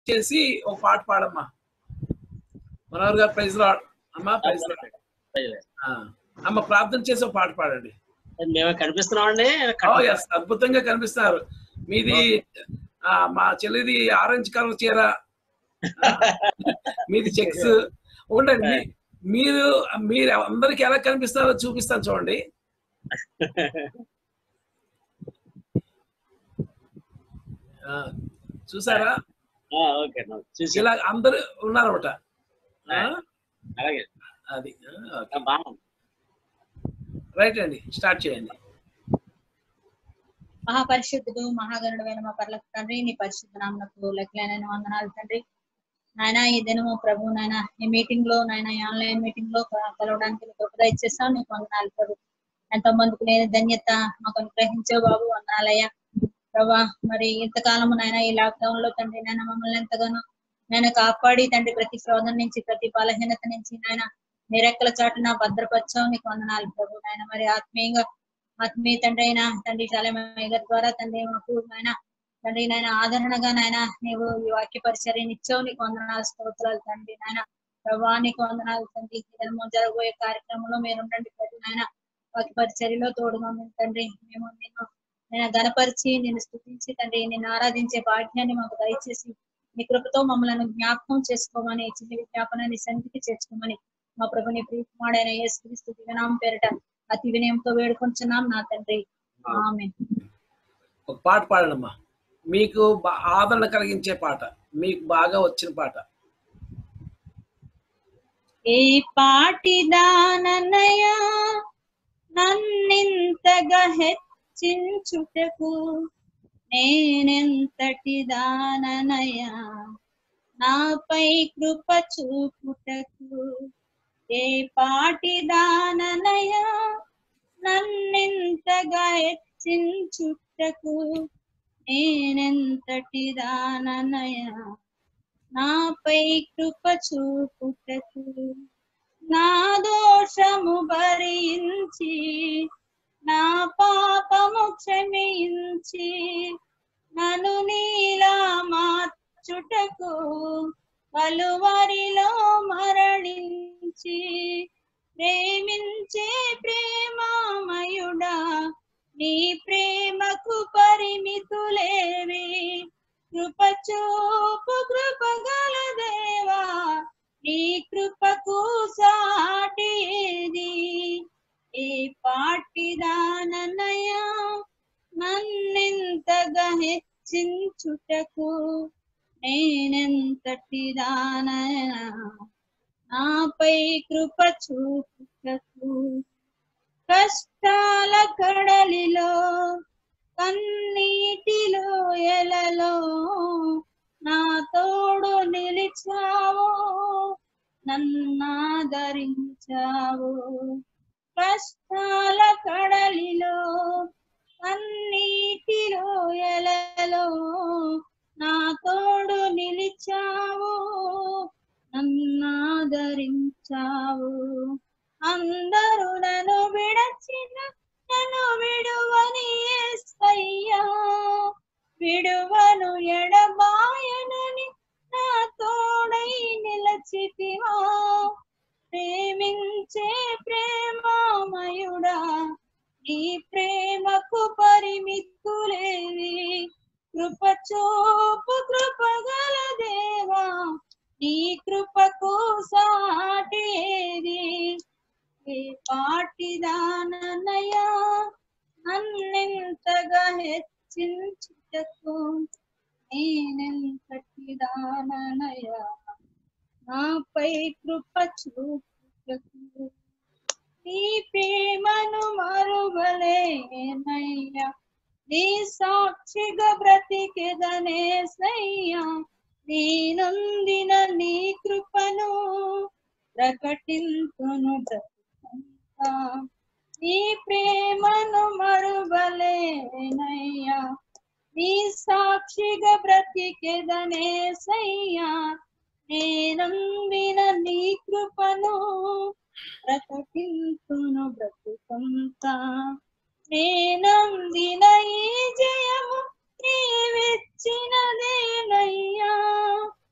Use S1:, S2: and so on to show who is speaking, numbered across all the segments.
S1: చేసి ఒక పాట పాడమ్మా మనోహర్ గారు ప్రైజ్ లాడ్ అమ్మా ప్రైజ్ లాడ్ ఆ, అమ్మ ప్రార్థన చేసి ఒక పాట పాడండి
S2: మేమే కనిపిస్తున్నామండి
S1: ఓ, yes, అద్భుతంగా కనిపిస్తున్నారు మీది ఆ, మా చెల్లిది ఆరెంజ్ కలర్ చీర ఆ, మీది చెక్స్ ఉండండి మీ- మీరు మీరు అందరికి ఎలా కనిపిస్తారో చూపిస్తాను చూడండి ఆ, చూసారా
S2: ఓకే చూసి
S1: ఇలా అందరూ ఉన్నారన్నమాట ఆ,
S2: అలాగే
S1: అది ఆ, ఓకే.
S2: ఆ, బాగుంది
S1: రైట్ అండి స్టార్ట్ చేయండి
S3: మహాపరిశుద్ధుడు మహాగణుడమైన మా పర్లకు తండ్రి నీ పరిశుద్ధ నామనకు లెక్కలైన వందనాలు తండ్రి నాయన ఈ దినము ప్రభు నాయన ఈ మీటింగ్ లో నాయన ఈ ఆన్లైన్ మీటింగ్ లో క- కలవడానికి నీకు కృపద ఇచ్చేస్తాం నీకు వందనాలు ప్రభు ఎంతో మందికి లేని ధన్యత మాకు అనుగ్రహించావు బాబు వందనాలయ్యా ప్రభా మరి ఇంతకాలము నాయన ఈ లాక్డౌన్ లో తండ్రి నాయన మమ్మల్ని ఎంతగానో నేను కాపాడి తండ్రి ప్రతి శోధన నుంచి ప్రతి బలహీనత నుంచి నాయన నిరెక్కల చాటున భద్రపరచావు నీకు వందనాలు ప్రభు నాయన మరి ఆత్మీయంగా ఆత్మీయ తండ్రి అయినా తండ్రి చాలమయ్య గారి ద్వారా తండ్రి మాకు నాయన తండ్రి నాయన ఆదరణగా నాయన నీవు ఈ వాక్య పరిచర్యని ఇచ్చావు నీకు వందనాలు స్తోత్రాలు తండ్రి నాయన ప్రభా నీకు వందనాలు తండ్రి ఇదము జరగబోయే కార్యక్రమంలో మీరు ఉండండి ప్రతి నాయన వాక్య పరిచర్యలో తోడుగా ఉండండి తండ్రి మేము నిన్ను నేను గనపరిచి నేను స్థుతించి తండ్రి నిన్ను ఆరాధించే భాగ్యాన్ని మాకు దయచేసి నీ కృపతో మమ్మల్ని జ్ఞాపకం చేసుకోమని చిన్న విజ్ఞాపనాన్ని సన్నిధికి చేర్చుకోమని మా ప్రభుని ప్రీతిమాడైన యేసుక్రీస్తు దివ్యనామం పేరిట అతి వినయంతో వేడుకొంచున్నాం నా తండ్రి ఆమె
S1: ఒక పాట పాడండమ్మా మీకు బా- ఆదరణ కలిగించే పాట మీకు బాగా వచ్చిన పాట
S3: ఏ పాటి దానన్నయ నన్నింతగా హెచ్చించుటకు నేనెంతటి దాననయ నాపై కృప చూపుటకు ఏ పాటి దాననయ నన్నింతగా హెచ్చించుటకు నేనెంతటి దాననయ నాపై కృప చూపుటకు నా దోషము భరించి నా పాపము క్షమించి నన్ను నీలా మార్చుటకు కలువరిలో మరణించి ప్రేమించే ప్రేమామయుడా నీ ప్రేమకు పరిమితులేవి కృప చూపు కృప గల దేవా నీ కృపకు సాటి ఏది ఈ పాటిదాననయ నన్నెంతగా హెచ్చించుటకు నేనెంతటి దానయ నాపై కృప చూపుటకు కష్టాల కడలిలో కన్నీటిలో ఎలలో నా తోడు నిలిచావు నన్నాదరించావు కష్టాల కడలిలో కన్నీటిలో ఎలలో నా తోడు నిలిచావు నన్నాదరించావు అందరూ నన్ను విడచిన నన్ను విడువని యేసయ్యా విడువను ఎడబాయనని నా తోడై నిలచితివా ప్రేమించే ప్రేమామయుడా నీ ప్రేమకు పరిమితులేవి కృప చూపు కృపగల దేవా నీ కృపకు సాటి ఏది ఏ పాటిదాననయా నన్నెంతగా హెచ్చించుటకు నేనెంతటి దాననయా నాపై కృప చూపుటకు నీ ప్రేమను మరువలేనయ్యా నీ సాక్షిగా బ్రతికెదనే సయ్యా నీ నొందిన నీ కృపను ప్రకటింతును బ్రతుకంతా నీ ప్రేమను మరువలేనయ్యా నీ సాక్షిగా బ్రతికెదనే సయ్యా నేనందిన నీ కృపను ప్రకటింతును బ్రతుకంతా నేనందిన ఈ జయము నీవిచ్చినదేనయ్యా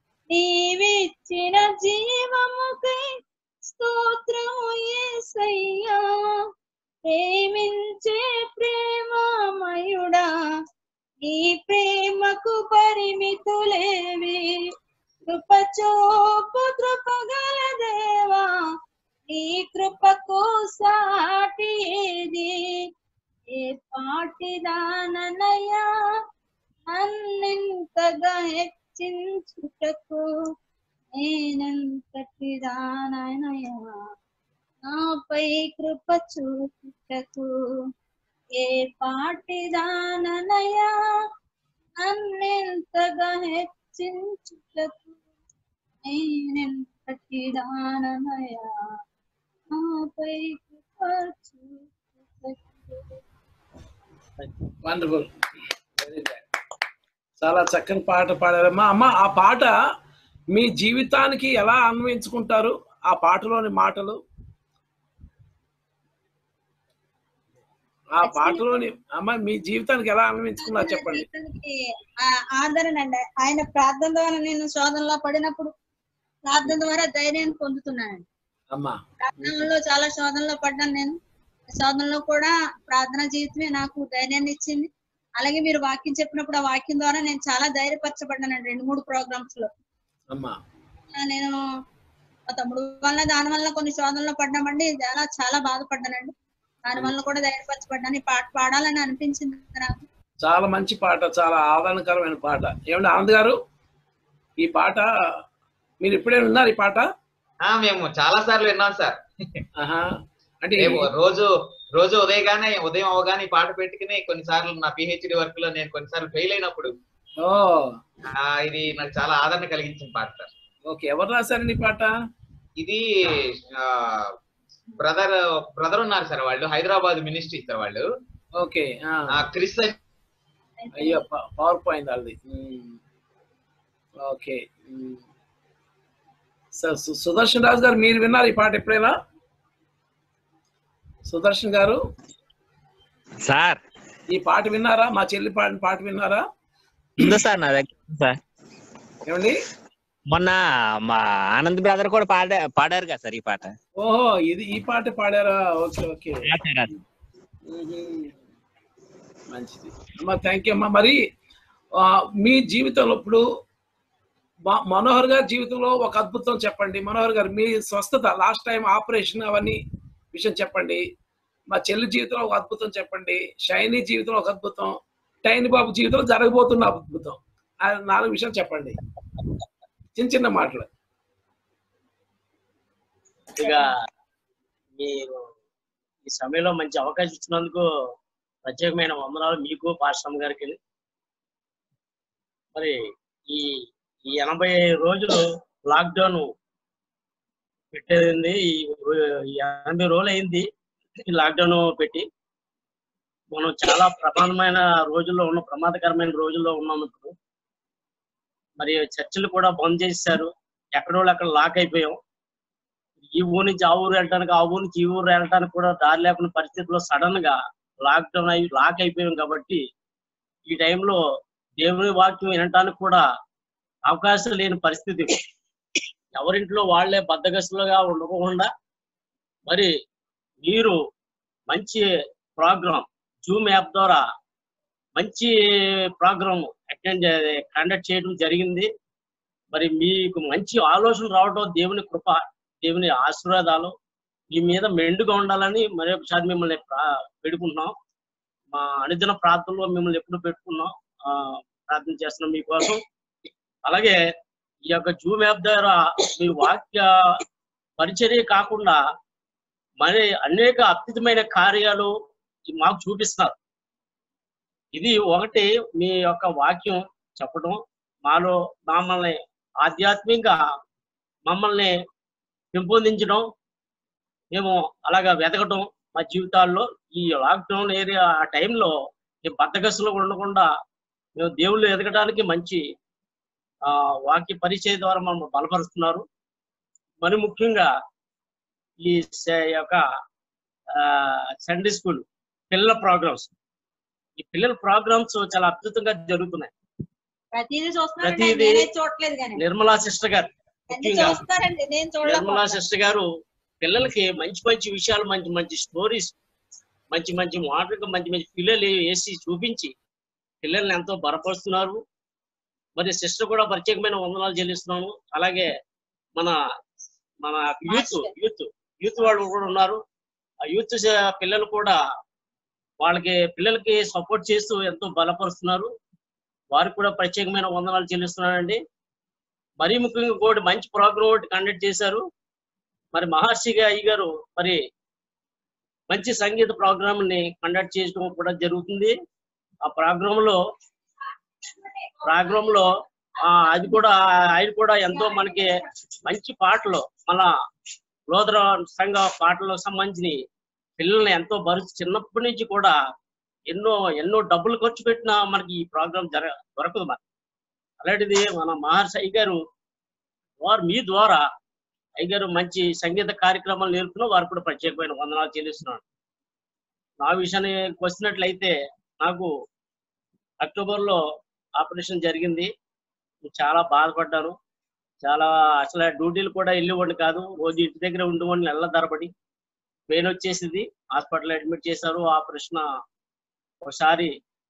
S3: ప్రేమించే ప్రేమమయుడా ఈ ప్రేమకు పరిమితులేవి కృప చూపు కృపగల దేవా ఈ కృపకు సాటి ఏది ఏ పాటిదాననయా అన్నెంతగా హెచ్చించుటకు నేనంతటి దాననయా నాపై కృప చూపుటకు ఏ పాటిదాననయా అన్నెంతగా హెచ్చించుటకు నేనెంతటి దాననయా నాపై కృప చూపుటకు
S1: వండర్ఫుల్ చాలా చక్కని పాట పాడారమ్మా అమ్మ ఆ పాట మీ జీవితానికి ఎలా అన్వయించుకుంటారు ఆ పాటలోని మాటలు ఆ పాటలోని అమ్మ మీ జీవితానికి ఎలా అన్వయించుకున్నారు చెప్పండి
S3: జీవితానికి ఆ- ఆదరణ అండి ఆయన ప్రార్థన ద్వారా నేను శోధనలో పడినప్పుడు ప్రార్థన ద్వారా ధైర్యాన్ని పొందుతున్నానండి
S1: అమ్మా
S3: ప్రార్థనలో చాలా శోధనలో పడ్డాను నేను శోధనలో కూడా ప్రార్థన జీవితమే నాకు ధైర్యాన్ని ఇచ్చింది అలాగే మీరు వాక్యం చెప్పినప్పుడు ఆ వాక్యం ద్వారా నేను చాలా ధైర్యపరచబడ్డానండి రెండు మూడు ప్రోగ్రామ్స్ లో
S1: అమ్మా
S3: ఆ, నేను మా తమ్ముడు వల్ల దాని వల్ల కొన్ని శోధనలో పడ్డామండి చాలా చాలా బాధపడ్డానండి దాని వల్ల కూడా ధైర్యపరచబడ్డాను ఈ పాట పాడాలని అనిపించింది నాకు
S1: చాలా మంచి పాట చాలా ఆదరణకరమైన పాట ఏమండి ఆనంద్ గారు ఈ పాట మీరు ఎప్పుడే విన్నారు ఈ పాట
S4: ఆ మేము చాలా సార్లు విన్నాం సార్
S1: ఆహా అంటే
S4: మేము రోజు రోజు ఉదయగానే ఉదయం అవగానే ఈ పాట పెట్టుకుని కొన్నిసార్లు నా పిహెచ్డి వర్క్ లో నేను కొన్నిసార్లు ఫెయిల్ అయినప్పుడు
S1: ఓ
S4: ఆ, ఇది నాకు చాలా ఆదరణ కలిగించిన పాట సార్
S1: ఓకే ఎవరు రాశారండి ఈ పాట
S4: ఇది బ్రదర్ బ్రదర్ ఉన్నారు సార్ వాళ్ళు హైదరాబాద్ మినిస్ట్రీ సార్ వాళ్ళు
S1: ఓకే ఆ.
S4: ఆ, క్రిస్ అని
S1: అయ్యో ప- పవర్ పాయింట్ అది మ్మ్. ఓకే మ్మ్. సార్ సు- సుదర్శన్ రాజు గారు మీరు విన్నారు ఈ పాట ఎప్పుడైనా సుదర్శన్ గారు
S5: సార్
S1: ఈ పాట విన్నారా మా చెల్లి పాడిన పాట విన్నారా
S5: ఉందా సార్ నా దగ్గర ఉంది సార్
S1: ఏమండి
S5: మొన్న మా ఆనంద్ బ్రదర్ కూడా పాడా పాడారు కదా సార్ ఈ పాట
S1: ఓహో ఇది ఈ పాట పాడారా ఓకే ఓకే
S5: ఆ సార్, ఆ సార్.
S1: మ్మ్. మంచిది అమ్మా థ్యాంక్ యూ అమ్మా మరి ఆ, మీ జీవితంలో ఇప్పుడు మ- మనోహర్ గారి జీవితంలో ఒక అద్భుతం చెప్పండి మనోహర్ గారు మీ స్వస్థత లాస్ట్ టైం ఆపరేషన్ అవన్నీ విషయం చెప్పండి మా చెల్లి జీవితంలో ఒక అద్భుతం చెప్పండి షైనీ జీవితంలో ఒక అద్భుతం టైని బాబు జీవితంలో జరగబోతున్న అద్భుతం ఆ నాలుగు విషయాలు చెప్పండి చిన్న చిన్న మాటలు
S2: ఇక మీరు ఈ సమయంలో మంచి అవకాశం ఇచ్చినందుకు ప్రత్యేకమైన వందనాలు మీకు పాశ్రమ గారికి మరి ఈ ఈ ఎనభై రోజులు లాక్డౌన్ పెట్టేది ఈ ఈ ఎనభై రోజులు అయింది ఈ లాక్డౌన్ పెట్టి మనం చాలా ప్రమాదమైన రోజుల్లో ఉన్న ప్రమాదకరమైన రోజుల్లో ఉన్నాం ఇప్పుడు మరి చర్చిలు కూడా బంద్ చేశారు ఎక్కడో అక్కడ లాక్ అయిపోయాం ఈ ఊరు నుంచి ఆ ఊరు వెళ్ళడానికి ఆ ఊరు నుంచి ఈ ఊరు వెళ్ళడానికి కూడా దారి లేకుండా పరిస్థితిలో సడన్ గా లాక్డౌన్ అయి లాక్ అయిపోయాం కాబట్టి ఈ టైంలో దేవుని వాక్యం వినటానికి కూడా అవకాశం లేని పరిస్థితి ఎవరింట్లో వాళ్ళే బద్దగస్తులుగా ఉండకుండా మరి మీరు మంచి ప్రోగ్రామ్ జూమ్ యాప్ ద్వారా మంచి ప్రోగ్రామ్ అటెండ్ కండక్ట్ చేయడం జరిగింది మరి మీకు మంచి ఆలోచన రావడం దేవుని కృప దేవుని ఆశీర్వాదాలు మీ మీద మెండుగా ఉండాలని మరొకసారి మిమ్మల్ని ప్రా- పెడుకుంటున్నాం మా అనుదిన ప్రార్థనలో మిమ్మల్ని ఎప్పుడు పెట్టుకున్నాం ఆ, ప్రార్థన చేస్తున్నాం మీకోసం అలాగే ఈ యొక్క జూమ్ యాప్ ద్వారా మీ వాక్య పరిచర్య కాకుండా మరి అనేక అద్భుతమైన కార్యాలు మాకు చూపిస్తున్నారు ఇది ఒకటి మీ యొక్క వాక్యం చెప్పడం మాలో మమ్మల్ని ఆధ్యాత్మికంగా మమ్మల్ని పెంపొందించడం మేము అలాగా వెతకటం మా జీవితాల్లో ఈ లాక్డౌన్ ఏరియా ఆ టైంలో ఈ బద్దగస్సులో ఉండకుండా మేము దేవుళ్ళు ఎదగడానికి మంచి ఆ వాక్య పరిచయ ద్వారా మమ్మల్ని బలపరుస్తున్నారు మరి ముఖ్యంగా ఈ స- యొక్క సండే స్కూల్ పిల్లల ప్రోగ్రామ్స్ ఈ పిల్లల ప్రోగ్రామ్స్ చాలా అద్భుతంగా జరుగుతున్నాయి
S3: ప్రతిదీ చూస్తున్నారండి
S2: ప్రతిదీ
S3: నేనే చూడలేదు కానీ
S2: నిర్మలా సిస్టర్ గారు
S3: అన్ని
S2: ముఖ్యంగా
S3: చూస్తారండి నేను
S2: నిర్మలా
S3: చూడలేదు
S2: సిస్టర్ గారు పిల్లలకి మంచి మంచి విషయాలు మంచి మంచి స్టోరీస్ మంచి మంచి మాటలకు మంచి మంచి పిల్లలు వేసి చూపించి పిల్లల్ని ఎంతో బలపరుస్తున్నారు మరి సిస్టర్ కూడా ప్రత్యేకమైన వందనాలు చెల్లిస్తున్నాను అలాగే మన మన యూత్ యూత్ యూత్ వాళ్ళు కూడా ఉన్నారు ఆ యూత్ పిల్లలు కూడా వాళ్ళకి పిల్లలకి సపోర్ట్ చేస్తూ ఎంతో బలపరుస్తున్నారు వారికి కూడా ప్రత్యేకమైన వందనాలు చెల్లిస్తున్నానండి మరీ ముఖ్యంగా ఇంకోటి మంచి ప్రోగ్రామ్ ఒకటి కండక్ట్ చేశారు మరి మహర్షిగా అయ్య గారు మరి మంచి సంగీత ప్రోగ్రామ్ ని కండక్ట్ చేయడం కూడా జరుగుతుంది ఆ ప్రోగ్రామ్ లో ప్రోగ్రామ్ లో ఆ, అది కూడా ఆయన కూడా ఎంతో మనకి మంచి పాటలు మన లోదర సంఘ పాటలకు సంబంధించి పిల్లల్ని ఎంతో భరి చిన్నప్పటి నుంచి కూడా ఎన్నో ఎన్నో డబ్బులు ఖర్చు పెట్టినా మనకి ఈ ప్రోగ్రామ్ జర దొరకదు మనకి అలాంటిది మన మహర్షి అయ్య గారు వారు మీ ద్వారా అయ్య గారు మంచి సంగీత కార్యక్రమాలు నేర్పుతున్న వారు కూడా ప్రత్యేకమైన వందనాలు చెల్లిస్తున్నాను నా విషయానికి వచ్చినట్లయితే నాకు అక్టోబర్ లో ఆపరేషన్ జరిగింది చాలా బాధపడ్డాను చాలా అసలు డ్యూటీలు కూడా వెళ్ళేవాడిని కాదు రోజు ఇంటి దగ్గర ఉండేవాడిని నెల ధరపడి పెయిన్ వచ్చేసింది హాస్పిటల్ అడ్మిట్ చేశారు ఆపరేషన్ ఒకసారి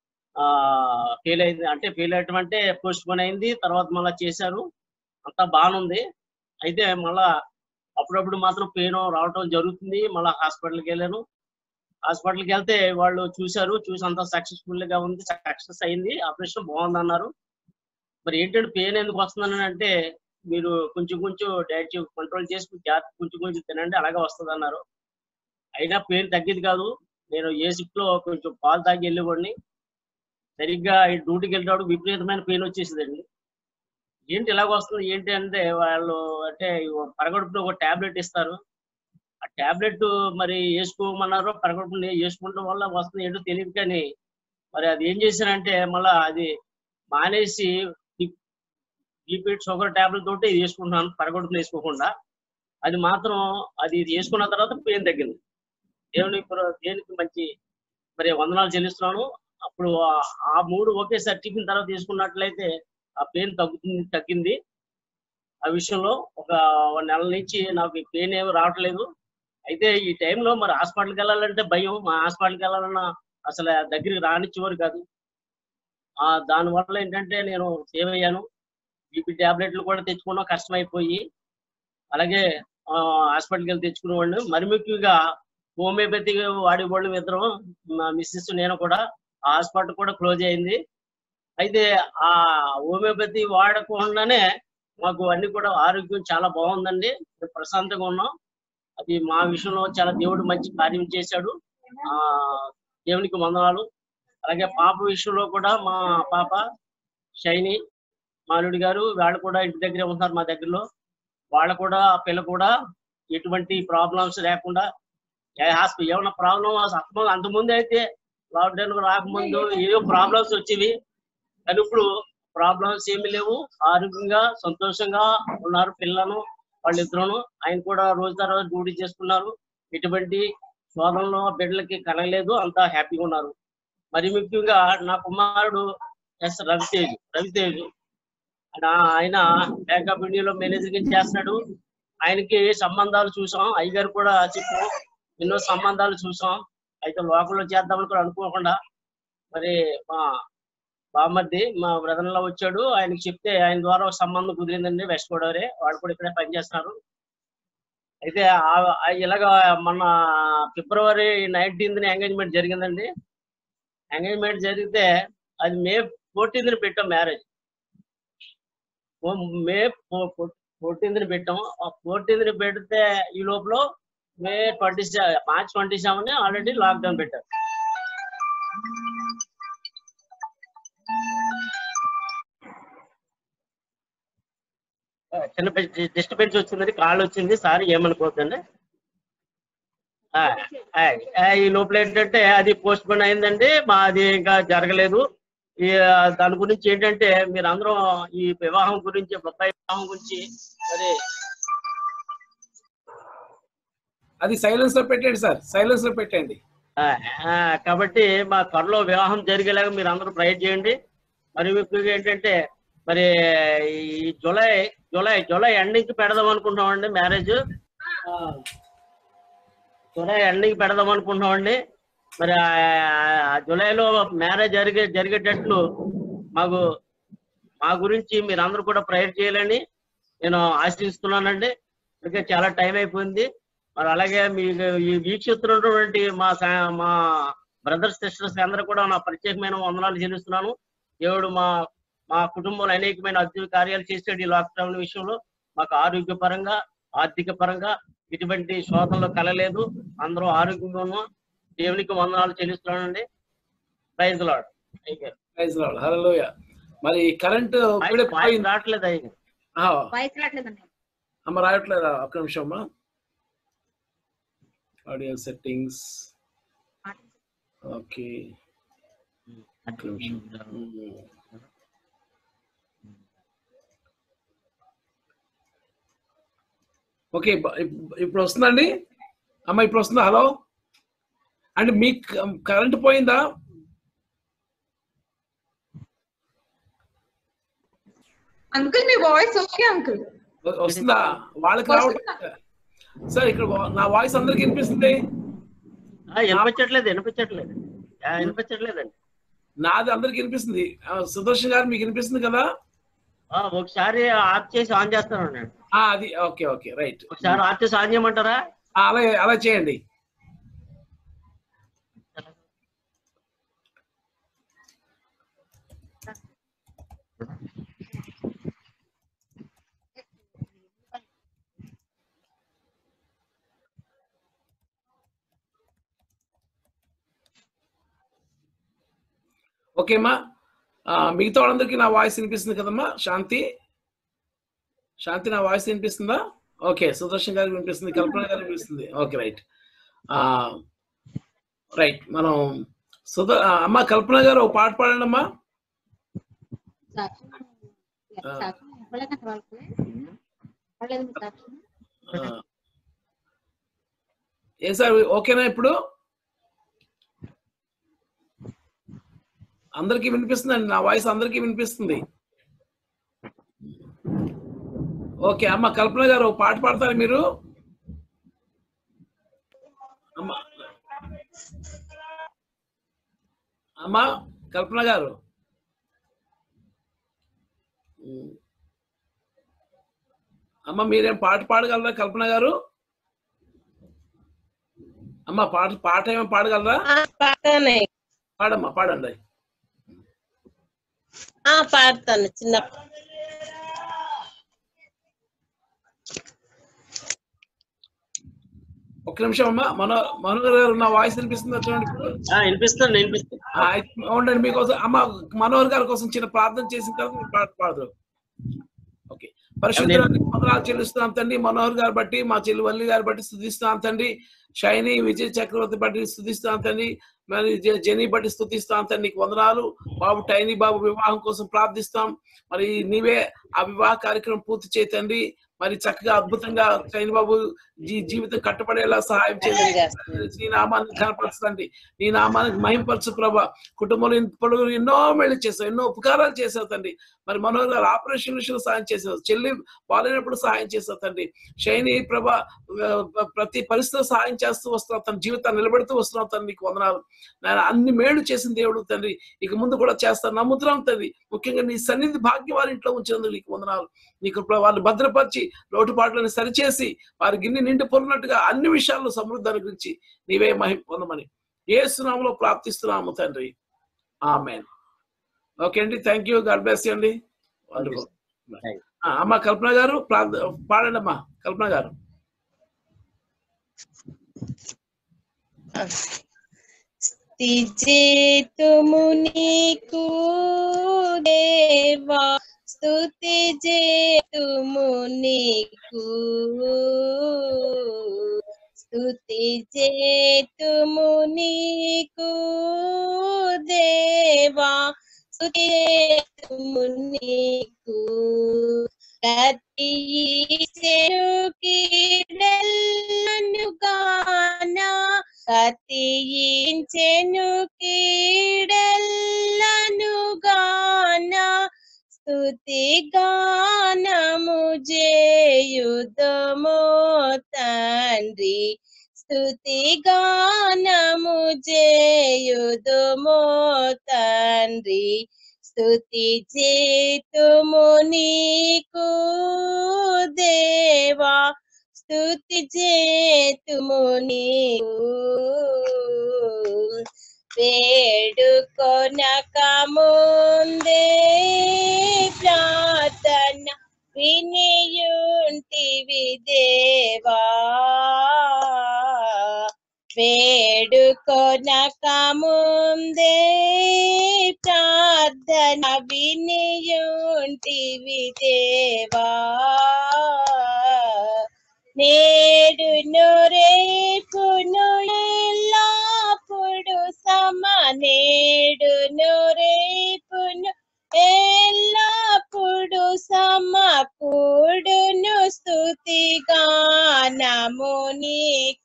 S2: ఫెయిల్ అయింది అంటే ఫెయిల్ అయ్యటం అంటే పోస్ట్ పోన్ అయింది తర్వాత మళ్ళీ చేశారు అంతా బాగుంది అయితే మళ్ళా అప్పుడప్పుడు మాత్రం పెయిన్ రావటం జరుగుతుంది మళ్ళీ హాస్పిటల్కి వెళ్ళాను హాస్పిటల్కి వెళ్తే వాళ్ళు చూశారు చూసి అంతా సక్సెస్ఫుల్ గా ఉంది సక్సెస్ అయింది ఆపరేషన్ బాగుంది అన్నారు మరి ఏంటంటే పెయిన్ ఎందుకు వస్తుందని అంటే మీరు కొంచెం కొంచెం డైట్ కంట్రోల్ చేసి జాగ్రత్త కొంచెం కొంచెం తినండి అలాగే వస్తుంది అన్నారు అయినా పెయిన్ తగ్గేది కాదు నేను ఏ షిఫ్ట్ లో కొంచెం పాలు తాగి వెళ్ళేవాడిని సరిగ్గా ఈ డ్యూటీకి వెళ్ళేటప్పుడు విపరీతమైన పెయిన్ వచ్చేసిందండి ఏంటి ఇలాగ వస్తుంది ఏంటి అంటే వాళ్ళు అంటే పరగడుపులో ఒక టాబ్లెట్ ఇస్తారు ఆ టాబ్లెట్ మరి వేసుకోమన్నారు పరగడుపుని వేసుకోవడం వల్ల వస్తుంది ఏంటో తెలియదు కానీ మరి అది ఏం చేశానంటే మళ్ళా అది మానేసి బీపీ షుగర్ టాబ్లెట్ తోటి ఇది వేసుకుంటున్నాను పరగడుపుని వేసుకోకుండా అది మాత్రం అది వేసుకున్న తర్వాత పెయిన్ తగ్గింది దేవుని ప్ర- దేనికి మంచి మరి వందనాలు చెల్లిస్తున్నాను అప్పుడు ఆ- ఆ మూడు ఒకేసారి టిఫిన్ తర్వాత తీసుకున్నట్లయితే ఆ పెయిన్ తగ్గుతుంది తగ్గింది ఆ విషయంలో ఒక నెల నుంచి నాకు ఈ పెయిన్ ఏమి రావట్లేదు అయితే ఈ టైంలో మరి హాస్పిటల్కి వెళ్ళాలంటే భయం మా హాస్పిటల్కి వెళ్ళాలన్నా అసలు దగ్గరికి రానిచ్చేవారు కాదు ఆ దానివల్ల ఏంటంటే నేను సేవ్ అయ్యాను బీపీ టాబ్లెట్లు కూడా తెచ్చుకోవడం కష్టమైపోయి అలాగే ఆ, హాస్పిటల్కి వెళ్ళి తెచ్చుకునేవాడిని మరి ముఖ్యంగా హోమియోపతి వాడేవాళ్ళు ఇద్దరం మా మిస్సెస్ నేను కూడా ఆ హాస్పిటల్ కూడా క్లోజ్ అయింది అయితే ఆ హోమియోపతి వాడకుండానే మాకు అన్ని కూడా ఆరోగ్యం చాలా బాగుందండి మేము ప్రశాంతంగా ఉన్నాం అది మా విషయంలో చాలా దేవుడు మంచి కార్యం చేశాడు ఆ దేవునికి వందనాలు అలాగే పాప విషయంలో కూడా మా పాప షైని మాలుడి గారు వాళ్ళు కూడా ఇంటి దగ్గరే ఉంటున్నారు మా దగ్గరలో వాళ్ళు కూడా ఆ పిల్ల కూడా ఎటువంటి ప్రాబ్లమ్స్ లేకుండా ఏ హాస్పిటల్ ఏమైనా ప్రాబ్లం అసలు అంతకుముందు అయితే లాక్డౌన్ రాకముందు ఏవో ప్రాబ్లమ్స్ వచ్చేవి కానీ ఇప్పుడు ప్రాబ్లమ్స్ ఏమీ లేవు ఆరోగ్యంగా సంతోషంగా ఉన్నారు పిల్లలు వాళ్ళిద్దరును ఆయన కూడా రోజు తర్వాత డ్యూటీ చేసుకున్నారు ఎటువంటి శోధనలో బిడ్డలకి కలగలేదు అంతా హ్యాపీగా ఉన్నారు మరి ముఖ్యంగా నా కుమారుడు ఎస్ రవితేజ్ రవితేజ్ ఆయన- ఆయన బ్యాంక్ ఆఫ్ ఇండియాలో మేనేజర్ గా చేస్తున్నాడు ఆయనకి సంబంధాలు చూసాం అయ్యగారు కూడా చెప్పు ఎన్నో సంబంధాలు చూసాం అయితే లోకల్లో చేద్దామని కూడా అనుకోకుండా మరి మా బామ్మర్ది మా బ్రదర్ లో వచ్చాడు ఆయనకి చెప్తే ఆయన ద్వారా ఒక సంబంధం కుదిరిందండి వెస్ట్ గోదావరి వాడు కూడా ఇక్కడే పనిచేస్తున్నారు అయితే ఆ- ఆ ఇలాగా మన ఫిబ్రవరి నైన్టీన్త్ ఎంగేజ్మెంట్ జరిగిందండి ఎంగేజ్మెంట్ జరిగితే అది మే ఫోర్టీన్త్ పెట్టాం మ్యారేజ్ మే ఫోర్టీన్త్ పెట్టాం ఆ ఫోర్టీన్త్ పెడితే ఈ లోపల May twenty March twenty seven already lockdown పెట్టారు ఆ, చిన్న డిస్టర్బెన్స్ వచ్చింది కాల్ వచ్చింది సారీ ఏమనుకోవద్దండి ఆ, ఆ, ఆ, ఈ లోపల ఏంటంటే అది పోస్ట్ పోన్ అయిందండి మాది ఇంకా జరగలేదు ఈ ఆ, దాని గురించి ఏంటంటే మీరు అందరూ ఈ వివాహం గురించి బొబ్బాయి వివాహం గురించి మరి
S1: అది సైలెన్స్ లో పెట్టండి సార్ సైలెన్స్ లో పెట్టండి
S2: ఆ, ఆ, కాబట్టి మా త్వరలో వివాహం జరిగేలాగా మీరు అందరూ ప్రయత్నం చేయండి మరి ముఖ్యంగా ఏంటంటే మరి ఈ జూలై జూలై జూలై ఎండింగ్కి పెడదాం అనుకుంటున్నామండి మ్యారేజ్ జూలై ఎండింగ్ పెడదాం అనుకుంటున్నామండి మరి ఆ- ఆ జూలైలో మ్యారేజ్ జరిగే జరిగేటట్లు మాకు మా గురించి మీరందరూ కూడా ప్రేయర్ చేయాలని నేను ఆశిస్తున్నానండి అందుకే చాలా టైం అయిపోయింది మరి అలాగే మీకు ఈ వీక్షిస్తున్నటువంటి మా సా- మా బ్రదర్స్ సిస్టర్స్ అందరూ కూడా నా ప్రత్యేకమైన వందనాలు చెల్లిస్తున్నాను దేవుడు మా మా కుటుంబంలో అనేకమైన అద్భుత కార్యాలు చేసాడు ఈ లాక్డౌన్ విషయంలో మాకు ఆరోగ్యపరంగా ఆర్థిక పరంగా ఎటువంటి శోధనలు కలలేదు అందరూ ఆరోగ్యంగా ఉన్నాం దేవునికి వందనాలు చెల్లిస్తున్నానండి praise Lord
S1: praise Lord hallelujah మరి కరెంట్ ఇప్పుడే పోయింది
S2: రావట్లేదు అయ్యి
S1: ఆ,
S3: వాయిస్ రావట్లేదండి
S1: అమ్మ రాయట్లేదా ఒక్క నిమిషం అమ్మా ఆడియో సెట్టింగ్స్ ఓకే ఒక్క నిమిషం ఉమ్. ఓకే ఇప్ప- ఇప్ప- ఇప్పుడు వస్తుందండి అమ్మ ఇప్పుడు వస్తుందా హలో అంటే మీకు కరెంట్ పోయిందా
S6: అంకుల్ మీ వాయిస్ ఓకే అంకుల్
S1: వ- వస్తుందా వాళ్ళకి రావట్లేదు సార్ ఇక్కడ వా- నా వాయిస్ అందరికి వినిపిస్తుంది
S2: ఆ, వినిపించట్లేదు వినిపించట్లేదు ఆ, వినిపించట్లేదండి
S1: నాది అందరికి వినిపిస్తుంది ఆ, సుదర్శన్ గారు మీకు వినిపిస్తుంది కదా
S2: ఆ, ఒకసారి ఆఫ్ చేసి ఆన్ చేస్తాను నేను
S1: ఆ, అది ఓకే ఓకే రైట్
S2: ఒకసారి ఆఫ్ చేసి ఆన్ చేయమంటారా
S1: అలా అలా చేయండి ఓకేమ్మా ఆ, మిగతా వాళ్ళందరికీ నా వాయిస్ వినిపిస్తుంది కదమ్మా శాంతి శాంతి నా వాయిస్ వినిపిస్తుందా ఓకే సుదర్శన్ గారికి వినిపిస్తుంది కల్పన గారికి వినిపిస్తుంది ఓకే రైట్ రైట్ మనం సుధ ఆ, అమ్మ కల్పన గారు ఒక పాట పాడండి అమ్మా
S3: సాక్ష్యం
S1: ఆ.
S3: సాక్ష్యం ఇవ్వలేదంట వాళ్ళకి ఇవ్వలేదు మీ సాక్ష్యం
S1: ఆ. ఏ సార్ ఓకేనా ఇప్పుడు అందరికీ వినిపిస్తుందండి నా వాయిస్ అందరికీ వినిపిస్తుంది ఓకే అమ్మ కల్పన గారు ఒక పాట పాడతారా మీరు అమ్మ అమ్మ కల్పన గారు అమ్మ మీరేం పాట పాడగలరా కల్పన గారు అమ్మ పాట పాట ఏమో పాడగలరా
S7: ఆ, పాడతానే
S1: పాడమ్మా పాడండి
S7: ఆ పాడతాను చిన్న
S1: ఒక్క నిమిషం అమ్మా మనో మనోహర్ గారు నా వాయిస్ వినిపిస్తుందా చూడండి ఇప్పుడు
S2: ఆ, వినిపిస్తుంది వినిపిస్తుంది
S1: ఆ, అయితే ఉండండి మీకోసం అమ్మ మనోహర్ గారి కోసం చిన్న ప్రార్థన చేసిన తర్వాత మీరు పాట పాడదు ఓకే పరిశుద్ధానికి వందనాలు చెల్లిస్తున్నాం తండ్రి మనోహర్ గారు బట్టి మా చెల్లి వల్లి గారి బట్టి స్థుతిస్తున్నాం తండ్రి షైని విజయ్ చక్రవర్తి బట్టి స్థుతిస్తున్నాం తండ్రి మరి జె- జెనీ బట్టి స్థుతిస్తాం తండ్రి నీకు వందనాలు బాబు టైనీ బాబు వివాహం కోసం ప్రార్థిస్తాం మరి నీవే ఆ వివాహ కార్యక్రమం పూర్తి చేయి తండ్రి మరి చక్కగా అద్భుతంగా టైనీ బాబు జీ జీవితం కట్టబడేలా సహాయం చేయండి నీ నామాన్ని కనపరచండి నీ నామానికి మహింపరచు ప్రభ కుటుంబంలో ఇప్పుడు ఎన్నో మేళ్ళు చేసావు ఎన్నో ఉపకారాలు చేసావు తండ్రి మరి మనోహర్ గారు ఆపరేషన్ విషయంలో సహాయం చేసావు చెల్లి బాగాలేనప్పుడు సహాయం చేసావు తండ్రి శైని ప్రభ ఆ, ప్రతి పరిస్థితిలో సహాయం చేస్తూ వస్తున్నావు తన జీవితాన్ని నిలబెడుతూ వస్తున్నావు తండ్రి నీకు వందనాలు నేను అన్ని మేళ్లు చేసిన దేవుడు తండ్రి ఇక ముందు కూడా చేస్తాను నమ్ముతున్నాం తండ్రి ముఖ్యంగా నీ సన్నిధి భాగ్యం వారి ఇంట్లో ఉంచినందుకు నీకు వందనాలు నీకు ప్ర- వాళ్ళు భద్రపరిచి లోటుపాట్లను సరిచేసి వారి గిన్నె నిండి పొరినట్టుగా అన్ని విషయాల్లో సమృద్ధి అనుగురించి నీవే మహిమ పొందమని ఏ సునామలో ప్రాప్తిస్తున్నాము తండ్రి ఆమె ఓకే అండి థ్యాంక్ యూ గాడ్ బ్లెస్ అండి Wonderful.
S2: Thank
S1: ఆ, అమ్మ కల్పన గారు ప్రార్థ పాడండి అమ్మా కల్పన గారు
S7: స్తుతి చేతుము నీకు దేవా స్తుతి చేతుము నీకు స్తుతి చేతుము నీకు దేవా స్తుతి చేతుము నీకు ప్రతి కీడెల్లను గానా కతియించెను కీడెల్లను గానా స్తుతి గానము జేయుదమో తండ్రి స్తుతి గానము చేయుదుము తండ్రి స్తుతి చేతుము నీకు దేవా స్తుతి చేతుము నీకు వేడుకొనక ముందే ప్రార్థన వినియుంటివి దేవా వేడుకొనక ముందే ప్రార్థన వినియుంటివి దేవా నేడును రేపును ఎల్లప్పుడు సమ నేడును రేపును ఎల్లప్పుడు సమకూడును స్తుతి గానము నీకు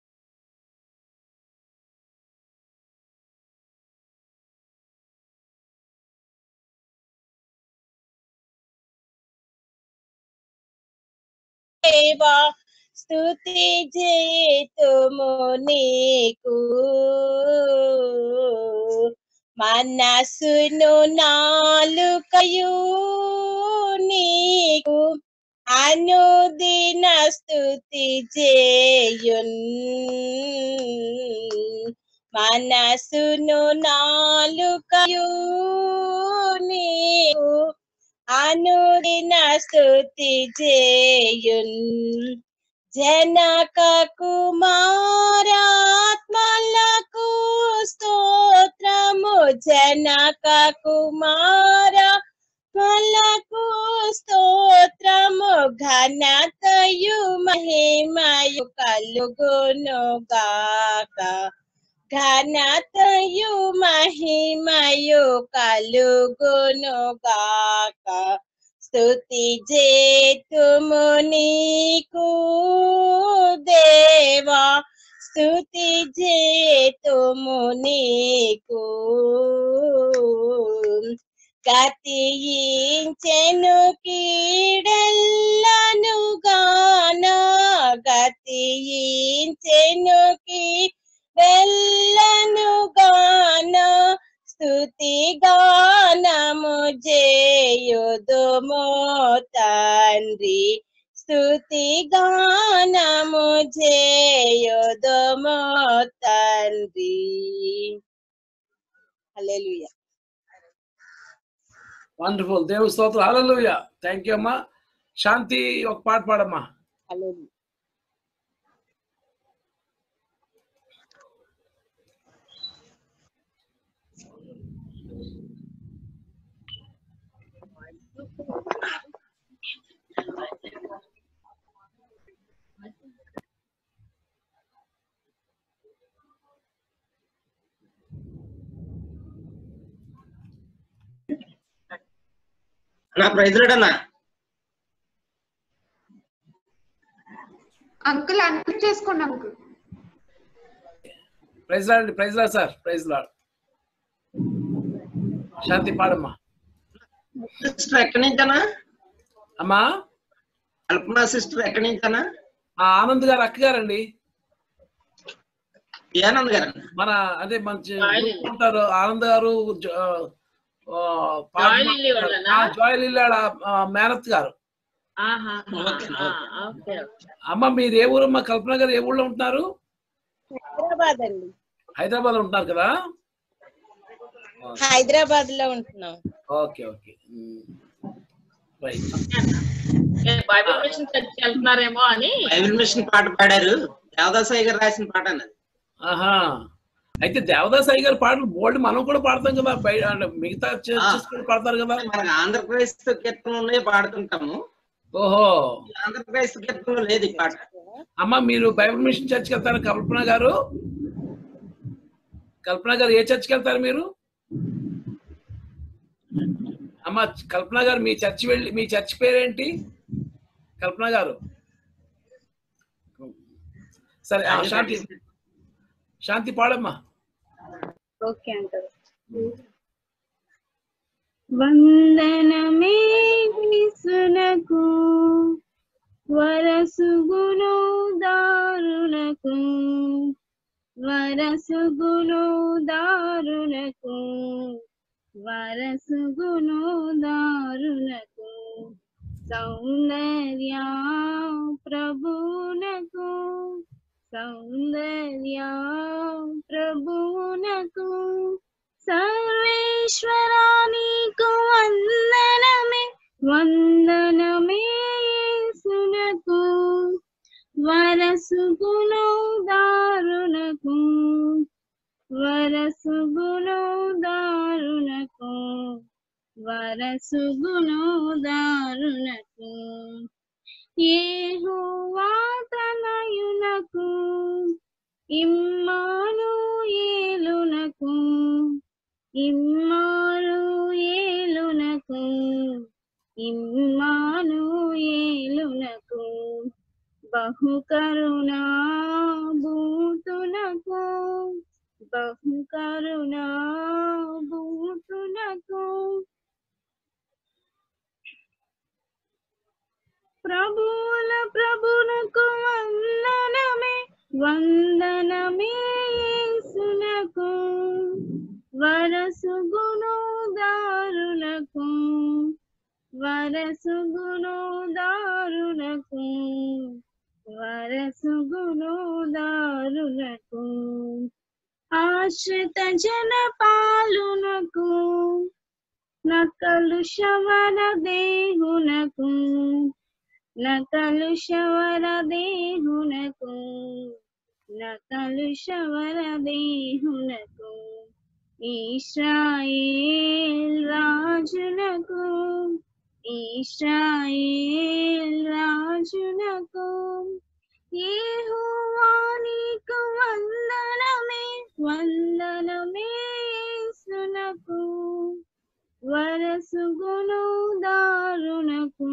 S7: దేవా స్తుతి చేతుము నీకు మనసును నాలుకయు నీకు అనుదిన స్తుతి చేయున్ మనసును నాలుకయు నీకు అనుదిన స్తుతి చేయున్ జనక కుమారాత్మలకు స్తోత్రము జనక కుమార మలకు స్తోత్రము ఘనతయు మహిమయు కలుగును గాక ఘనతయు మహిమయు కలుగును గాక స్తుతి జేతుము నీకు దేవా స్తుతి జేతుము నీకు గతించెను కీడెల్లను గాన గతించెను వెళ్ళను గాన స్తుతి గానము జేయుదుమో తండ్రి స్తుతి గానము జేయుదుమో తండ్రి హల్లెలూయా
S1: వండర్ఫుల్ దేవుని స్తోత్రం హల్లెలూయా థ్యాంక్ యూ అమ్మా శాంతి ఒక పాట పాడమ్మా
S7: హల్లెలూయా
S2: నా ప్రైజ్లాడన్నా
S6: అంకుల్ అన్మ్యూట్ చేసుకోండి uncle
S1: praise Lord praise Lord sir praise Lord శాంతి పాడమ్మా
S2: సిస్టర్ ఎక్కడి నుంచనా
S1: అమ్మా
S2: కల్పన సిస్టర్ ఎక్కడి నుంచనా
S1: ఆ ఆనంద్ గారు అక్క గారండి
S2: ఆనంద్ గారు
S1: మన అదే మంచి group ఉంటారు ఆనంద్ గారు జ- ఆ, పాట
S8: జాయ్ లిల్లీ వాళ్ళనా?
S1: ఆ, జాయ్ లిల్లీ వాళ్ళ, ఆ, మేనత్ గారు
S8: ఆహా
S2: ఓకే,
S8: ఓకే
S1: అమ్మ మీరు ఏ ఊరమ్మా కల్పన గారు ఏ ఊళ్ళో ఉంటున్నారు
S7: హైదరాబాద్ అండి
S1: హైదరాబాద్ లో ఉంటున్నారు కదా
S7: హైదరాబాద్ లో ఉంటున్నాం
S1: okay okay right
S8: Bible mission church వెళ్తున్నారేమో అని
S2: బైబిల్ మిషన్ పాట పాడారు దేవదాసాయి గారు రాసిన పాట అన్నది
S1: ఆహా అయితే దేవదాస్ అయ్య గారి పాటలు బోల్డ్ మనం కూడా పాడతాం కదా బయట అంటే మిగతా చర్చెస్ కూడా పాడతారు కదా
S2: మనకు ఆంధ్రప్రదేశ్ కీర్తనలు ఉన్నాయి పాడుతుంటాము
S1: ఓహో
S2: ఆంధ్రప్రదేశ్ కీర్తనలో లేదు ఈ పాట
S1: అమ్మ మీరు బైబిల్ మిషన్ చర్చ్కి వెళ్తారు కల్పన గారు కల్పన గారు ఏ చర్చ్కి వెళ్తారు మీరు అమ్మ కల్పన గారు మీ చర్చ్ వెళ్ళి మీ చర్చ్ పేరేంటి కల్పన గారు సరే ఆ, శాంతి శాంతి పాడమ్మా
S9: ఓకే అంటారు వందనమే విసునకు వరసుగును దారులకు దారునకు వరసుగును దారునకు వరసుగును దారునకు సౌందర్య ప్రభునకు సౌందర్య ప్రభునకు సర్వేశ్వరా నీకు వందనమే వందనమే యేసునకు వరసుగును దారునకు వరసుగును దారునకు వరసుగును దారునకు యెహోవా తనయునకు ఇమ్మాను ఏలునకు ఇమ్మాను ఏలునకు ఇమ్మాను ఏలునకు బహుకరుణా భూతునకు బహుకరుణా భూతునకు ప్రభువుల ప్రభునకు వందనమే వందనమే యేసునకు వరసుగును దారులకు వరసుగును దారులకు వరసుగును దారులకు ఆశ్రిత జన పాలునకు నకలు శవన దేహునకు నకలు శవర దేహునకు నకలు శవర దేహునకు ఇస్రాయేల్ రాజునకు ఇస్రాయేల్ రాజునకు యెహోవా నీకు వందనమే వందనమే యేసునకు వరసుగును దారునకు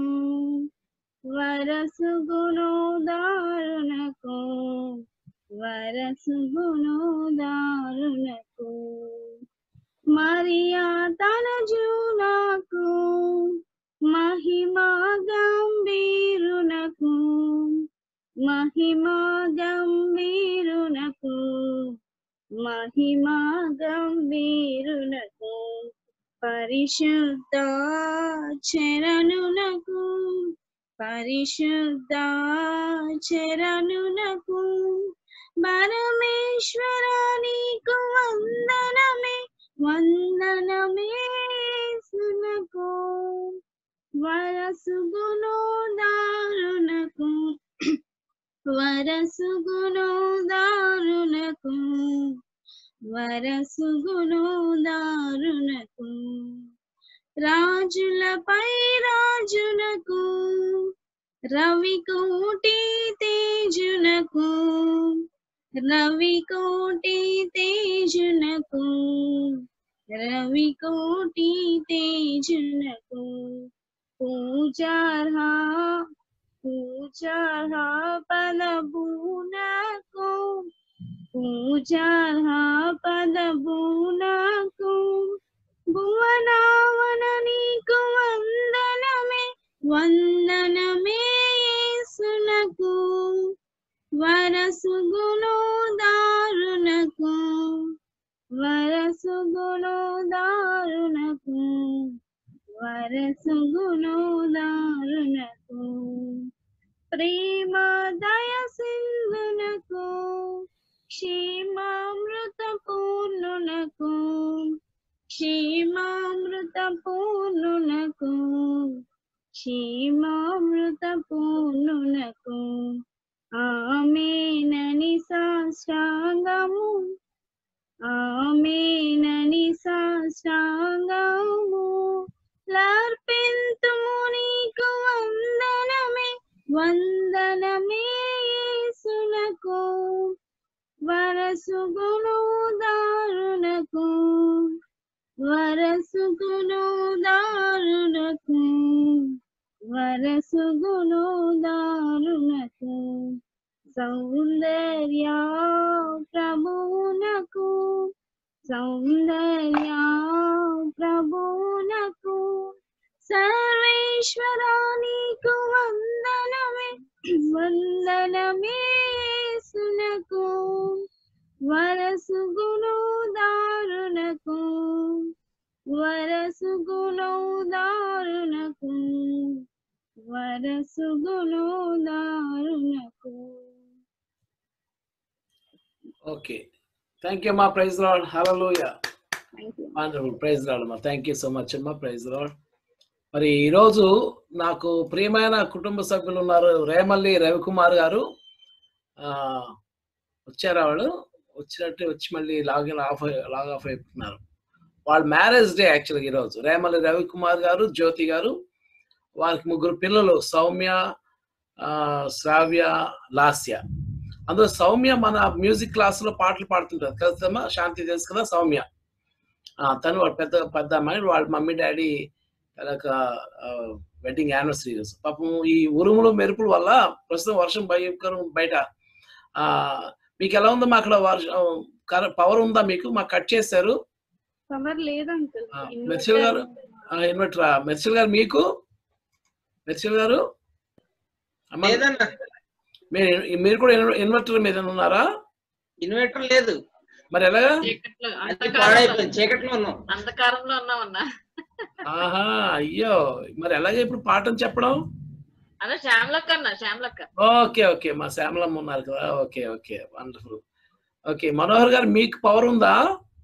S9: వరసుగును దారునకు వరసుగును దారునకు మరియా తన జూనాకు మహిమా గంభీరునకు మహిమా గంభీరునకు మహిమా గంభీరునకు పరిశుద్ధ చరణునకు పరిశుద్ధ చరణునకు పరమేశ్వర నీకు వందనమే వందనమే సునకు వరసుగును దారునకు వరసుగును దారునకు వరసుగును దారునకు రాజులపై రాజునకు రవి కోటి తేజునకు రవి కోటి తేజునకు రవి కోటి తేజునకు పూజార్హ పూజార్హ పదబూనకు పూజార్హ పదబూనకు భువనావన నీకు వందనమే వందనమే యేసునకు వరసుగును దారునకు వరసుగును దారునకు వరసుగును దారునకు ప్రేమ దయ సింధునకు క్షేమామృత పూర్ణునకు క్షేమామృత పూర్ణునకు క్షేమామృత పూర్ణునకు ఆమెనని సాష్టాంగము ఆమెనని సాష్టాంగము లర్పింతుము నీకు వందనమే వందనమే యేసునకు వరసుగును దారునకు వరసుగును దారునకు వరసుగును దారునకు సౌందర్య ప్రభువునకు సౌందర్య ప్రభువునకు సర్వేశ్వర నీకు వందనమే వందనమే యేసునకు వరసుగును దారుణకు వరసుగును దారుణకు వరసుగును దారుణకు
S1: ఓకే థ్యాంక్ యూ అమ్మా praise Lord hallelujah
S9: thank you
S1: wonderful praise Lord అమ్మా థ్యాంక్ యూ సో మచ్ అమ్మా ప్రైజ్ లాడ్ మరి ఈరోజు నాకు ప్రియమైన కుటుంబ సభ్యులు ఉన్నారు రేమల్లి రవికుమార్ గారు ఆ, వచ్చారా వాళ్ళు వచ్చినట్టు వచ్చి మళ్ళీ లాగిన్ ఆఫ్ అయి- లాగ్ ఆఫ్ అయిపోతున్నారు వాళ్ళ మ్యారేజ్ డే యాక్చువల్గా ఈరోజు రేమల్లి రవికుమార్ గారు జ్యోతి గారు వారికి ముగ్గురు పిల్లలు సౌమ్య ఆ, శ్రావ్య లాస్య అందులో సౌమ్య మన మ్యూజిక్ క్లాస్ లో పాటలు పాడుతుంటారు కదమ్మా శాంతి తెలుసు కదా సౌమ్య ఆ, తను వాళ్ళ పెద్ద పెద్ద అమ్మాయి వాళ్ళ మమ్మీ డాడీ తనక వెడ్డింగ్ యానివర్సరీ రోజు పాపం ఈ ఉరుములు మెరుపుల వల్ల ప్రస్తుతం వర్షం భయంకరం బయట ఆ మీకు ఎలా ఉందమ్మా అక్కడ వర్షం పవర్ ఉందా మీకు మాకు కట్ చేశారు
S9: పవర్ లేదు అంకుల్
S1: ఆ, మెర్సిల్ గారు ఇన్వర్టర్ మెర్సిల్ గారు మీకు మెర్సిల్ గారు అమ్మా,
S10: లేదన్న
S1: మీరు మీరు కూడా ఇన్వర్టర్ మీద ఉన్నారా
S10: ఇన్వర్టర్ లేదు
S1: మరి ఎలాగా
S8: చీకట్లో
S10: అది
S8: అంధకారంలో
S10: పాడైపోయింది చీకట్లో ఉన్నాం
S8: అంధకారంలో ఉన్నామన్నా
S1: ఆహా అయ్యో మరి ఎలాగ ఇప్పుడు పాఠం చెప్పడం
S8: అదే శ్యామలక్క అన్న శ్యామలక్క
S1: ఓకే ఓకే మా శ్యామలమ్మ ఉన్నారు కదా okay okay wonderful okay Manohar గారు మీకు పవర్ ఉందా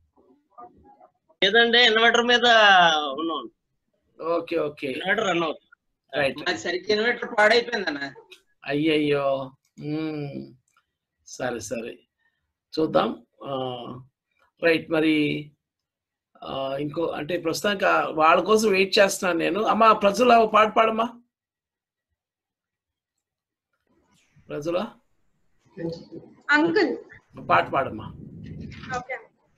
S2: లేదంటే ఇన్వర్టర్ మీద ఉన్నాం
S1: ఓకే ఓకే
S2: ఇన్వర్టర్ రన్ అవుతుంది
S1: రైట్
S10: నాకు సరిగ్గా ఇన్వర్టర్ పాడైపోయింది అన్న
S1: అయ్యయ్యో మ్మ్. సరే సరే చూద్దాం రైట్ మరి ఆ, ఇంకో అంటే ప్రస్తుతానికి ఆ వాళ్ళ కోసం వెయిట్ చేస్తున్నాను నేను అమ్మా ప్రజల ఓ పాట పాడమ్మా ప్రజల
S6: అంకుల్
S1: పాట పాడమ్మా
S6: ఓకే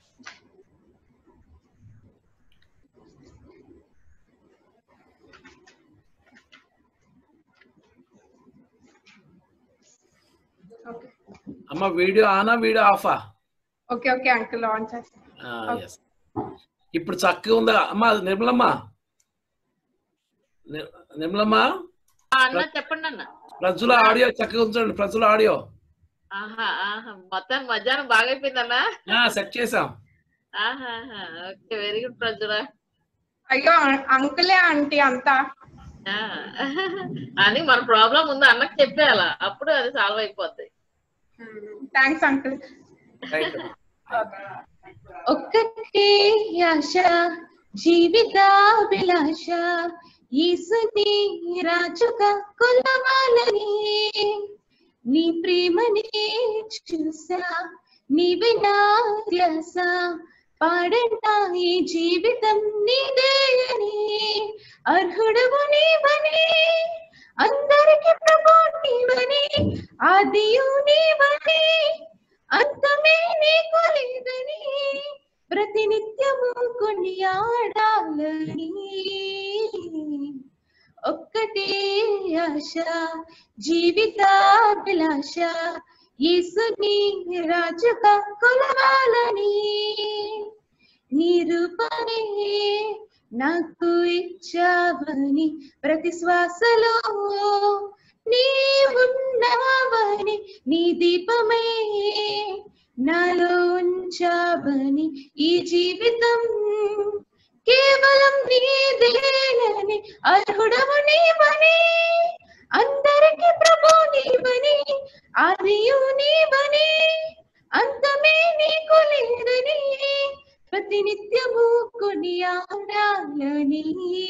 S6: ఓకే
S1: అమ్మ వీడియో ఆనా వీడియో ఆఫా
S6: ఓకే ఓకే అంకుల్ ఆన్ చేస్తాను
S1: ఎస్ ఇప్పుడు చక్కగా ఉందా అమ్మా నిర్మలమ్మ ని- నిర్మలమ్మ
S8: ఆ, అన్న చెప్పండి అన్న
S1: ప్రజల ఆడియో చక్కగా ఉంచండి ప్రజల ఆడియో
S8: ఆహా ఆహా మొత్తం మధ్యాహ్నం బాగా అయిపోయిందన్నా
S1: సెట్ చేసాం
S8: ఆహా ఓకే వెరీ గుడ్ ప్రజల
S6: అయ్యో అంకులే ఆంటీ అంతా
S8: అని మన ప్రాబ్లం ఉంది అన్నకి చెప్పేయాల అప్పుడు అది సాల్వ్ అయిపోద్ది
S6: థ్యాంక్స్ అంకుల్
S1: రైట్
S11: ఒక్కటే ఆశ జీవితాభిలాష ఈసుని రాజుగా కొలవాలని నీ ప్రేమని చూసా నీవి నా ధ్యాస పాడంట ఈ జీవితం నీదే అని అర్హుడవు నీవని అందరికి ప్రభు నీవని ఆదియు నీవని అంతమే నీకు లేదని ప్రతినిత్యము కొనియాడాలని ఒక్కటే ఆశ జీవితాభిలాష యేసుని రాజుగా కొలవాలని నీ రూపమే నాకు ఇచ్చావని ప్రతి శ్వాసలో నీ ఉన్నావని నీ దీపమే నాలో ఉంచావని ఈ జీవితం కేవలం నీదేనని అర్హుడవు నీవని అందరికి ప్రభు నీవని ఆదియు నీవని అంతమే నీకు లేదని ప్రతినిత్యము కొనియాడాలని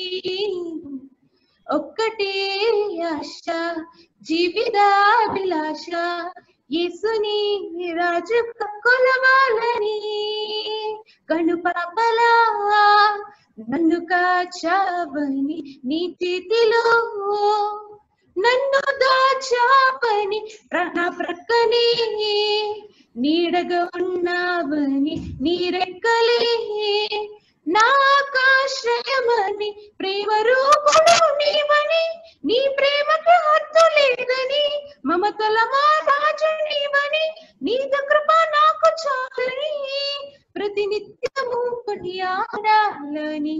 S11: ఒక్కటే ఆశ జీవితాభిలాష యేసుని రాజు కొలవాలని కను పాపలా నన్ను కాచావని నీ చేతిలో నన్ను దాచావని ప్రాణ ప్రక్కనే నీడగా ఉన్నావని నీ రెక్కలే నాకాశ్రయమని ప్రేమ రూపుడు నీవని నీ ప్రేమకు హద్దు లేదని మమతల మా రాజు నీవని నీదు కృప నాకు చాలని ప్రతినిత్యము కొనియాడాలని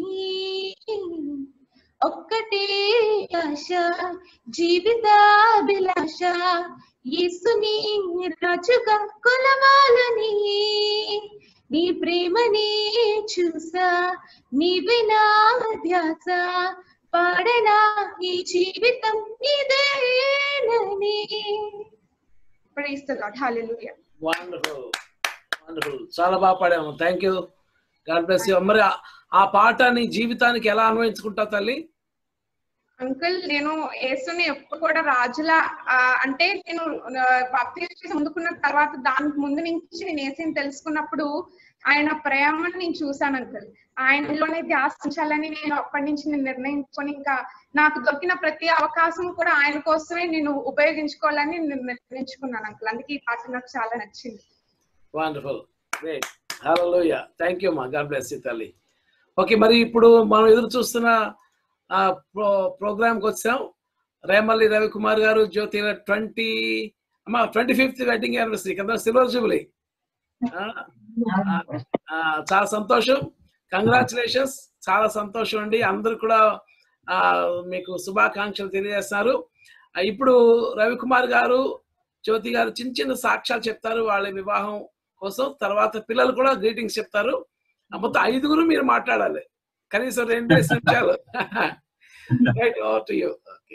S11: ఒక్కటే ఆశ జీవితాభిలాష యేసుని రాజుగా కొలవాలని నీ ప్రేమని చూసా నీవే నా ధ్యాస పాడనా ఈ జీవితం ఇదేనని
S6: praise the Lord hallelujah
S1: wonderful wonderful చాలా బాగా పాడాము thank you God bless you మరి ఆ- ఆ పాట నీ జీవితానికి ఎలా అన్వయించుకుంటావు తల్లి
S6: అంకుల్ నేను యేసుని ఎప్పుడు కూడా రాజులా ఆ, అంటే నేను బాప్తిస్ట్ అందుకున్న తర్వాత దానికి ముందు నుంచి నేను యేసుని తెలుసుకున్నప్పుడు ఆయన ప్రేమను నేను చూశాను అంకుల్ ఆయనలోనే ధ్యాస ఉంచాలని నేను అప్పటి నుంచి నేను నిర్ణయించుకొని ఇంకా నాకు దొరికిన ప్రతి అవకాశం కూడా ఆయన కోసమే నేను ఉపయోగించుకోవాలని నేను నిర్ణయించుకున్నాను అంకుల్ అందుకే ఈ పాట నాకు చాలా నచ్చింది
S1: వండర్ఫుల్ గ్రేట్ హలోయ థ్యాంక్ యూ మా గాడ్ బ్లెస్ యూ తల్లి ఓకే మరి ఇప్పుడు మనం ఎదురు చూస్తున్న ఆ, ప్రో ప్రోగ్రామ్కి వచ్చాం రేమల్లి రవికుమార్ గారు జ్యోతి ట్వంటీ అమ్మా ట్వంటీ ఫిఫ్త్ వెడ్డింగ్ యానివర్సరీ కదా సిల్వర్ జూబ్లీ ఆ, ఆ, ఆ, చాలా సంతోషం కంగ్రాచులేషన్స్ చాలా సంతోషం అండి అందరూ కూడా ఆ, మీకు శుభాకాంక్షలు తెలియజేస్తున్నారు ఆ, ఇప్పుడు రవికుమార్ గారు జ్యోతి గారు చిన్న చిన్న సాక్ష్యాలు చెప్తారు వాళ్ళ వివాహం కోసం తర్వాత పిల్లలు కూడా గ్రీటింగ్స్ చెప్తారు ఆ, మొత్తం ఐదుగురు మీరు మాట్లాడాలి కనీసం రెండు నిమిషాలు right over to you okay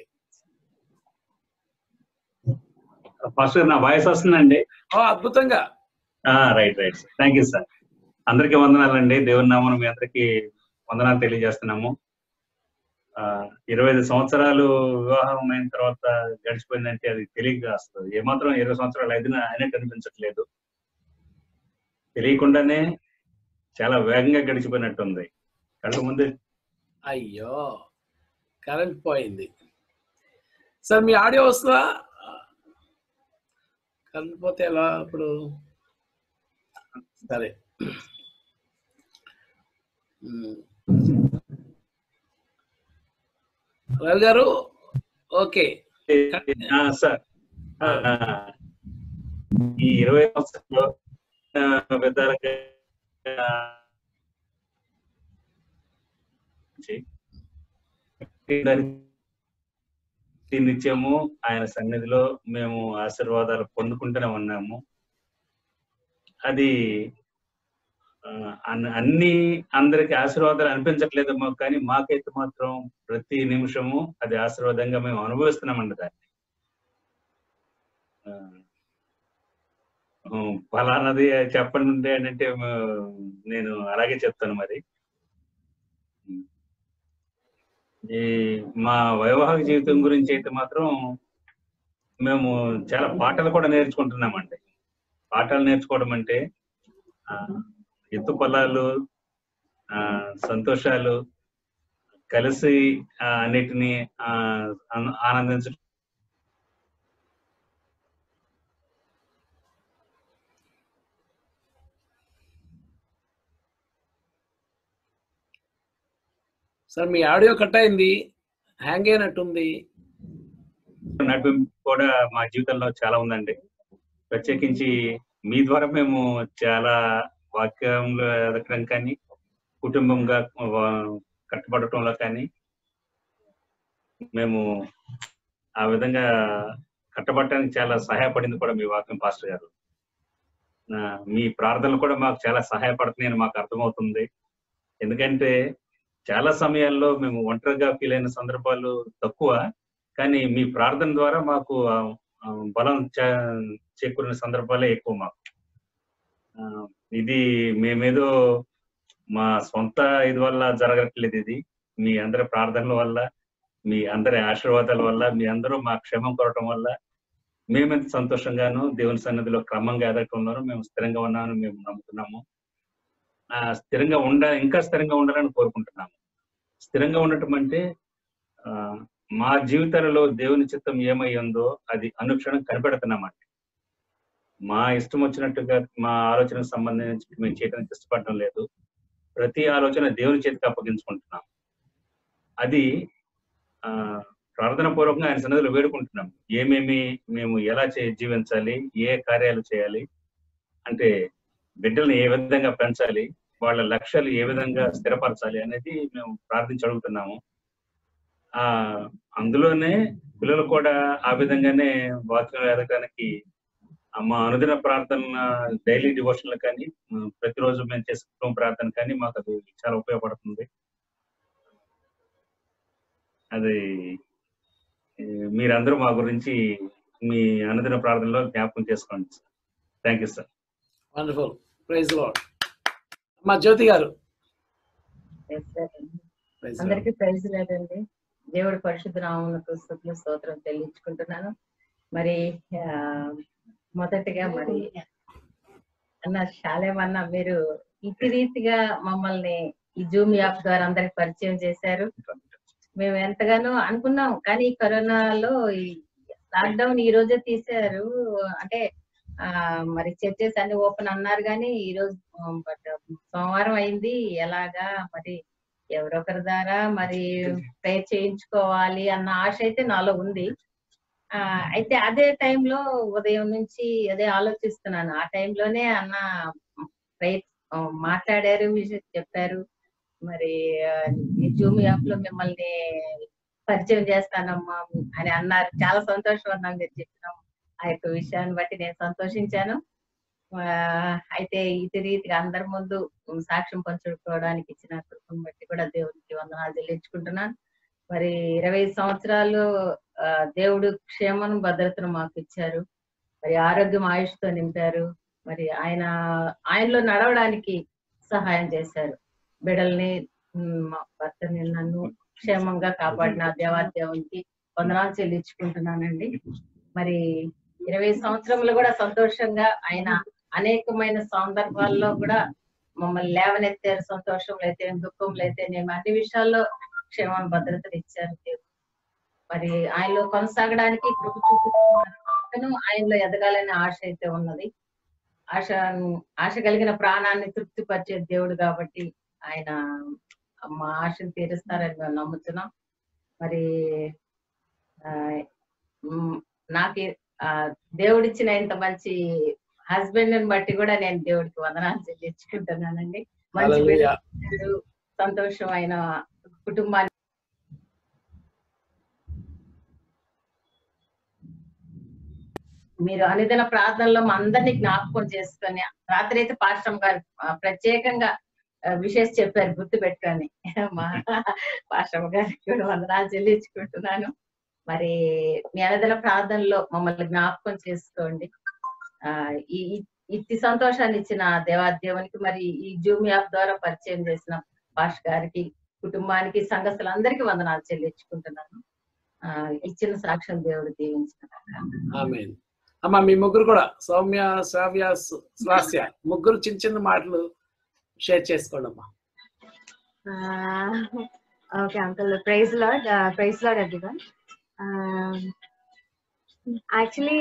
S12: first నా వాయిస్ వస్తుందండి
S1: ఓ అద్భుతంగా
S12: right right thank you sir అందరికీ వందనాలండి దేవుని నామను మీ అందరికీ వందనాలు తెలియజేస్తున్నాము ఆ, ఇరవై ఐదు సంవత్సరాలు వివాహం అయిన తర్వాత గడిచిపోయిందంటే అది తెలియక వస్తుంది ఏమాత్రం ఇరవై సంవత్సరాలు అయినా అయినట్టు అనిపించట్లేదు తెలియకుండానే చాలా వేగంగా గడిచిపోయినట్టుంది కళ్ళ ముందు
S1: అయ్యో కరెంట్ పోయింది సార్ మీ ఆడియో వస్తుందా కరెంట్ పోతే ఎలా ఇప్పుడు సరే మ్మ్. రవి గారు ఓకే
S12: ఆ, సార్ ఆ, ఈ ఇరవై సంవత్సరాలు ఆ, పెద్దలకి ఆ, చి- నిత్యము ఆయన సన్నిధిలో మేము ఆశీర్వాదాలు పొందుకుంటూనే ఉన్నాము అది ఆ, అన్- అన్ని అందరికి ఆశీర్వాదాలు అనిపించట్లేదేమో కానీ మాకైతే మాత్రం ప్రతి నిమిషము అది ఆశీర్వాదంగా మేము అనుభవిస్తున్నామండి దాన్ని ఆ, ఉం, ఫలానాది చెప్పండి అని అంటే ఆ, నేను అలాగే చెప్తాను మరి ఈ మా వైవాహిక జీవితం గురించి అయితే మాత్రం మేము చాలా పాటలు కూడా నేర్చుకుంటున్నామండి పాటలు నేర్చుకోవడం అంటే ఆ, ఎత్తు పొలాలు ఆ, సంతోషాలు కలిసి ఆ, అన్నిటినీ ఆ, ఆన- ఆనందించడం
S1: సార్ మీ ఆడియో కట్ అయింది హ్యాంగ్ అయినట్టుంది
S12: నడిపింపు కూడా మా జీవితంలో చాలా ఉందండి ప్రత్యేకించి మీ ద్వారా మేము చాలా వాక్యంలో ఎదగడం కానీ కుటుంబంగా వా- కట్టుబడటంలో కానీ మేము ఆ విధంగా కట్టబడటానికి చాలా సహాయపడింది కూడా మీ వాక్యం పాస్టర్ గారు ఆ, మీ ప్రార్థనలు కూడా మాకు చాలా సహాయపడుతున్నాయని మాకు అర్థమవుతుంది ఎందుకంటే చాలా సమయాల్లో మేము ఒంటరిగా ఫీల్ అయిన సందర్భాలు తక్కువ కానీ మీ ప్రార్థన ద్వారా మాకు ఆ, ఆ, బలం చే- చేకూరిన సందర్భాలే ఎక్కువ మాకు ఆ, ఇది మేమేదో మా సొంత ఇది వల్ల జరగట్లేదు ఇది మీ అందరి ప్రార్థనల వల్ల మీ అందరి ఆశీర్వాదాల వల్ల మీ అందరూ మా క్షేమం కోరటం వల్ల మేమెంత సంతోషంగాను దేవుని సన్నిధిలో క్రమంగా ఎదగటంలోనూ మేము స్థిరంగా ఉన్నామని మేము నమ్ముతున్నాము ఆ స్థిరంగా ఉండ ఇంకా స్థిరంగా ఉండాలని కోరుకుంటున్నాము స్థిరంగా ఉండటం అంటే ఆ, మా జీవితాలలో దేవుని చిత్తం ఏమై ఉందో అది అనుక్షణం కనిపెడుతున్నామండి మా ఇష్టం వచ్చినట్టుగా మా ఆలోచనకు సంబంధించి మేము చేయడానికి ఇష్టపడడం లేదు ప్రతి ఆలోచన దేవుని చేతికి అప్పగించుకుంటున్నాం అది ఆ ప్రార్థన పూర్వకంగా ఆయన సన్నిధిలో వేడుకుంటున్నాం ఏమేమి మేము ఎలా చే జీవించాలి ఏ కార్యాలు చేయాలి అంటే బిడ్డల్ని ఏ విధంగా పెంచాలి వాళ్ళ లక్ష్యాలు ఏ విధంగా స్థిరపరచాలి అనేది మేము ప్రార్థించి అడుగుతున్నాము ఆ అందులోనే పిల్లలు కూడా ఆ విధంగానే వాక్యం ఎదగడానికి ఆ మా అనుదిన ప్రార్థన డైలీ డివోషన్లు కానీ ఆ, ప్రతిరోజు మేము చేసే కుటుంబ ప్రార్థన కానీ మాకు అది చాలా ఉపయోగపడుతుంది అది ఏ, మీరందరూ మా గురించి మీ అనుదిన ప్రార్థనలో జ్ఞాపకం చేసుకోండి sir thank you sir
S1: wonderful praise Lord మా జ్యోతి గారు
S13: Yes, sir.
S1: Praise
S13: అందరికీ ప్రైజ్ లేదండి దేవుడి పరిశుద్ధ నామమునకు స్థుతులు స్తోత్రం చెల్లించుకుంటున్నాను మరి ఆ, మొదటిగా మరి అన్న శాలేం అన్న మీరు ఇటు రీతిగా మమ్మల్ని ఈ జూమ్ యాప్ ద్వారా అందరికి పరిచయం చేశారు మేము ఎంతగానో అనుకున్నాం కానీ ఈ కరోనాలో ఈ లాక్డౌన్ ఈ రోజే తీశారు అంటే ఆ మరి చర్చెస్ అన్ని ఓపెన్ అన్నారు కానీ ఈ రోజు బట్ సోమవారం అయింది ఎలాగా మరి ఎవరొకరి ద్వారా మరి ప్రేయర్ చేయించుకోవాలి అన్న ఆశ అయితే నాలో ఉంది ఆ అయితే అదే టైంలో ఉదయం నుంచి అదే ఆలోచిస్తున్నాను ఆ టైంలోనే అన్న ప్రేయర్ మాట్లాడారు విషయం చెప్పారు మరి ఆ, ఈ జూమ్ యాప్ లో మిమ్మల్ని పరిచయం చేస్తానమ్మా అని అన్నారు చాలా సంతోషం అన్నాను మీరు చెప్పినాం ఆ యొక్క విషయాన్ని బట్టి నేను సంతోషించాను ఆ, అయితే ఇది రీతిగా అందరి ముందు సాక్ష్యం పంచుకోవడానికి ఇచ్చిన కృపను బట్టి కూడా దేవునికి వందనాలు చెల్లించుకుంటున్నాను మరి ఇరవై సంవత్సరాలు ఆ, దేవుడు క్షేమం భద్రతను మాకు ఇచ్చారు మరి ఆరోగ్యం ఆయుష్తో నింపారు మరి ఆయన ఆయనలో నడవడానికి సహాయం చేశారు బిడల్ని ఉమ్, మా భర్తని నన్ను క్షేమంగా కాపాడిన దేవాదేవునికి వందనాలు చెల్లించుకుంటున్నానండి మరి ఇరవై సంవత్సరములు కూడా సంతోషంగా ఆయన అనేకమైన సందర్భాల్లో కూడా మమ్మల్ని లేవనెత్తారు సంతోషంలో అయితే దుఃఖంలో అయితే నేను అన్ని విషయాల్లో క్షేమ భద్రతను ఇచ్చారు దేవుడు మరి ఆయనలో కొనసాగడానికి కృప చూపుతున్నారు ఆయనలో ఎదగాలనే ఆశ అయితే ఉన్నది ఆశ ఆశ కలిగిన ప్రాణాన్ని తృప్తిపరిచే దేవుడు కాబట్టి ఆయన మా ఆశను తీరుస్తారని మేము నమ్ముతున్నాం మరి ఆ, మ్, నాకు ఈ- ఆ, దేవుడిచ్చిన ఇంత మంచి హస్బెండ్ ని బట్టి కూడా నేను దేవుడికి వందనాలు చెల్లించుకుంటున్నానండి మంచి
S1: Hallelujah.
S13: బిడ్డలు, సంతోషమైన కుటుంబాన్ని మీరు అనుదిన ప్రార్థనలో మా అందరినీ జ్ఞాపకం చేసుకొని రాత్రి అయితే పాశ్రం గారు ఆ, ప్రత్యేకంగా ఆ, విషెస్ చెప్పారు గుర్తు పెట్టుకొని మా పాశ్రం గారికి కూడా వందనాలు చెల్లించుకుంటున్నాను మరి మీ అనుదిన ప్రార్థనలో మమ్మల్ని జ్ఞాపకం చేసుకోండి ఆ ఈ ఈ- ఇట్టి సంతోషాన్ని ఇచ్చిన దేవాదేవునికి మరి ఈ జూమ్ యాప్ ద్వారా పరిచయం చేసిన పాష్ గారికి కుటుంబానికి సంఘస్థులందరికీ వందనాలు చెల్లించుకుంటున్నాను ఆ ఇచ్చిన సాక్ష్యం దేవుడు దీవించిన
S1: ఆమేన్ అమ్మ మీ ముగ్గురు కూడా సౌమ్య శ్రావ్య సు- స్వాస్య ముగ్గురు చిన్న చిన్న మాటలు షేర్ చేసుకోండి అమ్మా
S14: okay uncle praise Lord praise Lord everyone actually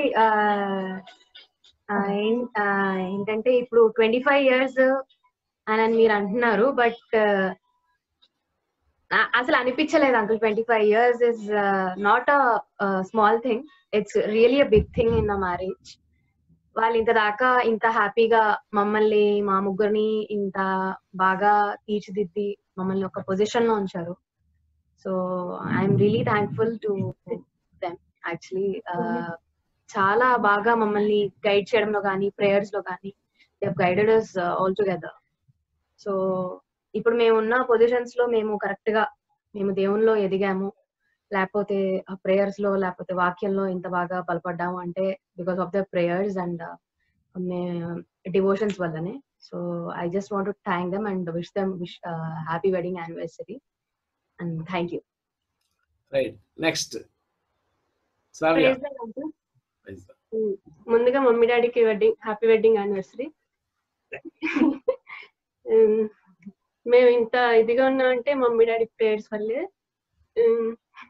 S14: ఏంటంటే ఇప్పుడు ట్వంటీ ఫైవ్ ఇయర్స్ అని మీరు అంటున్నారు బట్ అసలు అనిపించలేదు uncle twenty five years is not a small thing it's really a big thing in the marriage వాళ్ళు ఇంత దాకా ఇంత హ్యాపీగా మమ్మల్ని మా ముగ్గురిని ఇంత బాగా తీర్చిదిద్ది మమ్మల్ని ఒక పొజిషన్ లో ఉంచారు so I'm really thankful to them actually చాలా బాగా మమ్మల్ని గైడ్ చేయడంలో కానీ ప్రేయర్స్ లో కానీ guided us all together so ఇప్పుడు మేము ఉన్న పొజిషన్స్ లో మేము కరెక్ట్ గా మేము దేవునిలో ఎదిగాము లేకపోతే ప్రేయర్స్ లో లేకపోతే వాక్యంలో ఇంత బాగా బలపడ్డాము అంటే because of the prayers and devotions వల్లనే so I just want to thank them and wish them wish happy wedding anniversary and thank you
S1: right next Shravya
S9: Praise the Lord. ఉమ్, ముందుగా మమ్మీ డాడీకి వెడ్డింగ్ హ్యాపీ వెడ్డింగ్ యానివర్సరీ మేము ఇంత ఇదిగా ఉన్నాం అంటే mummy daddy prayers వల్లే ఉమ్,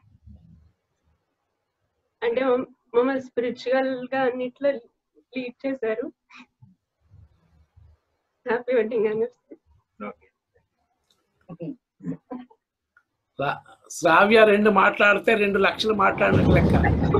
S9: అంటే మమ్- మమ్మల్ని స్పిరిచువల్ గా అన్నిట్లో లీడ్ చేశారు హ్యాపీ వెడ్డింగ్ యానివర్సరీ
S1: శ్రా- శ్రావ్య రెండు మాట్లాడితే రెండు లక్షలు మాట్లాడినట్టు లెక్క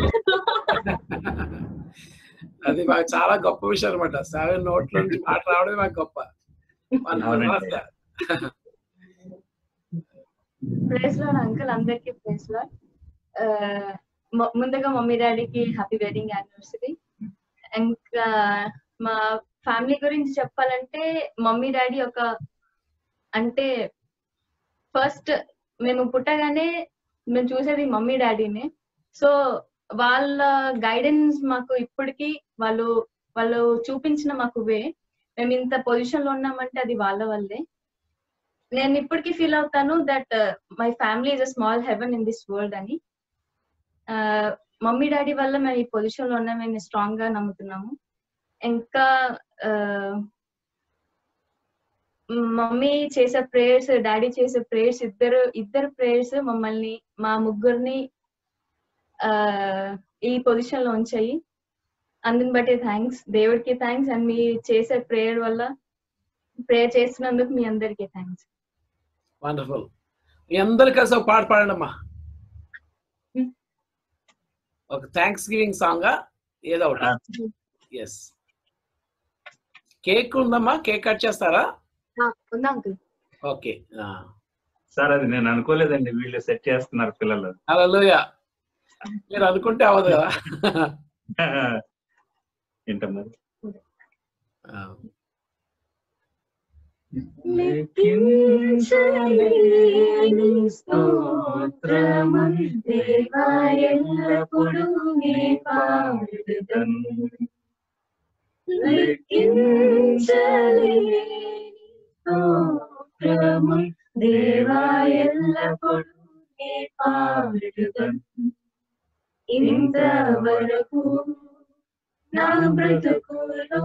S1: అది మాకు చాలా గొప్ప విషయం అనమాట శ్రావ్య నోట్ల నుంచి మాట రావడమే మాకు గొప్ప మన
S12: అవునండి.
S1: శ్రావ్య.
S14: ప్రైస్ లాడ్ అంకుల్ అందరికి ప్రైస్ లాడ్ ముందుగా మమ్మీ డాడీకి హ్యాపీ వెడ్డింగ్ యానివర్సరీ ఇంకా మా ఫ్యామిలీ గురించి చెప్పాలంటే మమ్మీ డాడీ ఒక అంటే ఫస్ట్ మేము పుట్టగానే మేము చూసేది మమ్మీ డాడీనే సో వాళ్ళ గైడెన్స్ మాకు ఇప్పటికీ వాళ్ళు వాళ్ళు చూపించిన మాకు వే మేము ఇంత పొజిషన్ లో ఉన్నామంటే అది వాళ్ళ వల్లే నేను ఇప్పటికీ ఫీల్ అవుతాను that my family is a small heaven in this world అని మమ్మీ డాడీ వల్ల మేము ఈ పొజిషన్ లో ఉన్నామని స్ట్రాంగ్ గా నమ్ముతున్నాము ఇంకా మమ్మీ చేసే ప్రేయర్స్ డాడీ చేసే ప్రేయర్స్ ఇద్దరు ఇద్దరు ప్రేయర్స్ మమ్మల్ని మా ముగ్గురిని ఈ పొజిషన్ లో ఉంచాయి అందుని బట్టి థ్యాంక్స్ దేవుడికి థ్యాంక్స్ అండ్ మీ చేసే ప్రేయర్ వల్ల ప్రేయర్ చేస్తున్నందుకు మీ అందరికి థ్యాంక్స్
S1: వండర్ఫుల్ మీ అందరు కలిసి ఒక పాట పాడండి అమ్మా ఒక థ్యాంక్స్ గివింగ్ సాంగ్ ఏదో ఒకటి ఎస్ కేక్ ఉందమ్మా కేక్ కట్ చేస్తారా
S14: ఉందా అంకుల్
S1: ఓకే
S12: సార్ అది నేను అనుకోలేదండి వీళ్ళు సెట్ చేస్తున్నారు పిల్లలు
S1: అలా మీరు అనుకుంటే అవ్వదు కదా
S12: ఏంటన్నారు
S11: లెక్కించలేని స్తోత్రము దేవా ఎల్లప్పుడూ నీ పాడుదను లెక్కించలేని స్తోత్రము దేవా ఎల్లప్పుడూ నీ పాడుదను ఇంతవరకు నా బ్రతుకులో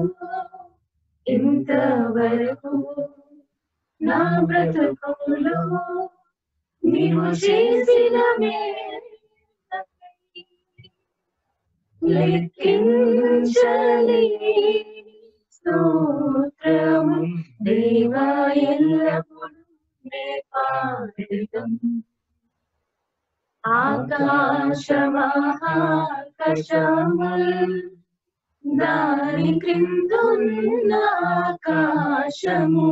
S11: ఇంతవరకు నా బ్రతుకులో నీవు చేసిన లెక్కించలేని స్తోత్రము దేవా ఎల్లప్పుడు నే పాడుదం ఆకాశమహాకాశముల్ దాని క్రిందున్న ఆకాశము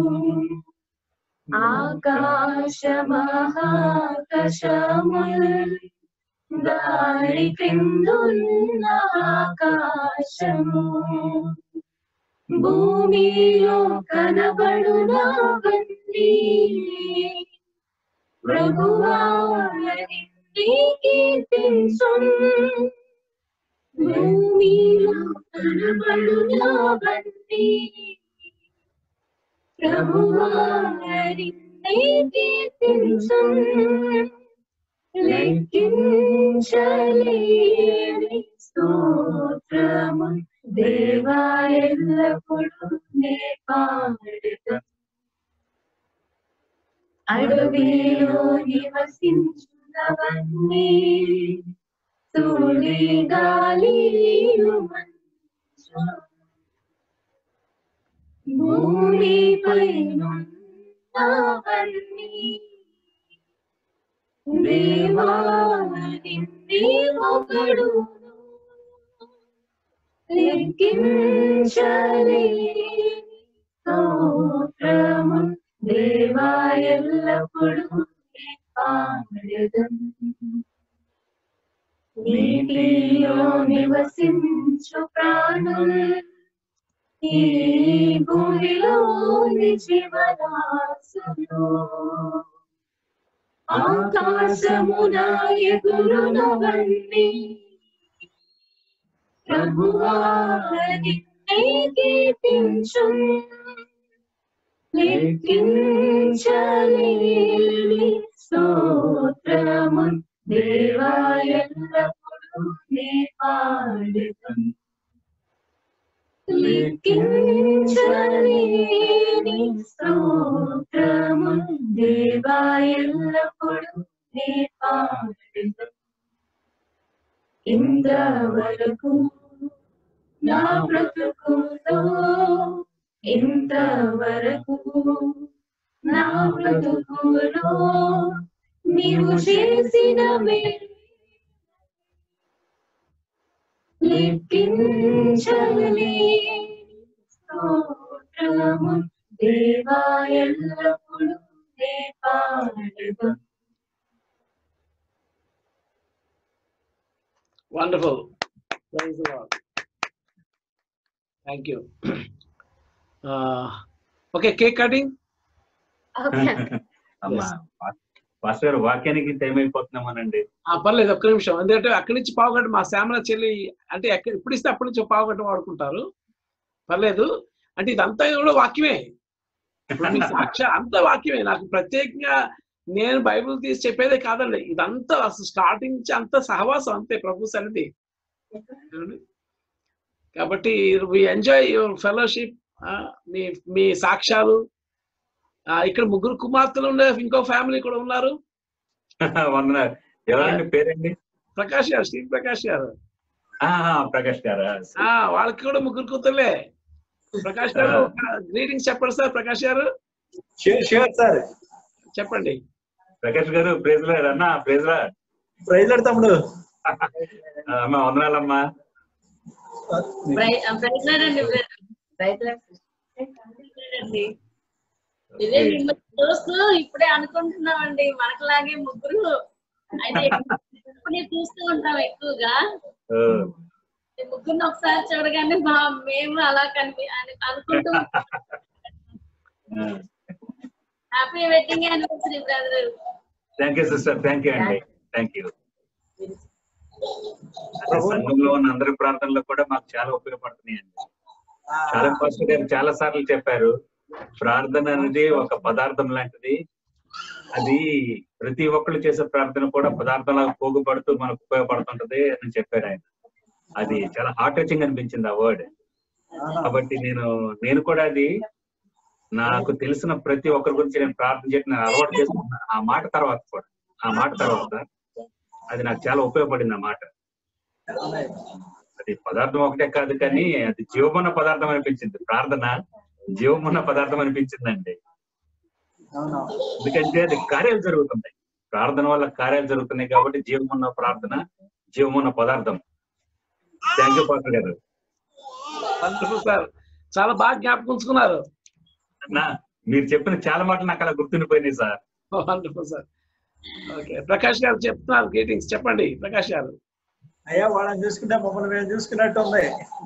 S11: ఆకాశమహాకాశముల్ దాని క్రిందున్న ఆకాశము భూమిలో కనబడునవన్నీ ప్రభువాలని కీర్తించున్ భూమిలో కనబడునవన్నీ ప్రభువారి కీర్తించున్ లెక్కించలేని స్తోత్రము దేవా ఎల్లప్పుడు నే పాడుతా అడవిలో నివసించున్నవన్నీ తూలి గాలియు మంచు భూమిపై నున్నవన్నీ దేవాని ఒకడు లెక్కించలేని స్తోత్రము దేవా ఎల్లప్పుడు పాడదం నీటిలో నివసించు ప్రాణులు ఈ భూమిలోని జీవరాశులు ఆకాశమున ఎగురునవన్నీ ప్రభువాని కీర్తించు లెక్కించలేని స్తోత్రము దేవా ఎల్లప్పుడు నీ పాడుతం లెక్కించలేని స్తోత్రము దేవా ఎల్లప్పుడు నీ పాడుతం ఇంతవరకు నా బ్రతుకులో ఇంతవరకు నా బ్రతుకులో నీవు చేసిన లెక్కించలే స్తోత్రము దేవా ఎల్లప్పుడు స్తుతి పాడెదం
S1: wonderful thank you okay cake cutting
S14: Okay.
S12: అమ్మా పాస్టర్ గారు వాక్యానికి టైం అయిపోతున్నామనండి
S1: ఆ పర్లేదు ఒక్క నిమిషం ఎందుకంటే అక్కడి నుంచి పావుగంట మా శ్యామల చెల్లి అంటే ఎక్కడ ఇప్పుడు ఇస్తే అప్పటి నుంచి పావుగంట వాడుకుంటారు పర్లేదు అంటే ఇదంతా కూడా వాక్యమే ఇప్పుడు మీ సాక్ష అంత వాక్యమే నాకు ప్రత్యేకంగా నేను బైబిల్ తీసి చెప్పేదే కాదండి ఇదంతా అసలు స్టార్టింగ్ నుంచి అంత సహవాసం అంతే ప్రభు సన్నిధి ఏమండి? కాబట్టి వి ఎంజాయ్ యువర్ ఫెలోషిప్ మీ మీ సాక్ష్యాలు ఆ, ఇక్కడ ముగ్గురు కుమార్తెలు ఉండే ఇంకో ఫ్యామిలీ కూడా ఉన్నారు
S12: వందన ఎవరండి పేరండి
S1: ప్రకాష్ గారు శ్రీ ప్రకాష్ గారు
S12: ఆహా, ప్రకాష్ గారా
S1: ఆ వాళ్ళకి కూడా ముగ్గురు కూతుర్లే ప్రకాష్ గారు గ్రీటింగ్స్ చెప్పండి సార్ ప్రకాష్ గారు
S15: షూర్ షూర్ సార్
S1: చెప్పండి
S12: ప్రకాష్ గారు ప్రైజ్ లాడ్ అన్న ప్రైజ్ లాడ్
S15: ప్రైజ్ లాడ్ తమ్ముడు
S12: అమ్మా వందనాలమ్మా
S8: అండి ఇదే మిమ్మల్ని చూస్తూ ఇప్పుడే అనుకుంటున్నామండి మనకులాగే ముగ్గురు అయితే ఎప్పుడు చూస్తూ ఉంటాం ఎక్కువగా ఈ ముగ్గురిని ఒకసారి చూడగానే మా మేము అలా కనిపి అని- అనుకుంటూ happy wedding anniversary brother
S12: thank you sister thank you అండి థ్యాంక్ యూ సంఘంలో ఉన్న అందరి ప్రార్థనలు కూడా మాకు చాలా ఉపయోగపడుతున్నాయండి చాలా ఫస్ట్ గారు చాలా సార్లు చెప్పారు ప్రార్థన అనేది ఒక పదార్థం లాంటిది అది ప్రతి ఒక్కళ్ళు చేసే ప్రార్థన కూడా పదార్థంలాగా పోగుపడుతూ మనకు ఉపయోగపడుతుంటది అని చెప్పారు ఆయన అది చాలా హార్ట్ టచింగ్ అనిపించింది ఆ వర్డ్ కాబట్టి నేను నేను కూడా అది నాకు తెలిసిన ప్రతి ఒక్కరి గురించి నేను ప్రార్థన చేసి నేను అలవాటు చేసుకున్నాను ఆ మాట తర్వాత కూడా ఆ మాట తర్వాత అది నాకు చాలా ఉపయోగపడింది ఆ మాట అది పదార్థం ఒకటే కాదు కానీ అది జీవమున్న పదార్థం అనిపించింది ప్రార్థన జీవమున్న పదార్థం అనిపించిందండి ఎందుకంటే అది కార్యాలు జరుగుతున్నాయి ప్రార్థన వల్ల కార్యాలు జరుగుతున్నాయి కాబట్టి జీవమున్న ప్రార్థన జీవమున్న పదార్థం థ్యాంక్ యూ పాస్టర్ గారు
S1: వండర్ఫుల్ సార్ చాలా బాగా జ్ఞాపకం ఉంచుకున్నారు
S12: నా మీరు చెప్పిన చాలా మాటలు నాకు అలా గుర్తుండిపోయినాయి sir
S1: wonderful sir okay Prakash గారు చెప్తున్నారు గ్రీటింగ్స్ చెప్పండి ప్రకాష్ గారు
S15: అయ్యా వాళ్ళని చూసుకుంటే మమ్మల్ని మేము చూసుకున్నట్టు ఉంది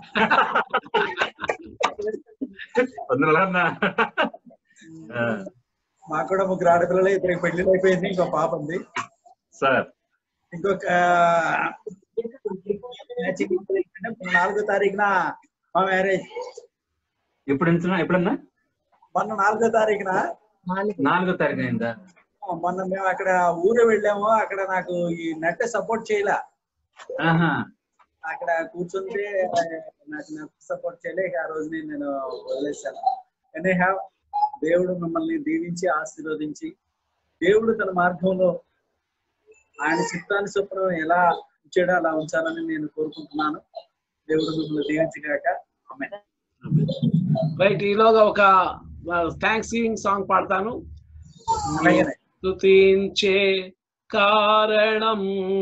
S12: వందనాలన్నా ఆ,
S15: మాకు కూడా ముగ్గురు ఆడపిల్లలు ఇద్దరికి పెళ్లి అయిపోయింది ఇంకో పాప ఉంది
S12: సార్
S15: ఇంకొక మ్యాచింగ్ నాలుగో తారీఖున మా మ్యారేజ్
S12: ఎప్పుడు ఎంతున్నా ఎప్పుడన్నా
S15: మొన్న నాలుగో తారీఖున
S12: నాలుగో తారీఖు అయిందా
S15: మొన్న మేము అక్కడ ఊరు వెళ్ళాము అక్కడ నాకు ఈ నెట్ సపోర్ట్ చేయలే
S12: ఆహా
S15: అక్కడ కూర్చుంటే నాకు నెట్ సపోర్ట్ చేయలేక ఆ రోజు నేను వదిలేశాను ఎనీ హ్యావ్ దేవుడు మిమ్మల్ని దీవించి ఆశీర్వదించి దేవుడు తన మార్గంలో ఆయన చిత్తాన్ని చొప్పున ఎలా ఉంచాడో అలా ఉంచాలని నేను కోరుకుంటున్నాను దేవుడు మిమ్మల్ని దీవించగాక ఆమె
S1: రైట్ ఈలోగా ఒక థ్యాంక్స్ గివింగ్ సాంగ్ పాడతాను
S15: అలాగేనే.
S1: స్తుతించే కారణం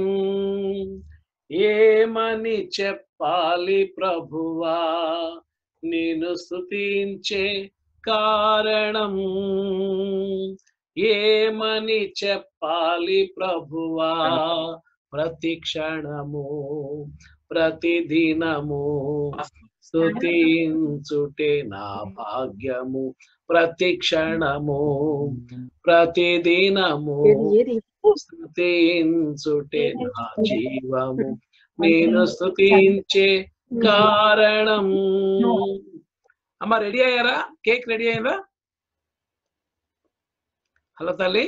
S1: ఏమని చెప్పాలి ప్రభువా నేను స్తుతించే కారణం ఏమని చెప్పాలి ప్రభువా ప్రతి క్షణము ప్రతిదినము స్తుతించుటే నా భాగ్యము ప్రతి క్షణము ప్రతిదినము స్తుతించుటే నా జీవము నేను స్తుతించే కారణం అమ్మ రెడీ అయ్యారా కేక్ రెడీ అయ్యారా హలో తల్లి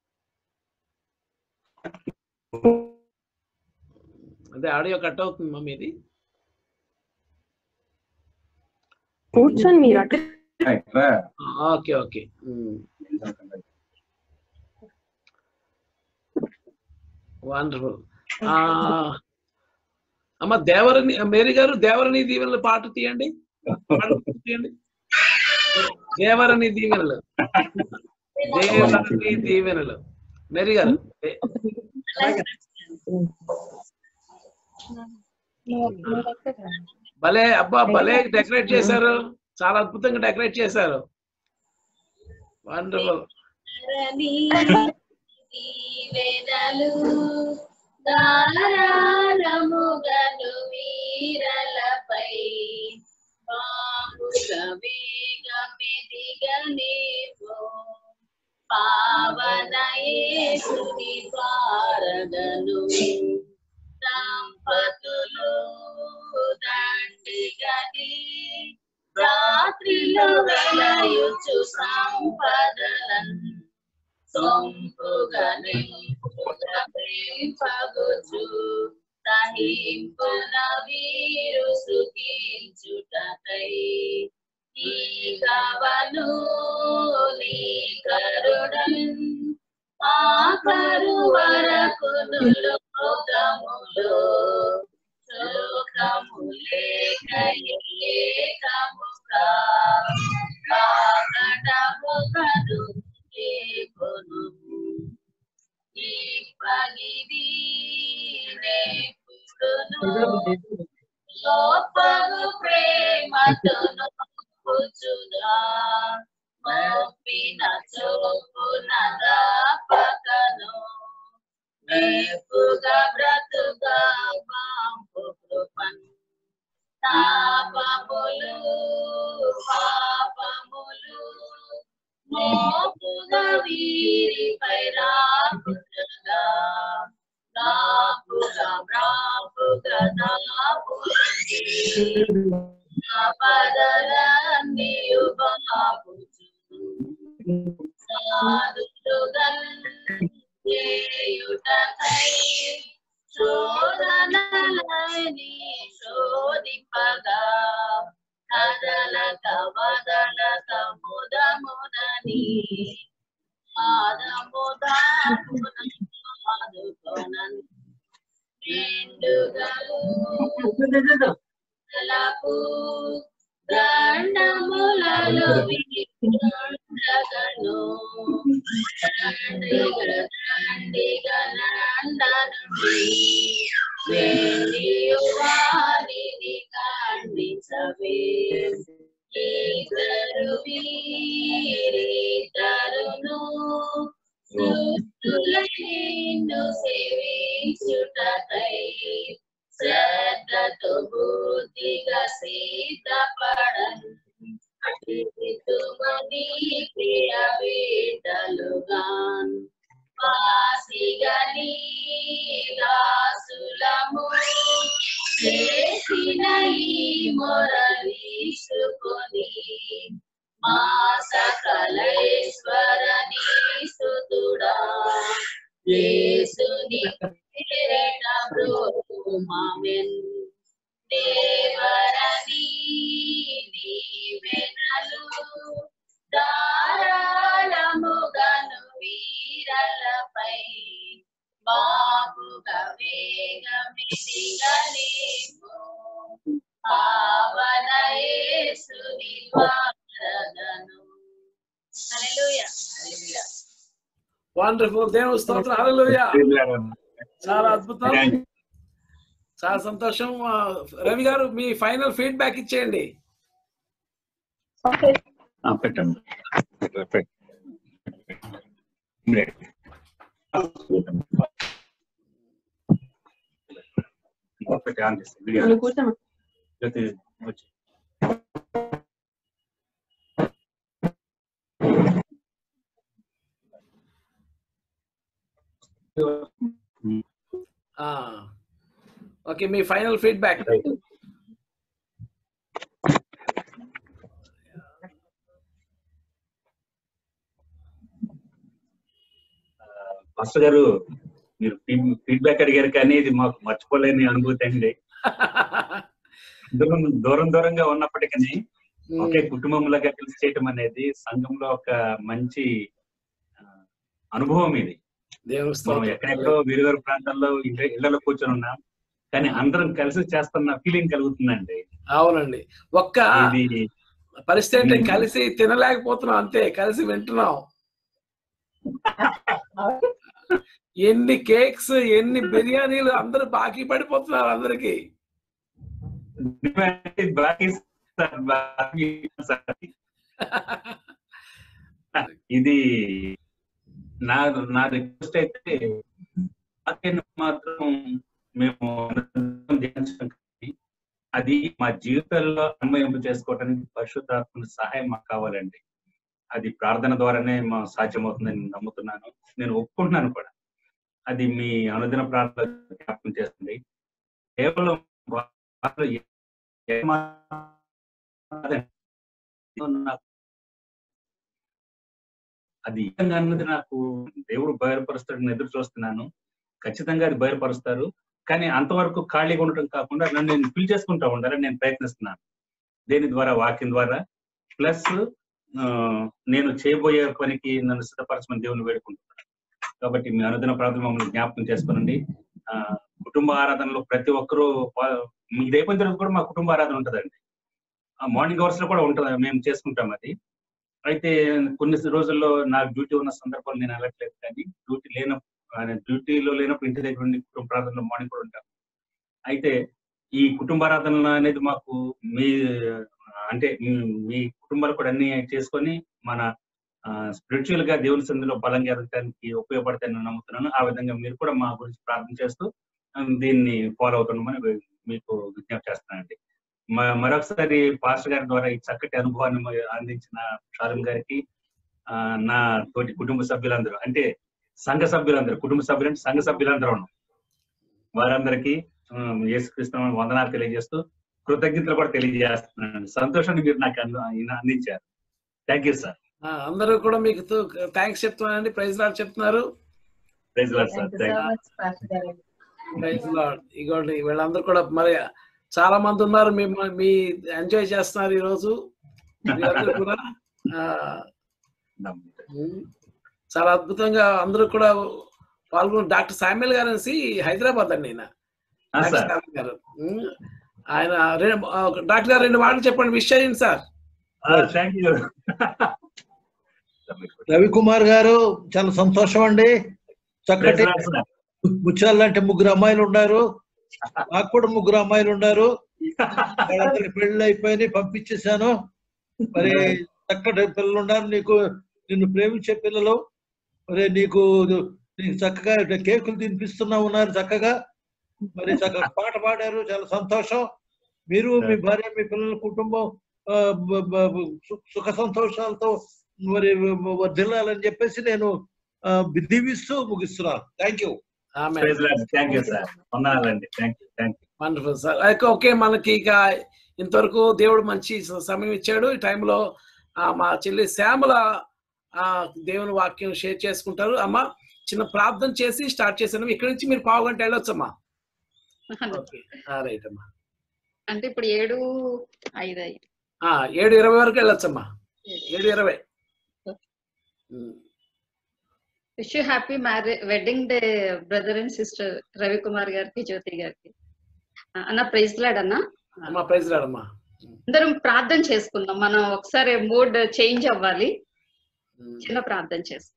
S1: అదే ఆడియో కట్ అవుతుంది మమ్మీ ఇది
S9: కూర్చొని మీరు అటు
S1: ఓకే ఓకే వండర్ఫుల్ అమ్మ దేవరని మేరీ గారు దేవరని దీవెనలు పాట తీయండి పాట తీయండి దేవరని దీవెనలు దేవరని దీవెనలు మేరీ గారు దే- భలే అబ్బా భలే డెకరేట్ చేశారు చాలా అద్భుతంగా డెకరేట్ చేశారు వండర్ఫుల్
S8: ధరణి దీవెనలు ధారాళముగను వీరలపై బాముగ వేగమెదిగనేమో పావన యేసుని పారగను దంపతులు దండిగని రాత్రిలో వెలయుచు సంపదలన్ సొంపుగని పగుచు సహింపున వీరు సుఖించుటకై ఈ కవను నీ కరుణన్ ఆ కరువరకును లోకములో శోకములేకముగా కాకటముగను ఏకొను ఈ పగిది నేపుడును లోపగు ప్రేమతోను కూచుగా మోపిన చోపున దాపకను మేపుగా బ్రతుగా బాంపు కృపన్ తాపములు పాపములు మోపుగా వీరిపై రాపుగా రాపుగా రాపుగా దాపులండి ఆపదలన్నీయు బాపుచు సాధులుగల్ చేయుటకై శోధనలని శోధింపగా కదలక వదలక ముదముదని పాదముదాదుకొనన్ నిండుగలు తలకు గండములలో విండగను వారిని ఖండించవే ఇద్దరు వీరిద్దరును నిన్ను సేవించుటకై శ్రద్ధతో బుద్ధిగా సీతపడన్ అతిథితుమని ప్రియ బిడ్డలుగాన్ వాసిగని దాసులము చేసిన ఈ మొరలీసుకొని మా సకలేశ్వరని సుతుడా యేసుని పేరట బ్రోమామెన్ దేవరని నీవెనలు ధారాళముగను వీరలపై బాబుగా వేగమిదిగలేము పావన యేసుని ద్వారగను హల్లెలూయా హల్లెలూయా
S1: వండర్ఫుల్ దేవుని స్తోత్రం హల్లెలూయా చాలా అద్భుతం చాలా సంతోషం ఆ, రవి గారు మీ ఫైనల్ ఫీడ్బ్యాక్ ఇచ్చేయండి
S12: ఆ, పెట్టండి పెట్టండి. ఒకటి ఆన్ చేసి వీడియో
S9: నువ్వు కూర్చోమ్మా.
S12: జ్యోతి వచ్చి
S1: ఆ, ఓకే మీ ఫైనల్ ఫీడ్బ్యాక్
S12: మాస్టర్ గారు మీరు ఫీడ్బ్యాక్ అడిగారు కానీ ఇది మాకు మర్చిపోలేని అనుభూతి అండి దూరం దూరం దూరంగా ఉన్నప్పటికీ ఒకే కుటుంబంలాగా కలిసి చేయటం అనేది సంఘంలో ఒక మంచి ఆ, అనుభవం ఇది
S1: దేవుని
S12: మనం
S1: స్తోత్రం
S12: ఎక్కడెక్కడో వేరు వేరు ప్రాంతాల్లో ఇళ్ళ ఇళ్లలో కూర్చొని ఉన్నాం కానీ అందరం కలిసి చేస్తున్న ఫీలింగ్ కలుగుతుందండి
S1: అవునండి ఒక్క
S12: ఇది
S1: పరిస్థితి అంటే
S12: మ్మ్.
S1: కలిసి తినలేకపోతున్నాం అంతే కలిసి వింటున్నాం ఎన్ని కేక్స్ ఎన్ని బిర్యానీలు అందరూ బాకీ పడిపోతున్నారు అందరికి
S12: బాకీ సార్, బాకీ సార్. ఇది నా నా రిక్వెస్ట్ అయితే వాక్యాన్ని మాత్రం మేము ధ్యానించడం కానీ అది మా జీవితాల్లో అన్వయింపు చేసుకోవడానికి పరిశుద్ధాత్మ సహాయం మాకు కావాలండి అది ప్రార్థన ద్వారానే మా సాధ్యమవుతుందని నేను నమ్ముతున్నాను నేను ఒప్పుకుంటున్నాను కూడా అది మీ అనుదిన ప్రార్థన జ్ఞాపకం చేస్తుంది కేవలం వాళ్ళు ఏ మాట్లాడండి. నాకు అది ఏకంగా అన్నది నాకు దేవుడు బయలుపరుస్తాడని ఎదురు చూస్తున్నాను ఖచ్చితంగా అది బయలుపరుస్తారు కానీ అంతవరకు ఖాళీగా ఉండటం కాకుండా నన్ను నేను ఫిల్ చేసుకుంటా ఉండాలని నేను ప్రయత్నిస్తున్నాను దేని ద్వారా వాక్యం ద్వారా ప్లస్ నేను చేయబోయే పనికి నన్ను సిద్ధపరచమని దేవుని వేడుకుంటున్నాను కాబట్టి మీ అనుదిన ప్రార్థన మమ్మల్ని జ్ఞాపకం చేసుకోనండి ఆ, కుటుంబ ఆరాధనలో ప్రతి ఒక్కరూ పా- మీకు అయిపోయిన తర్వాత కూడా మా కుటుంబ ఆరాధన ఉంటుందండి మార్నింగ్ అవర్స్ లో కూడా ఉంటుంది మేము చేసుకుంటాం అది అయితే కొన్ని రోజుల్లో నాకు డ్యూటీ ఉన్న సందర్భాలు నేను వెళ్ళట్లేదు కానీ డ్యూటీ లేన డ్యూటీలో లేనప్పుడు ఇంటి దగ్గర ఉండి కుటుంబ ప్రార్థనలో మార్నింగ్ కూడా ఉంటాను అయితే ఈ కుటుంబారాధన అనేది మాకు మీ అంటే మీ- మీ కుటుంబాలు కూడా అన్ని చేసుకొని మన స్పిరిచువల్ గా దేవుని సందులో బలంగా ఎదగడానికి ఉపయోగపడతాయని నేను నమ్ముతున్నాను ఆ విధంగా మీరు కూడా మా గురించి ప్రార్థన చేస్తూ ఆ, దీన్ని ఫాలో అవుతున్నామని మీకు విజ్ఞప్తి చేస్తున్నానండి మ- మరొకసారి పాస్టర్ గారి ద్వారా ఈ చక్కటి అనుభవాన్ని మ- అందించిన షారున్ గారికి ఆ, నా తోటి కుటుంబ సభ్యులందరూ అంటే సంఘ సభ్యులందరూ కుటుంబ సభ్యులు అంటే సంఘ సభ్యులందరూ ఉన్నాం వారందరికీ ఆ, యేసుక్రీస్తు వందనాలు తెలియజేస్తూ కృతజ్ఞతలు కూడా తెలియజేస్తున్నాను సంతోషాన్ని మీరు నాకు అంద- ఈయన అందించారు థ్యాంక్ యూ సార్
S1: ఆ, అందరూ కూడా మీకు థ్యాంక్స్ చెప్తున్నానండి ప్రైజ్ లాడ్ చెప్తున్నారు
S12: praise Lord sir
S13: thank you so
S12: thank
S13: much pastor గారు
S1: ప్రైజ్ లాడ్ ఇగోండి వీళ్ళందరూ కూడా మరి చాలా మంది ఉన్నారు మీ మీ ఎంజాయ్ చేస్తున్నారు ఈ రోజు మీరందరూ కూడా ఆ, ఉమ్, చాలా అద్భుతంగా అందరూ కూడా పాల్గొని డాక్టర్ శామ్యుల్ గారు అనేసి హైదరాబాద్ అండి ఆయన
S12: ఆ,
S1: డాక్టర్
S12: సార్.
S1: శామ్యుల్ గారు ఉమ్, ఆయన రెండు ఆ, డాక్టర్ గారు రెండు మాటలు చెప్పండి విష్ చేయండి సార్
S12: థ్యాంక్ యూ
S16: రవికుమార్ గారు చాలా సంతోషం అండి చక్కటి
S12: Praise the Lord,
S16: ముత్యాలు లాంటి ముగ్గురు అమ్మాయిలు ఉన్నారు నాకు కూడా ముగ్గురు అమ్మాయిలు ఉన్నారు వాళ్ళందరికి పెళ్లి అయిపోయి పంపించేశాను మరి చక్కటి పిల్లలు ఉన్నారు నీకు నిన్ను ప్రేమించే పిల్లలు మరి నీకు నీకు చక్కగా కేకులు తినిపిస్తున్నా ఉన్నారు చక్కగా మరి చక్కగా పాట పాడారు చాలా సంతోషం మీరు మీ భార్య మీ పిల్లల కుటుంబం ఆ, బ- బ- సు- సుఖ సంతోషాలతో మరి వర్ధిల్లాలని చెప్పేసి నేను ఆ, దీవిస్తూ ముగిస్తున్నాను thank you
S12: praise Lord thank you sir వందనాలండి thank you thank you
S1: wonderful sir అయితే ఓకే మనకి ఇక ఇంతవరకు దేవుడు మంచి స- సమయం ఇచ్చాడు ఈ టైంలో ఆ, మా చెల్లి శ్యామల ఆ, దేవుని వాక్యం షేర్ చేసుకుంటారు అమ్మ చిన్న ప్రార్థన చేసి స్టార్ట్ చేశాను ఇక్కడ నుంచి మీరు పావు గంట వెళ్ళొచ్చమ్మా రైట్ అమ్మా
S17: అంటే ఇప్పుడు ఏడు ఐదు అయ్యింది.
S1: ఆ, ఏడు ఇరవై వరకు వెళ్ళొచ్చమ్మా ఏడు ఇరవై
S17: wish you happy marriage wedding day brother and sister Ravikumar గారికి జ్యోతి గారికి ఆ, అన్న ప్రైజ్ లాడ్ అన్న
S1: అమ్మా ప్రైజ్ రాడమ్మా
S17: అందరం ప్రార్థన చేసుకుందాం మనం ఒకసారి మూడ్ చేంజ్ అవ్వాలి చిన్న ప్రార్థన చేసుకుందాం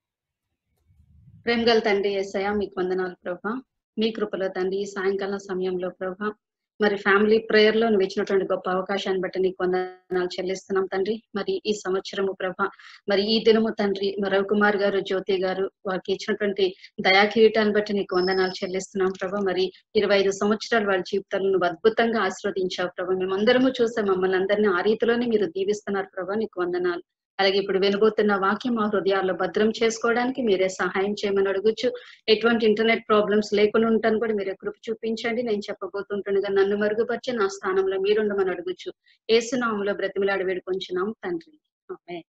S17: ప్రేమ గల తండ్రి ఏసయ్య మీకు వందనాలు ప్రభా మీ కృపలో తండ్రి ఈ సాయంకాలం సమయంలో ప్రభా మరి ఫ్యామిలీ ప్రేయర్ లో నువ్వు ఇచ్చినటువంటి గొప్ప అవకాశాన్ని బట్టి నీకు వందనాలు చెల్లిస్తున్నాం తండ్రి మరి ఈ సంవత్సరము ప్రభా మరి ఈ దినము తండ్రి మరి రవికుమార్ గారు జ్యోతి గారు వారికి ఇచ్చినటువంటి దయా కిరీటాన్ని బట్టి నీకు వందనాలు చెల్లిస్తున్నాం ప్రభా మరి ఇరవై ఐదు సంవత్సరాలు వాళ్ళ జీవితాలను నువ్వు అద్భుతంగా ఆశీర్వదించావు ప్రభా మేమందరము చూసే మమ్మల్ని అందరినీ ఆ రీతిలోనే మీరు దీవిస్తున్నారు ప్రభా నీకు వందనాలు అలాగే ఇప్పుడు వినబోతున్న వాక్యం మా హృదయాల్లో భద్రం చేసుకోవడానికి మీరే సహాయం చేయమని అడుగుచ్చు ఎటువంటి ఇంటర్నెట్ ప్రాబ్లమ్స్ లేకుండా ఉంటాను కూడా మీరే కృప చూపించండి నేను చెప్పబోతుంటుండగా నన్ను మరుగుపరిచి నా స్థానంలో మీరుండమని అడుగుచ్చు ఏసునామంలో బ్రతిమిలాడి వేడుకొంచున్నాం తండ్రి ఆమేన్.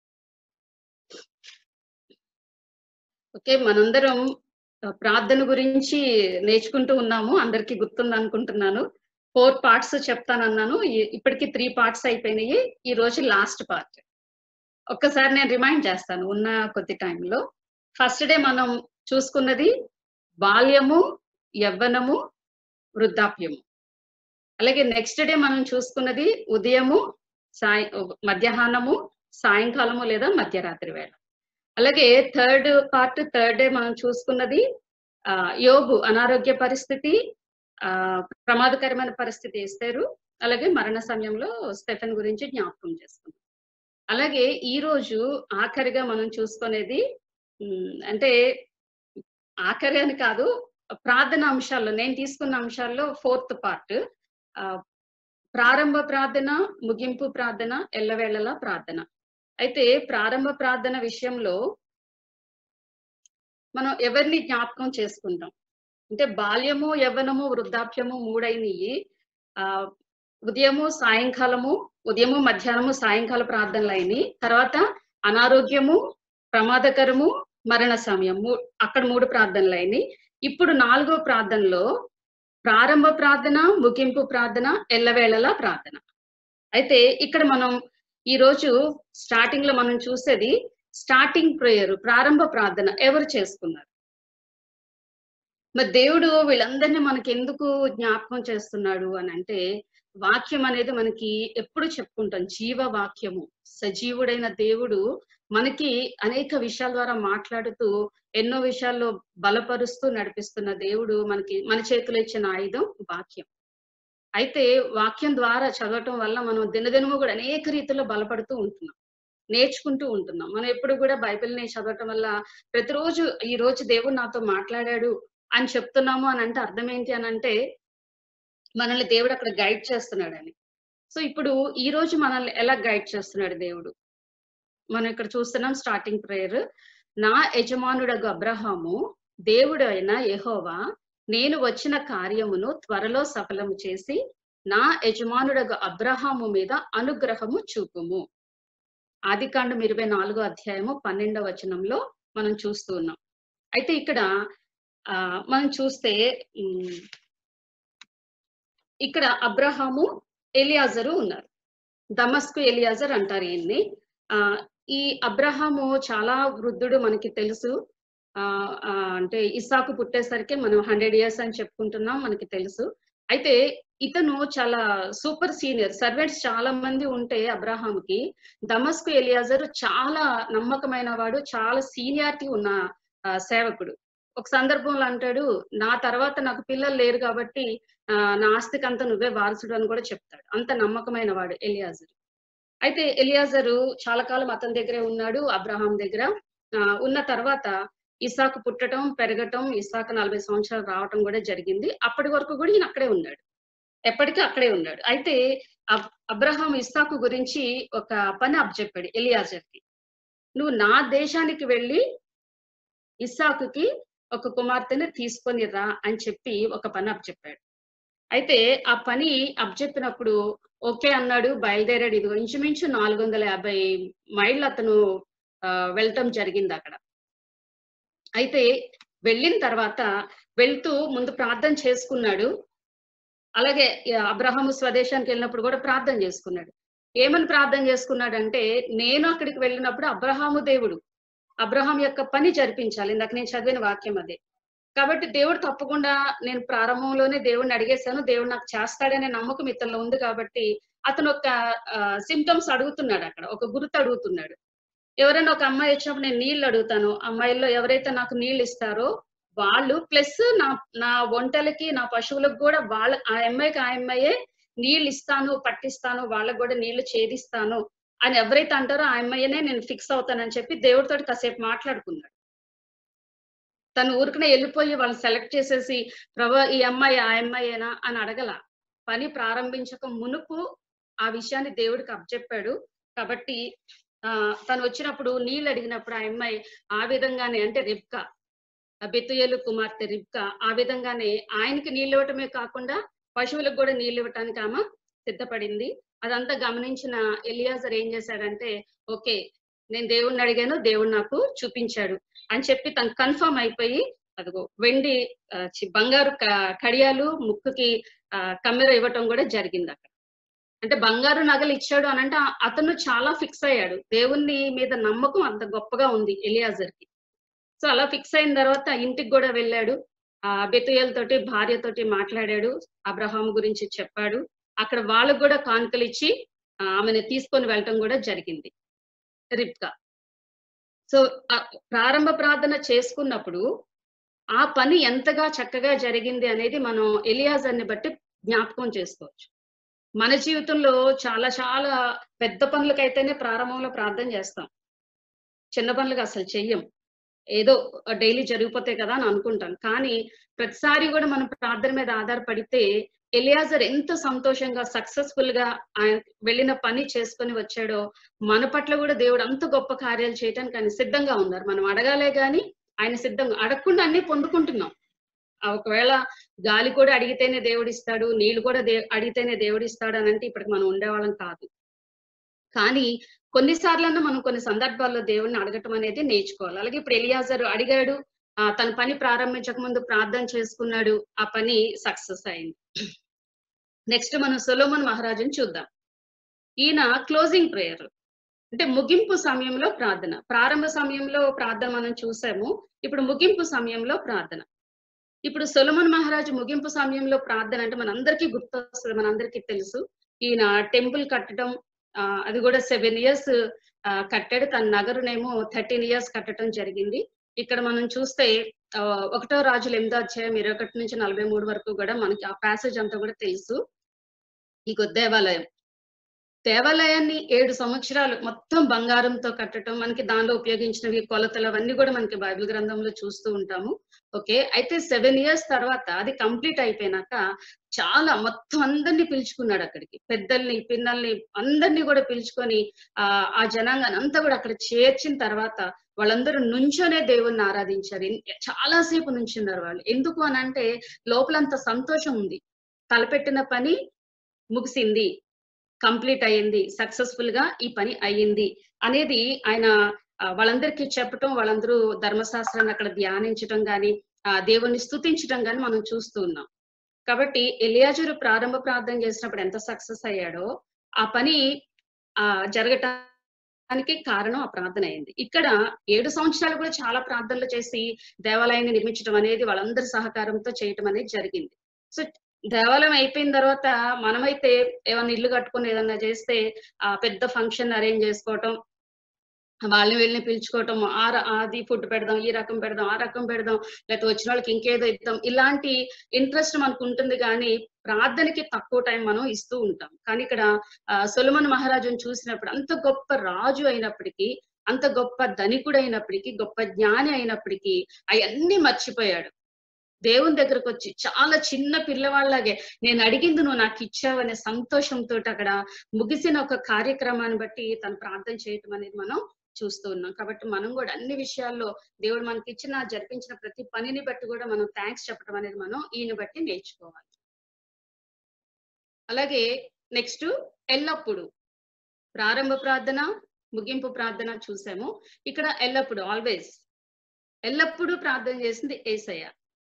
S17: ఓకే మనందరం ఆ, ప్రార్థన గురించి నేర్చుకుంటూ ఉన్నాము అందరికీ గుర్తుంది అనుకుంటున్నాను ఫోర్ పార్ట్స్ చెప్తానన్నాను ఈ- ఇప్పటికి త్రీ పార్ట్స్ అయిపోయినాయి ఈ రోజు లాస్ట్ పార్ట్ ఒక్కసారి నేను రిమైండ్ చేస్తాను ఉన్న కొద్ది టైంలో ఫస్ట్ డే మనం చూసుకున్నది బాల్యము యవ్వనము వృద్ధాప్యము అలాగే నెక్స్ట్ డే మనం చూసుకున్నది ఉదయము సాయ మధ్యాహ్నము సాయంకాలము లేదా మధ్యరాత్రి వేళ అలాగే థర్డ్ పార్ట్ థర్డ్ డే మనం చూసుకున్నది ఆ, యోగు అనారోగ్య పరిస్థితి ఆ ప్రమాదకరమైన పరిస్థితి ఇస్తారు అలాగే మరణ సమయంలో స్టెఫెన్ గురించి జ్ఞాపకం చేసుకున్నాం అలాగే ఈ రోజు ఆఖరిగా మనం చూసుకునేది ఉమ్, అంటే ఆఖరి అని కాదు ప్రార్థన అంశాల్లో నేను తీసుకున్న అంశాల్లో ఫోర్త్ పార్ట్ ప్రారంభ ప్రార్థన ముగింపు ప్రార్థన ఎల్లవేళలా ప్రార్థన అయితే ప్రారంభ ప్రార్థన విషయంలో మనం ఎవరిని జ్ఞాపకం చేసుకుంటాం అంటే బాల్యము యవ్వనము వృద్ధాప్యము మూడైనవి ఆ ఉదయము సాయంకాలము ఉదయము మధ్యాహ్నము సాయంకాల ప్రార్థనలు అయినాయి తర్వాత అనారోగ్యము ప్రమాదకరము మరణ సమయం మూ- అక్కడ మూడు ప్రార్థనలు అయినాయి ఇప్పుడు నాలుగో ప్రార్థనలో ప్రారంభ ప్రార్థన ముగింపు ప్రార్థన ఎల్లవేళలా ప్రార్థన అయితే ఇక్కడ మనం ఈ రోజు స్టార్టింగ్ లో మనం చూసేది స్టార్టింగ్ ప్రేయర్ ప్రారంభ ప్రార్థన ఎవరు చేసుకున్నారు మరి దేవుడు వీళ్ళందరినీ మనకి ఎందుకు జ్ఞాపకం చేస్తున్నాడు అని అంటే వాక్యం అనేది మనకి ఎప్పుడు చెప్పుకుంటాం జీవ వాక్యము సజీవుడైన దేవుడు మనకి అనేక విషయాల ద్వారా మాట్లాడుతూ ఎన్నో విషయాల్లో బలపరుస్తూ నడిపిస్తున్న దేవుడు మనకి మన చేతిలో ఇచ్చిన ఆయుధం వాక్యం అయితే వాక్యం ద్వారా చదవటం వల్ల మనం దినదినము కూడా అనేక రీతిలో బలపడుతూ ఉంటున్నాం నేర్చుకుంటూ ఉంటున్నాం మనం ఎప్పుడు కూడా బైబిల్ని చదవటం వల్ల ప్రతిరోజు ఈ రోజు దేవుడు నాతో మాట్లాడాడు అని చెప్తున్నాము అని అంటే అర్థం ఏంటి అని అంటే మనల్ని దేవుడు అక్కడ గైడ్ చేస్తున్నాడని సో ఇప్పుడు ఈ రోజు మనల్ని ఎలా గైడ్ చేస్తున్నాడు దేవుడు మనం ఇక్కడ చూస్తున్నాం స్టార్టింగ్ ప్రేయర్ నా యజమానుడగు అబ్రహాము దేవుడు అయిన యెహోవా నేను వచ్చిన కార్యమును త్వరలో సఫలము చేసి నా యజమానుడగు అబ్రహాము మీద అనుగ్రహము చూపుము ఆది కాండం ఇరవై నాలుగో అధ్యాయము పన్నెండవ వచనంలో మనం చూస్తూ ఉన్నాం అయితే ఇక్కడ ఆ మనం చూస్తే ఉమ్, ఇక్కడ అబ్రహాము ఎలియాజరు ఉన్నారు దమస్కు ఎలియాజర్ అంటారు ఈయన్ని ఆ ఈ అబ్రహాము చాలా వృద్ధుడు మనకి తెలుసు ఆ ఆ, అంటే ఇసాకు పుట్టేసరికి మనం హండ్రెడ్ ఇయర్స్ అని చెప్పుకుంటున్నాం మనకి తెలుసు అయితే ఇతను చాలా సూపర్ సీనియర్ సర్వెంట్స్ చాలా మంది ఉంటే అబ్రహాంకి దమస్కు ఎలియాజర్ చాలా నమ్మకమైన వాడు చాలా సీనియారిటీ ఉన్న ఆ, సేవకుడు ఒక సందర్భంలో అంటాడు నా తర్వాత నాకు పిల్లలు లేరు కాబట్టి ఆ, నా ఆస్తికి అంతా నువ్వే వారసుడు అని కూడా చెప్తాడు అంత నమ్మకమైన వాడు ఎలియాజరు అయితే ఎలియాజరు చాలా కాలం అతని దగ్గరే ఉన్నాడు అబ్రహాం దగ్గర ఆ, ఉన్న తర్వాత ఇసాకు పుట్టడం పెరగటం ఇసాకు నలభై సంవత్సరాలు రావటం కూడా జరిగింది అప్పటి వరకు కూడా ఈయన అక్కడే ఉన్నాడు ఎప్పటికీ అక్కడే ఉన్నాడు అయితే అబ్- అబ్రహాం ఇస్సాకు గురించి ఒక పని అప్పచెప్పాడు ఎలియాజర్కి నువ్వు నా దేశానికి వెళ్ళి ఇస్సాకుకి ఒక కుమార్తెని తీసుకొని రా అని చెప్పి ఒక పని అప్పచెప్పాడు అయితే ఆ పని అప్పచెప్పినప్పుడు ఓకే అన్నాడు బయలుదేరాడు ఇది ఇంచుమించు నాలుగు వందల యాభై మైళ్ళు అతను ఆ, వెళ్ళటం జరిగింది అక్కడ అయితే వెళ్ళిన తర్వాత వెళ్తూ ముందు ప్రార్థన చేసుకున్నాడు అలాగే ఆ, అబ్రహాము స్వదేశానికి వెళ్ళినప్పుడు కూడా ప్రార్థన చేసుకున్నాడు ఏమని ప్రార్థన చేసుకున్నాడంటే నేను అక్కడికి వెళ్ళినప్పుడు అబ్రహాము దేవుడు అబ్రహాం యొక్క పని జరిపించాలి ఇందాక నేను చదివిన వాక్యం అదే కాబట్టి దేవుడు తప్పకుండా నేను ప్రారంభంలోనే దేవుడిని అడిగేశాను దేవుడు నాకు చేస్తాడనే నమ్మకం ఇతనిలో ఉంది కాబట్టి అతను ఒక సిమ్టమ్స్ అడుగుతున్నాడు అక్కడ ఒక గుర్తు అడుగుతున్నాడు ఎవరైనా ఒక అమ్మాయి వచ్చినప్పుడు నేను నీళ్ళు అడుగుతాను అమ్మాయిల్లో ఎవరైతే నాకు నీళ్ళు ఇస్తారో వాళ్ళు ప్లస్ నా నా వంటలకి నా పశువులకు కూడా వాళ్ళ ఆ అమ్మాయికి ఆ అమ్మాయే నీళ్ళు ఇస్తాను పట్టిస్తాను వాళ్ళకు కూడా నీళ్లు ఛేదిస్తాను అని ఎవరైతే అంటారో ఆ అమ్మాయినే నేను ఫిక్స్ అవుతానని చెప్పి దేవుడితో కాసేపు మాట్లాడుకున్నాడు తను ఊరికనే వెళ్ళిపోయి వాళ్ళని సెలెక్ట్ చేసేసి ప్రభా ఈ అమ్మాయి ఆ అమ్మాయేనా అని అడగల పని ప్రారంభించక మునుపు ఆ విషయాన్ని దేవుడికి అప్పచెప్పాడు కాబట్టి ఆ తను వచ్చినప్పుడు నీళ్ళు అడిగినప్పుడు ఆ అమ్మాయి ఆ విధంగానే అంటే రిబ్కా బెతుయేలు కుమార్తె రిబ్కా ఆ విధంగానే ఆయనకి నీళ్ళు ఇవ్వటమే కాకుండా పశువులకు కూడా నీళ్ళు ఇవ్వటానికి ఆమె సిద్ధపడింది అదంతా గమనించిన ఎలియాజర్ ఏం చేశాడంటే ఓకే నేను దేవుణ్ణి అడిగాను దేవుడు నాకు చూపించాడు అని చెప్పి తను కన్ఫర్మ్ అయిపోయి అదిగో వెండి ఆ, చి- బంగారు క- కడియాలు ముక్కుకి ఆ, కమ్మెర ఇవ్వటం కూడా జరిగింది అక్కడ అంటే బంగారు నగలు ఇచ్చాడు అని అంటే ఆ- అతను చాలా ఫిక్స్ అయ్యాడు దేవుని మీద నమ్మకం అంత గొప్పగా ఉంది ఎలియాజర్ కి సో అలా ఫిక్స్ అయిన తర్వాత ఇంటికి కూడా వెళ్ళాడు ఆ బెతుయల్ తోటి భార్యతోటి మాట్లాడాడు అబ్రహాం గురించి చెప్పాడు అక్కడ వాళ్ళకు కూడా కానుకలు ఇచ్చి ఆ, ఆమెను తీసుకొని వెళ్ళటం కూడా జరిగింది రిప్కా సో ఆ ప్రారంభ ప్రార్థన చేసుకున్నప్పుడు ఆ పని ఎంతగా చక్కగా జరిగింది అనేది మనం ఎలియాజర్ని బట్టి జ్ఞాపకం చేసుకోవచ్చు మన జీవితంలో చాలా చాలా పెద్ద పనులకైతేనే ప్రారంభంలో ప్రార్థన చేస్తాం చిన్న పనులకు అసలు చెయ్యం ఏదో డైలీ జరిగిపోతాయి కదా అని అనుకుంటాను కానీ ప్రతిసారి కూడా మనం ప్రార్థన మీద ఆధారపడితే ఎలియాజర్ ఎంత సంతోషంగా సక్సెస్ఫుల్ గా ఆయన వెళ్ళిన పని చేసుకొని వచ్చాడో మన పట్ల కూడా దేవుడు అంత గొప్ప కార్యాలు చేయడానికి ఆయన సిద్ధంగా ఉన్నారు మనం అడగాలే గాని ఆయన సిద్ధంగా అడగకుండా అన్ని పొందుకుంటున్నాం ఆ ఒకవేళ గాలి కూడా అడిగితేనే దేవుడు ఇస్తాడు నీళ్లు కూడా దే అడిగితేనే దేవుడు ఇస్తాడు అని అంటే ఇప్పటికి మనం ఉండేవాళ్ళం కాదు కానీ కొన్నిసార్లన్నా మనం కొన్ని సందర్భాల్లో దేవుడిని అడగటం అనేది నేర్చుకోవాలి అలాగే ఇప్పుడు ఎలియాజర్ అడిగాడు ఆ, తన పని ప్రారంభించక ముందు ప్రార్థన చేసుకున్నాడు ఆ పని సక్సెస్ అయింది నెక్స్ట్ మనం సొలోమన్ మహారాజుని చూద్దాం ఈయన క్లోజింగ్ ప్రేయర్ అంటే ముగింపు సమయంలో ప్రార్థన ప్రారంభ సమయంలో ప్రార్థన మనం చూసాము ఇప్పుడు ముగింపు సమయంలో ప్రార్థన ఇప్పుడు సొలమన్ మహారాజు ముగింపు సమయంలో ప్రార్థన అంటే మనందరికీ గుర్తొస్తుంది మనందరికీ తెలుసు ఈయన టెంపుల్ కట్టడం ఆ, అది కూడా సెవెన్ ఇయర్స్ కట్టాడు తన నగరునేమో థర్టీన్ ఇయర్స్ కట్టడం జరిగింది ఇక్కడ మనం చూస్తే ఆ, ఒకటో రాజులు ఎనిమిదో అధ్యాయం ఇరవై ఒకటి నుంచి నలభై మూడు వరకు కూడా మనకి ఆ ప్యాసేజ్ అంతా కూడా తెలుసు ఈ దేవాలయం దేవాలయాన్ని ఏడు సంవత్సరాలు మొత్తం బంగారంతో కట్టడం మనకి దానిలో ఉపయోగించినవి కొలతలు అవన్నీ కూడా మనకి బైబిల్ గ్రంథంలో చూస్తూ ఉంటాము ఓకే అయితే సెవెన్ ఇయర్స్ తర్వాత అది కంప్లీట్ అయిపోయినాక చాలా మొత్తం అందరినీ పిలుచుకున్నాడు అక్కడికి పెద్దల్ని పిన్నల్ని అందరినీ కూడా పిలుచుకొని ఆ ఆ జనాంగాన్ని అంతా కూడా అక్కడ చేర్చిన తర్వాత వాళ్ళందరూ నుంచోనే దేవుణ్ణి ఆరాధించారు ఎన్- చాలాసేపు నుంచున్నారు వాళ్ళు ఎందుకు అని అంటే లోపలంత సంతోషం ఉంది తలపెట్టిన పని ముగిసింది కంప్లీట్ అయ్యింది సక్సెస్ఫుల్ గా ఈ పని అయ్యింది అనేది ఆయన ఆ, వాళ్ళందరికీ చెప్పటం వాళ్ళందరూ ధర్మశాస్త్రాన్ని అక్కడ ధ్యానించటం గాని ఆ దేవుణ్ణి స్తుతించటం గాని మనం చూస్తూ ఉన్నాం కాబట్టి ఎలియాజరు ప్రారంభ ప్రార్థన చేసినప్పుడు ఎంత సక్సెస్ అయ్యాడో ఆ పని ఆ జరగటానికి కారణం ఆ ప్రార్థన అయింది ఇక్కడ ఏడు సంవత్సరాలు కూడా చాలా ప్రార్థనలు చేసి దేవాలయాన్ని నిర్మించడం అనేది వాళ్ళందరి సహకారంతో చేయటం అనేది జరిగింది సో దేవాలయం అయిపోయిన తర్వాత మనమైతే ఏమైనా ఇల్లు కట్టుకుని ఏదన్నా చేస్తే ఆ పెద్ద ఫంక్షన్ అరేంజ్ చేసుకోవటం వాళ్ళని వీళ్ళని పిలుచుకోవటం ఆ ర- అది ఫుడ్ పెడదాం ఈ రకం పెడదాం ఆ రకం పెడదాం లేకపోతే వచ్చిన వాళ్ళకి ఇంకేదో ఇద్దాం ఇలాంటి ఇంట్రెస్ట్ మనకు ఉంటుంది కానీ ప్రార్థనకి తక్కువ టైం మనం ఇస్తూ ఉంటాం కానీ ఇక్కడ ఆ, సొలొమన్ మహారాజును చూసినప్పుడు అంత గొప్ప రాజు అయినప్పటికీ అంత గొప్ప ధనికుడు అయినప్పటికీ గొప్ప జ్ఞాని అయినప్పటికీ అవన్నీ మర్చిపోయాడు దేవుని దగ్గరకు వచ్చి చాలా చిన్న పిల్లవాళ్ళలాగే నేను అడిగింది నువ్వు నాకు ఇచ్చావనే సంతోషంతో అక్కడ ముగిసిన ఒక కార్యక్రమాన్ని బట్టి తను ప్రార్థన చేయటం అనేది మనం చూస్తూ ఉన్నాం కాబట్టి మనం కూడా అన్ని విషయాల్లో దేవుడు మనకి ఇచ్చిన జరిపించిన ప్రతి పనిని బట్టి కూడా మనం థ్యాంక్స్ చెప్పడం అనేది మనం ఈయన బట్టి నేర్చుకోవాలి అలాగే నెక్స్ట్ ఎల్లప్పుడు ప్రారంభ ప్రార్థన ముగింపు ప్రార్థన చూసాము ఇక్కడ ఎల్లప్పుడు ఆల్వేస్ ఎల్లప్పుడూ ప్రార్థన చేసింది ఏసయ్య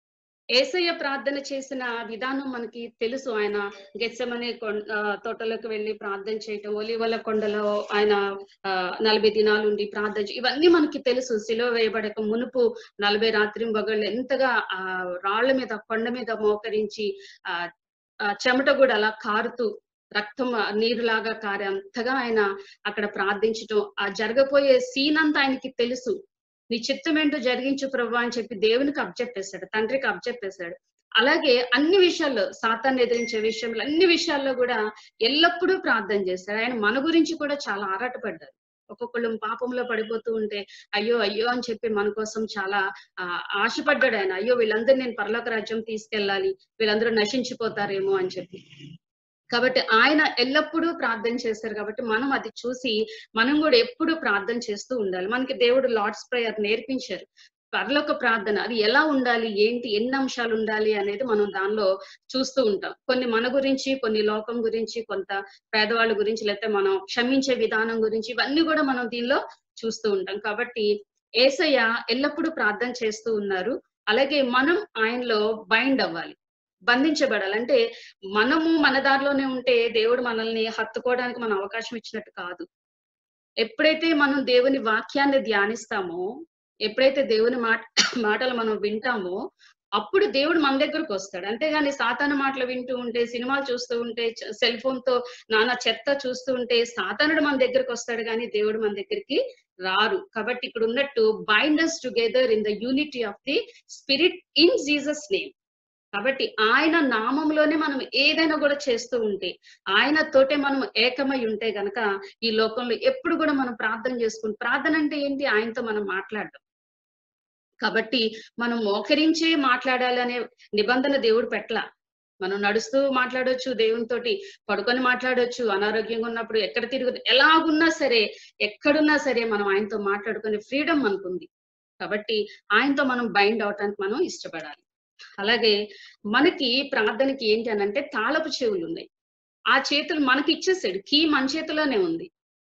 S17: ఏసయ్య ప్రార్థన చేసిన విధానం మనకి తెలుసు ఆయన గెచ్చమనే తోటలోకి వెళ్ళి ప్రార్థన చేయటం ఒలివల కొండలో ఆయన ఆ, నలభై దినాలు ఉండి ప్రార్థన చే- ఇవన్నీ మనకి తెలుసు సిలువ వేయబడక మునుపు నలభై రాత్రి మగళ్ళు ఎంతగా ఆ రాళ్ల మీద కొండ మీద మోకరించి ఆ ఆ చెమట కూడా అలా కారుతూ రక్తం ఆ నీరులాగా కారే అంతగా ఆయన అక్కడ ప్రార్థించటం ఆ జరగబోయే సీన్ అంతా ఆయనకి తెలుసు నీ చిత్తం ఏంటో జరిగించు ప్రభు అని చెప్పి దేవునికి అబ్జెప్పేశాడు తండ్రికి అబ్జెప్పేశాడు అలాగే అన్ని విషయాల్లో సాతాన్ని ఎదిరించే విషయంలో అన్ని విషయాల్లో కూడా ఎల్లప్పుడూ ప్రార్థన చేస్తాడు ఆయన మన గురించి కూడా చాలా ఆరాటపడ్డారు ఒక్కొక్కళ్ళు పాపంలో పడిపోతూ ఉంటే అయ్యో అయ్యో అని చెప్పి మన కోసం చాలా ఆ, ఆశపడ్డాడు ఆయన అయ్యో వీళ్ళందరూ నేను పరలోక రాజ్యం తీసుకెళ్ళాలి వీళ్ళందరూ నశించిపోతారేమో అని చెప్పి కాబట్టి ఆయన ఎల్లప్పుడూ ప్రార్థన చేస్తారు కాబట్టి మనం అది చూసి మనం కూడా ఎప్పుడు ప్రార్థన చేస్తూ ఉండాలి మనకి దేవుడు లార్డ్స్ ప్రేయర్ నేర్పించారు పరలోక ప్రార్థన అది ఎలా ఉండాలి ఏంటి ఎన్ని అంశాలు ఉండాలి అనేది మనం దానిలో చూస్తూ ఉంటాం కొన్ని మన గురించి కొన్ని లోకం గురించి కొంత పేదవాళ్ళ గురించి లేకపోతే మనం క్షమించే విధానం గురించి ఇవన్నీ కూడా మనం దీనిలో చూస్తూ ఉంటాం కాబట్టి ఏసయ్య ఎల్లప్పుడూ ప్రార్థన చేస్తూ ఉన్నారు అలాగే మనం ఆయనలో బైండ్ అవ్వాలి బంధించబడాలి అంటే మనము మన దారిలోనే ఉంటే దేవుడు మనల్ని హత్తుకోవడానికి మన అవకాశం ఇచ్చినట్టు కాదు ఎప్పుడైతే మనం దేవుని వాక్యాన్ని ధ్యానిస్తామో ఎప్పుడైతే దేవుని మాట మాటలు మనం వింటామో అప్పుడు దేవుడు మన దగ్గరకు వస్తాడు అంతేగాని సాతాను మాటలు వింటూ ఉంటే సినిమాలు చూస్తూ ఉంటే సెల్ ఫోన్ తో నానా చెత్త చూస్తూ ఉంటే సాతానుడు మన దగ్గరకు వస్తాడు కానీ దేవుడు మన దగ్గరికి రారు కాబట్టి ఇక్కడ ఉన్నట్టు binders together in the unity of the spirit in Jesus name కాబట్టి ఆయన నామంలోనే మనం ఏదైనా కూడా చేస్తూ ఉంటే ఆయన తోటే మనం ఏకమై ఉంటే గనక ఈ లోకంలో ఎప్పుడు కూడా మనం ప్రార్థన చేసుకుని ప్రార్థన అంటే ఏంటి ఆయనతో మనం మాట్లాడడం కాబట్టి మనం మోకరించే మాట్లాడాలి అనే నిబంధన దేవుడు పెట్టలా మనం నడుస్తూ మాట్లాడొచ్చు దేవునితోటి పడుకొని మాట్లాడొచ్చు అనారోగ్యంగా ఉన్నప్పుడు ఎక్కడ తిరుగు ఎలాగున్నా సరే ఎక్కడున్నా సరే మనం ఆయనతో మాట్లాడుకునే ఫ్రీడమ్ మనకుంది కాబట్టి ఆయనతో మనం బైండ్ అవటానికి మనం ఇష్టపడాలి అలాగే మనకి ప్రార్థనకి ఏంటి అని అంటే తాళపు చెవులు ఉన్నాయి ఆ చేతులు మనకి ఇచ్చేసాడు కీ మన చేతిలోనే ఉంది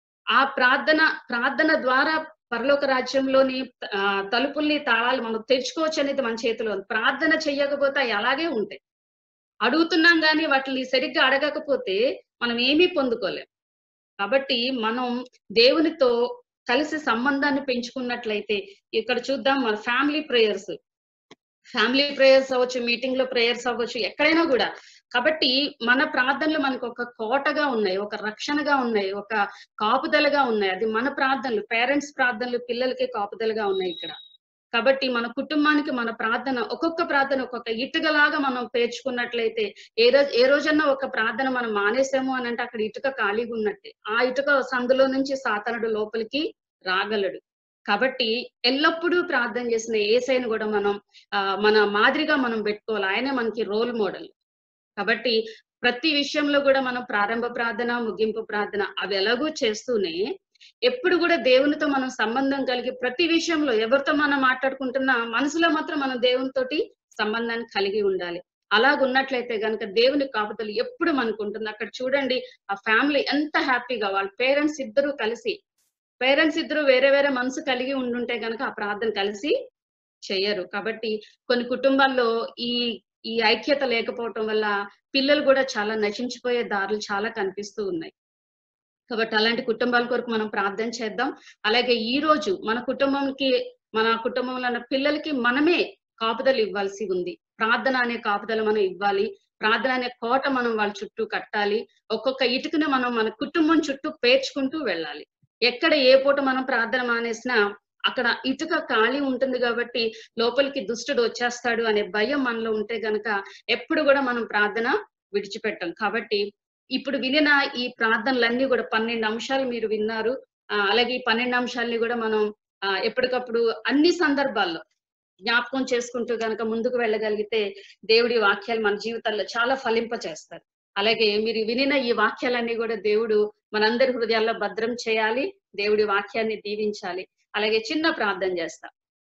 S17: ఆ ప్రార్థన ప్రార్థన ద్వారా పరలోక రాజ్యంలోని ఆ, తలుపుల్ని తాళాలు మనం తెరుచుకోవచ్చు అనేది మన చేతిలో ఉంది ప్రార్థన చెయ్యకపోతే అవి అలాగే ఉంటాయి అడుగుతున్నాం కానీ వాటిని సరిగ్గా అడగకపోతే మనం ఏమీ పొందుకోలేం కాబట్టి మనం దేవునితో కలిసి సంబంధాన్ని పెంచుకున్నట్లయితే ఇక్కడ చూద్దాం మన ఫ్యామిలీ ప్రేయర్స్ ఫ్యామిలీ ప్రేయర్స్ అవ్వచ్చు మీటింగ్ లో ప్రేయర్స్ అవ్వచ్చు ఎక్కడైనా కూడా కాబట్టి మన ప్రార్థనలు మనకు ఒక కోటగా ఉన్నాయి ఒక రక్షణగా ఉన్నాయి ఒక కాపుదలగా ఉన్నాయి అది మన ప్రార్థనలు పేరెంట్స్ ప్రార్థనలు పిల్లలకి కాపుదలగా ఉన్నాయి ఇక్కడ కాబట్టి మన కుటుంబానికి మన ప్రార్థన ఒక్కొక్క ప్రార్థన ఒక్కొక్క ఇటుకలాగా మనం పేర్చుకున్నట్లయితే ఏ రోజు ఏ రోజన్నా ఒక ప్రార్థన మనం మానేసాము అని అంటే అక్కడ ఇటుక ఖాళీగా ఉన్నట్టే ఆ ఇటుక సందులో నుంచి సాతనుడు లోపలికి రాగలడు కాబట్టి ఎల్లప్పుడూ ప్రార్థన చేసిన ఏసైని కూడా మనం ఆ, మన మాదిరిగా మనం పెట్టుకోవాలి ఆయనే మనకి రోల్ మోడల్ కాబట్టి ప్రతి విషయంలో కూడా మనం ప్రారంభ ప్రార్థన ముగింపు ప్రార్థన అవి ఎలాగూ చేస్తూనే ఎప్పుడు కూడా దేవునితో మనం సంబంధం కలిగి ప్రతి విషయంలో ఎవరితో మనం మాట్లాడుకుంటున్నా మనసులో మాత్రం మనం దేవునితోటి సంబంధాన్ని కలిగి ఉండాలి అలాగ ఉన్నట్లయితే గనుక దేవుని కాపుదలు ఎప్పుడు మనకు ఉంటుంది అక్కడ చూడండి ఆ ఫ్యామిలీ ఎంత హ్యాపీగా వాళ్ళ పేరెంట్స్ ఇద్దరు కలిసి పేరెంట్స్ ఇద్దరు వేరే వేరే మనసు కలిగి ఉండుంటే గనక ఆ ప్రార్థన కలిసి చెయ్యరు కాబట్టి కొన్ని కుటుంబాల్లో ఈ ఈ ఐక్యత లేకపోవటం వల్ల పిల్లలు కూడా చాలా నశించిపోయే దారులు చాలా కనిపిస్తూ ఉన్నాయి కాబట్టి అలాంటి కుటుంబాల కొరకు మనం ప్రార్థన చేద్దాం అలాగే ఈ రోజు మన కుటుంబంకి మన కుటుంబంలో ఉన్న పిల్లలకి మనమే కాపుదలు ఇవ్వాల్సి ఉంది ప్రార్థన అనే కాపుదల మనం ఇవ్వాలి ప్రార్థన అనే కోట మనం వాళ్ళ చుట్టూ కట్టాలి ఒక్కొక్క ఇటుకని మనం మన కుటుంబం చుట్టూ పేర్చుకుంటూ వెళ్ళాలి ఎక్కడ ఏ పూట మనం ప్రార్థన మానేసినా అక్కడ ఇటుక ఖాళీ ఉంటుంది కాబట్టి లోపలికి దుష్టుడు వచ్చేస్తాడు అనే భయం మనలో ఉంటే గనక ఎప్పుడు కూడా మనం ప్రార్థన విడిచిపెట్టాం కాబట్టి ఇప్పుడు వినిన ఈ ప్రార్థనలన్నీ కూడా పన్నెండు అంశాలు మీరు విన్నారు ఆ, అలాగే ఈ పన్నెండు అంశాలని కూడా మనం ఆ, ఎప్పటికప్పుడు అన్ని సందర్భాల్లో జ్ఞాపకం చేసుకుంటూ గనక ముందుకు వెళ్ళగలిగితే దేవుడి వాక్యాలు మన జీవితాల్లో చాలా ఫలింప చేస్తారు అలాగే మీరు వినిన ఈ వాక్యాలన్నీ కూడా దేవుడు మనందరి హృదయాల్లో భద్రం చేయాలి దేవుడి వాక్యాన్ని దీవించాలి అలాగే చిన్న ప్రార్థన చేస్తా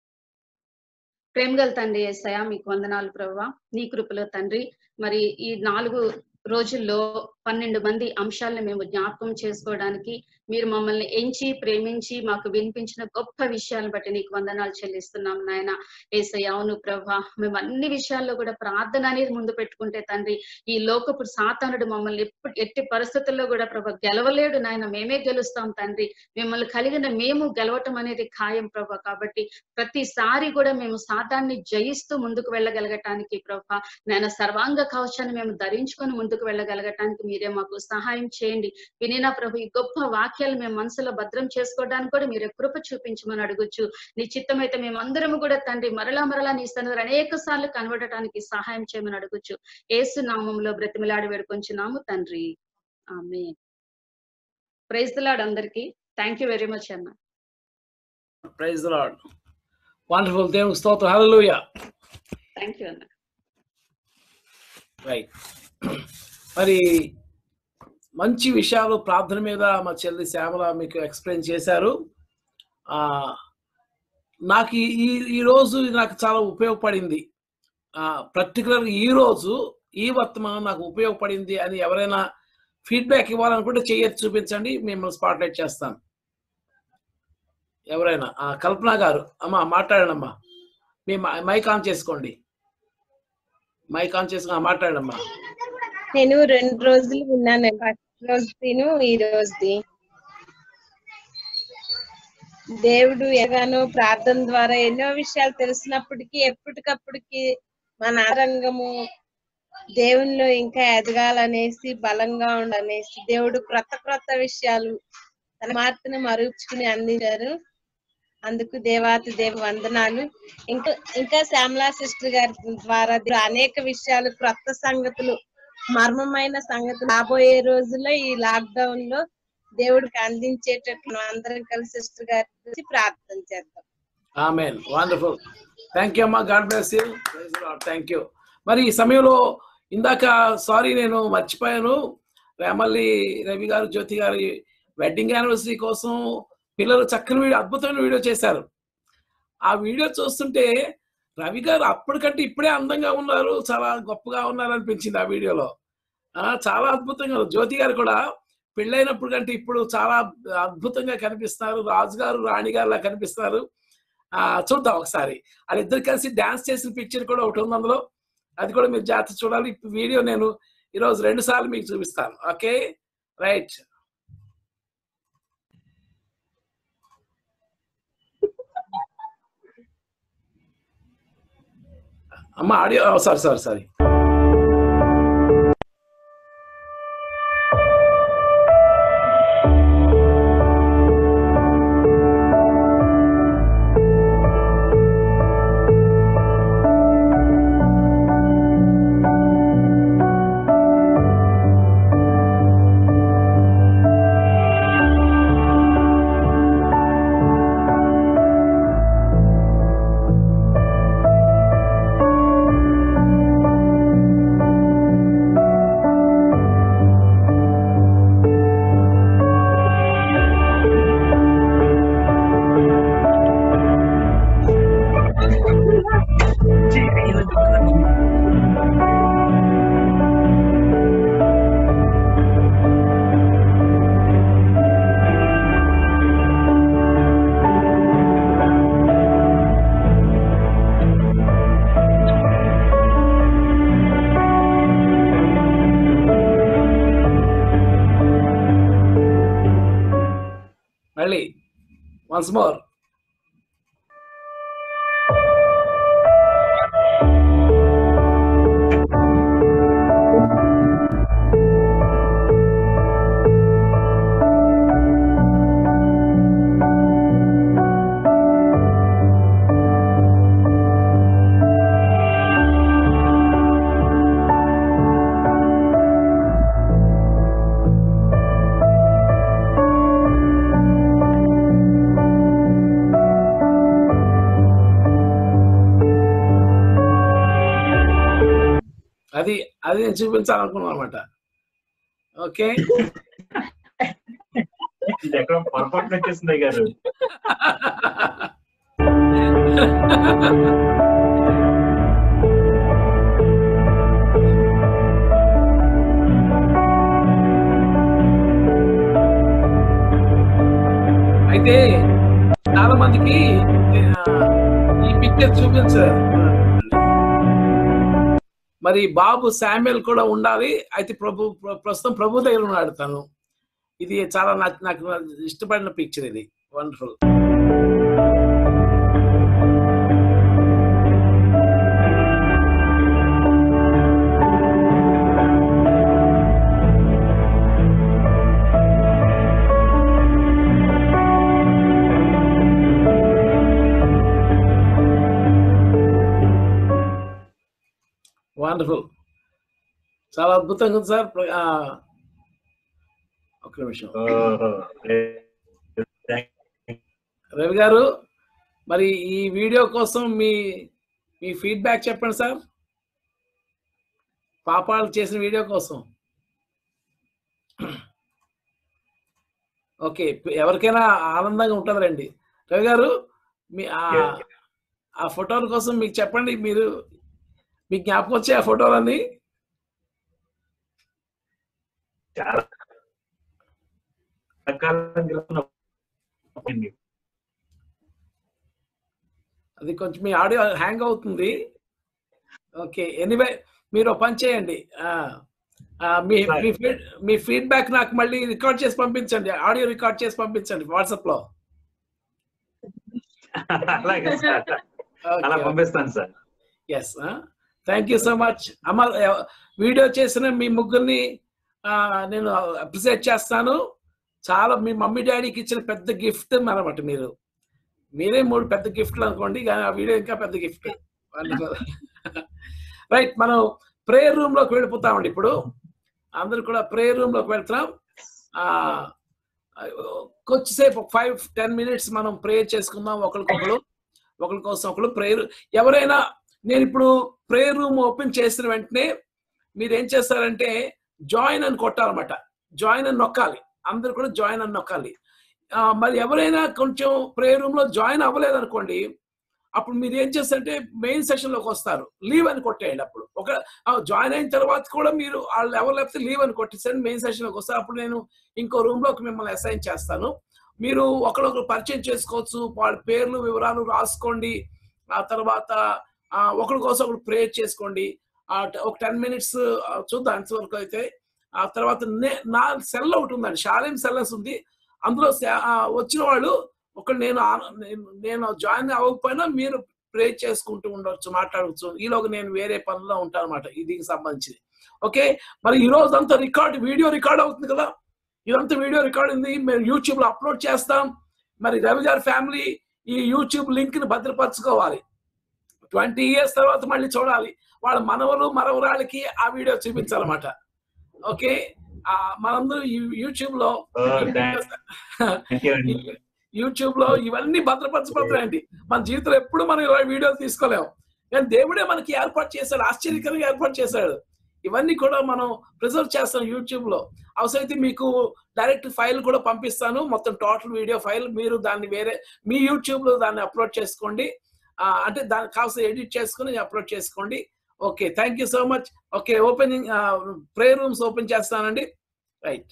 S17: ప్రేమగల తండ్రి ఏసయ మీకు వందనాలు ప్రభావ నీ కృపలో తండ్రి మరి ఈ నాలుగు రోజుల్లో పన్నెండు మంది అంశాలను మేము జ్ఞాపకం చేసుకోవడానికి మీరు మమ్మల్ని ఎంచి ప్రేమించి మాకు వినిపించిన గొప్ప విషయాలను బట్టి నీకు వందనాలు చెల్లిస్తున్నాం నాయన ఏసయ్య అవును ప్రభా మేము అన్ని విషయాల్లో కూడా ప్రార్థన అనేది ముందు పెట్టుకుంటే తండ్రి ఈ లోకపు సాతానుడు మమ్మల్ని ఎప్పుడు ఎట్టి పరిస్థితుల్లో కూడా ప్రభా గెలవలేడు నాయన మేమే గెలుస్తాం తండ్రి మిమ్మల్ని కలిగిన మేము గెలవటం అనేది ఖాయం ప్రభా కాబట్టి ప్రతిసారి కూడా మేము సాతాన్ని జయిస్తూ ముందుకు వెళ్ళగలగటానికి ప్రభా నాయన సర్వాంగ కవచాన్ని మేము ధరించుకొని ముందుకు వెళ్ళగలగటానికి మీరే మాకు సహాయం చేయండి వినినా ప్రభు ఈ గొప్ప వాక్యాలు మేము మనసులో భద్రం చేసుకోవడానికి కూడా మీరే కృప చూపించమని అడగొచ్చు నీ చిత్తమైతే మేమందరము కూడా తండ్రి మరలా మరలా నీ సన్నిధిలో అనేక సార్లు కనబడటానికి సహాయం చేయమని అడగొచ్చు ఏసు నామంలో బ్రతిమిలాడి వేడుకొంచున్నాము తండ్రి ఆమె ప్రైజ్ లాడ్ అందరికి థ్యాంక్ యూ వెరీ మచ్ అన్న
S1: ప్రైజ్ లాడ్ వండర్ఫుల్ దేవుని స్తోత్రం హల్లెలూయా
S17: థ్యాంక్ యూ అన్న
S1: రైట్ మరి మంచి విషయాలు ప్రార్థన మీద మా చెల్లి శ్యామల మీకు ఎక్స్ప్లెయిన్ చేశారు ఆ, నాకు ఈ ఈ- ఈ రోజు ఇది నాకు చాలా ఉపయోగపడింది పర్టికులర్ ఈ రోజు ఈ వర్తమానం నాకు ఉపయోగపడింది అని ఎవరైనా ఫీడ్బ్యాక్ ఇవ్వాలనుకుంటే చెయ్యొచ్చు చూపించండి మిమ్మల్ని స్పాట్లైట్ చేస్తాను ఎవరైనా ఆ, కల్పన గారు అమ్మా మాట్లాడండి అమ్మా మీ మై- మైక్ ఆన్ చేసుకోండి మైక్ ఆన్ చేసుకుని ఆ, మాట్లాడండి అమ్మా
S7: నేను రెండు రోజులు విన్నాను ఫస్ట్ రోజు తిను ఈ రోజుది దేవుడు ఎలానో ప్రార్థన ద్వారా ఎన్నో విషయాలు తెలిసినప్పటికీ ఎప్పటికప్పటికి మన ఆరంగము దేవునిలో ఇంకా ఎదగాలనేసి బలంగా ఉండనేసి దేవుడు క్రొత్త క్రొత్త విషయాలు తన మార్పుని మరుగుచుకుని అందించారు అందుకు దేవాతి దేవ వందనాలు ఇంకా ఇంకా శ్యామలా సిస్టర్ గారి ద్వారా దేవుడు అనేక విషయాలు క్రొత్త సంగతులు మర్మమైన సంగతులు రాబోయే రోజుల్లో ఈ లాక్డౌన్ లో దేవుడికి అందించేటట్లు మనం అందరం కలిసి సిస్టర్ గారి గురించి ప్రార్థన చేద్దాం
S1: ఆమెన్ వండర్ఫుల్ థ్యాంక్ యూ అమ్మా God bless you thank you అమ్మా God bless you thank you మరి ఈ సమయంలో ఇందాక సారీ నేను మర్చిపోయాను రేమల్లి రవి గారు జ్యోతి గారి వెడ్డింగ్ యానివర్సరీ కోసం పిల్లలు చక్కని వీడియో అద్భుతమైన వీడియో చేశారు ఆ వీడియో చూస్తుంటే రవి గారు అప్పటికంటే ఇప్పుడే అందంగా ఉన్నారు చాలా గొప్పగా ఉన్నారు అనిపించింది ఆ వీడియోలో ఆ, చాలా అద్భుతంగా ఉంది. జ్యోతి గారు కూడా పెళ్ళైనప్పుడు కంటే ఇప్పుడు చాలా అద్భుతంగా కనిపిస్తున్నారు రాజు గారు రాణి గారులా కనిపిస్తున్నారు ఆ చూద్దాం ఒకసారి వాళ్ళిద్దరు కలిసి డాన్స్ చేసిన పిక్చర్ కూడా ఒకటి ఉంది అందులో అది కూడా మీరు జాగ్రత్త చూడాలి ఇప్పుడు వీడియో నేను ఈరోజు రెండు సార్లు మీకు చూపిస్తాను ఓకే రైట్ అమ్మ ఆడియో సారీ సారీ సారీ మళ్ళీ వన్స్ మోర్ అది అది నేను చూపించాలనుకున్నాను అనమాట ఓకే
S12: ఇది ఎక్కడ పొరపాటు వచ్చేసింది గారు
S1: అయితే చాలా మందికి ఆ, ఈ పిక్చర్ చూపించారు మరి బాబు శామ్యుల్ కూడా ఉండాలి అయితే ప్రభు ప్ర- ప్రస్తుతం ప్రభు దగ్గర ఉన్నాడు తను ఇది చాలా నాకు నాకు ఇష్టపడిన పిక్చర్ ఇది వండర్ఫుల్ వండర్ఫుల్ చాలా అద్భుతంగా ఉంది సార్ ప్ర- ఆ, ఒక్క నిమిషం రవి గారు మరి ఈ వీడియో కోసం మీ మీ ఫీడ్బ్యాక్ చెప్పండి సార్ పాపాలు చేసిన వీడియో కోసం ఓకే ఎవరికైనా ఆనందంగా ఉంటుంది రండి రవి గారు మీ ఆ- ఆ ఫోటోల కోసం మీకు చెప్పండి మీరు మీకు జ్ఞాపకం వచ్చే ఆ ఫోటోలన్నీ
S12: చాలా రకాలుగా ఉంది.
S1: అది కొంచెం మీ ఆడియో హ్యాంగ్ అవుతుంది ఓకే ఎనీవే మీరు ఒక పని చేయండి ఆ, ఆ, మీ మీ ఫీడ్ మీ ఫీడ్బ్యాక్ నాకు మళ్ళీ రికార్డ్ చేసి పంపించండి ఆడియో రికార్డ్ చేసి పంపించండి వాట్సాప్ లో
S12: అలాగే సార్ అలా పంపిస్తాను sir
S1: yes thank you so much అమ్మ వీడియో చేసిన మీ ముగ్గురిని ఆ, నేను అప్రిసియేట్ చేస్తాను చాలా మీ మమ్మీ డాడీకి ఇచ్చిన పెద్ద గిఫ్ట్ అనమాట మీరు మీరే మూడు పెద్ద గిఫ్ట్లు అనుకోండి కానీ ఆ వీడియో ఇంకా పెద్ద గిఫ్ట్ రైట్ మనం ప్రేయర్ రూమ్ లోకి వెళ్ళిపోతామండి ఇప్పుడు అందరు కూడా ప్రేయర్ రూమ్ లోకి వెళ్తున్నాం ఆ కొద్దిసేపు ఫైవ్ టెన్ మినిట్స్ మనం ప్రేయర్ చేసుకుందాం ఒకరికొకరు ఒకరి కోసం ఒకరు ప్రేయర్ ఎవరైనా నేను ఇప్పుడు ప్రేయర్ రూమ్ ఓపెన్ చేసిన వెంటనే మీరు ఏం చేస్తారంటే జాయిన్ అని కొట్టాలన్నమాట జాయిన్ అని నొక్కాలి అందరు కూడా జాయిన్ అని నొక్కాలి ఆ, మరి ఎవరైనా కొంచెం ప్రేయర్ రూమ్ లో జాయిన్ అవ్వలేదు అనుకోండి అప్పుడు మీరు ఏం చేస్తారంటే మెయిన్ సెషన్ లోకి వస్తారు లీవ్ అని కొట్టేయండి అప్పుడు ఒక జాయిన్ అయిన తర్వాత కూడా మీరు వాళ్ళు ఎవరు లేకపోతే లీవ్ అని కొట్టేసండి మెయిన్ సెషన్ లోకి వస్తారు అప్పుడు నేను ఇంకో రూమ్ లోకి మిమ్మల్ని అసైన్ చేస్తాను మీరు ఒకరొకరు పరిచయం చేసుకోవచ్చు వాళ్ళ పేర్లు వివరాలు రాసుకోండి ఆ తర్వాత ఆ, ఒకరి కోసం ఒకరు ప్రేయర్ చేసుకోండి ఆ, ట- ఒక టెన్ మినిట్స్ చూద్దాం ఎంతవరకు అయితే ఆ తర్వాత నే- నా సెల్ ఒకటి ఉందండి షాలేం సెల్లెస్ ఉంది అందులో సే- ఆ, వచ్చిన వాళ్ళు ఒక నేను ఆ- నేను- నేను జాయిన్ అవ్వకపోయినా మీరు ప్రే చేసుకుంటూ ఉండొచ్చు మాట్లాడవచ్చు ఈలోగా నేను వేరే పనిలో ఉంటాను అనమాట దీనికి సంబంధించి ఓకే మరి ఈ రోజు అంతా రికార్డ్ వీడియో రికార్డ్ అవుతుంది కదా ఇదంతా వీడియో రికార్డ్ ఉంది మేము యూట్యూబ్ లో అప్లోడ్ చేస్తాం మరి రవి గారి ఫ్యామిలీ ఈ యూట్యూబ్ లింక్ ని భద్రపరచుకోవాలి ట్వంటీ ఇయర్స్ తర్వాత మళ్ళీ చూడాలి వాళ్ళ మనవలు మనవరాళ్ళకి ఆ వీడియో చూపించాలన్నమాట ఓకే ఆ, మనందరూ యూ- యూట్యూబ్ లో యూట్యూబ్ లో ఇవన్నీ భద్రపరచబడతాయండి మన జీవితంలో ఎప్పుడు మనం ఇలా వీడియోలు తీసుకోలేము కానీ దేవుడే మనకి ఏర్పాటు చేశాడు ఆశ్చర్యకరంగా ఏర్పాటు చేశాడు ఇవన్నీ కూడా మనం ప్రిజర్వ్ చేస్తాం యూట్యూబ్ లో అవసరమైతే మీకు డైరెక్ట్ ఫైల్ కూడా పంపిస్తాను మొత్తం టోటల్ వీడియో ఫైల్ మీరు దాన్ని వేరే మీ యూట్యూబ్ లో దాన్ని అప్లోడ్ చేసుకోండి ఆ, అంటే దానికి కావాల్సిన ఎడిట్ చేసుకుని అప్లోడ్ చేసుకోండి okay thank you so much okay opening prayer rooms open చేస్తానండి రైట్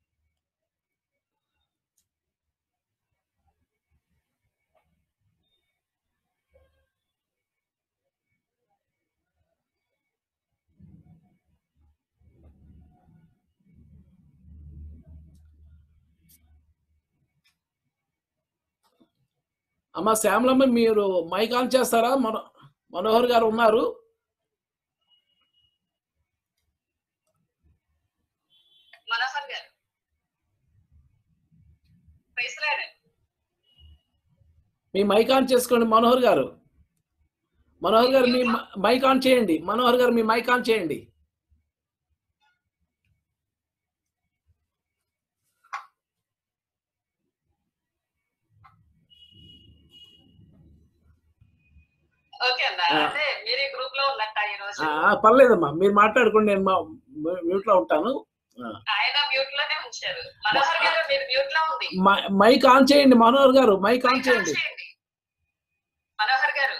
S1: అమ్మ శ్యామలమ్మ మీరు మైక్ ఆన్ చేస్తారా మన మనోహర్ గారు ఉన్నారు
S18: మనోహర్ గారు ప్రైస్ లార్డ్.
S1: మీ మైక్ ఆన్ చేసుకోండి మనోహర్ గారు మనోహర్ గారు మీ మ- మైక్ ఆన్ చేయండి మనోహర్ గారు మీ మైక్ ఆన్ చేయండి
S18: ఓకే అన్న
S1: ఆ.
S18: అంటే మీరు ఈ గ్రూప్ లో ఉన్నట్ట ఈ రోజు
S1: ఆ, ఆ, పర్లేదమ్మా మీరు మాట్లాడుకోండి నేను మ్యూట్ లో ఉంటాను ఆ.
S18: ఆయన మ్యూట్ లోనే ఉంచారు మనోహర్ గారు మీరు మ్యూట్ లో ఉంది
S1: మై- మైక్ ఆన్ చేయండి మనోహర్ గారు మైక్ ఆన్ చేయండి
S18: మనోహర్ గారు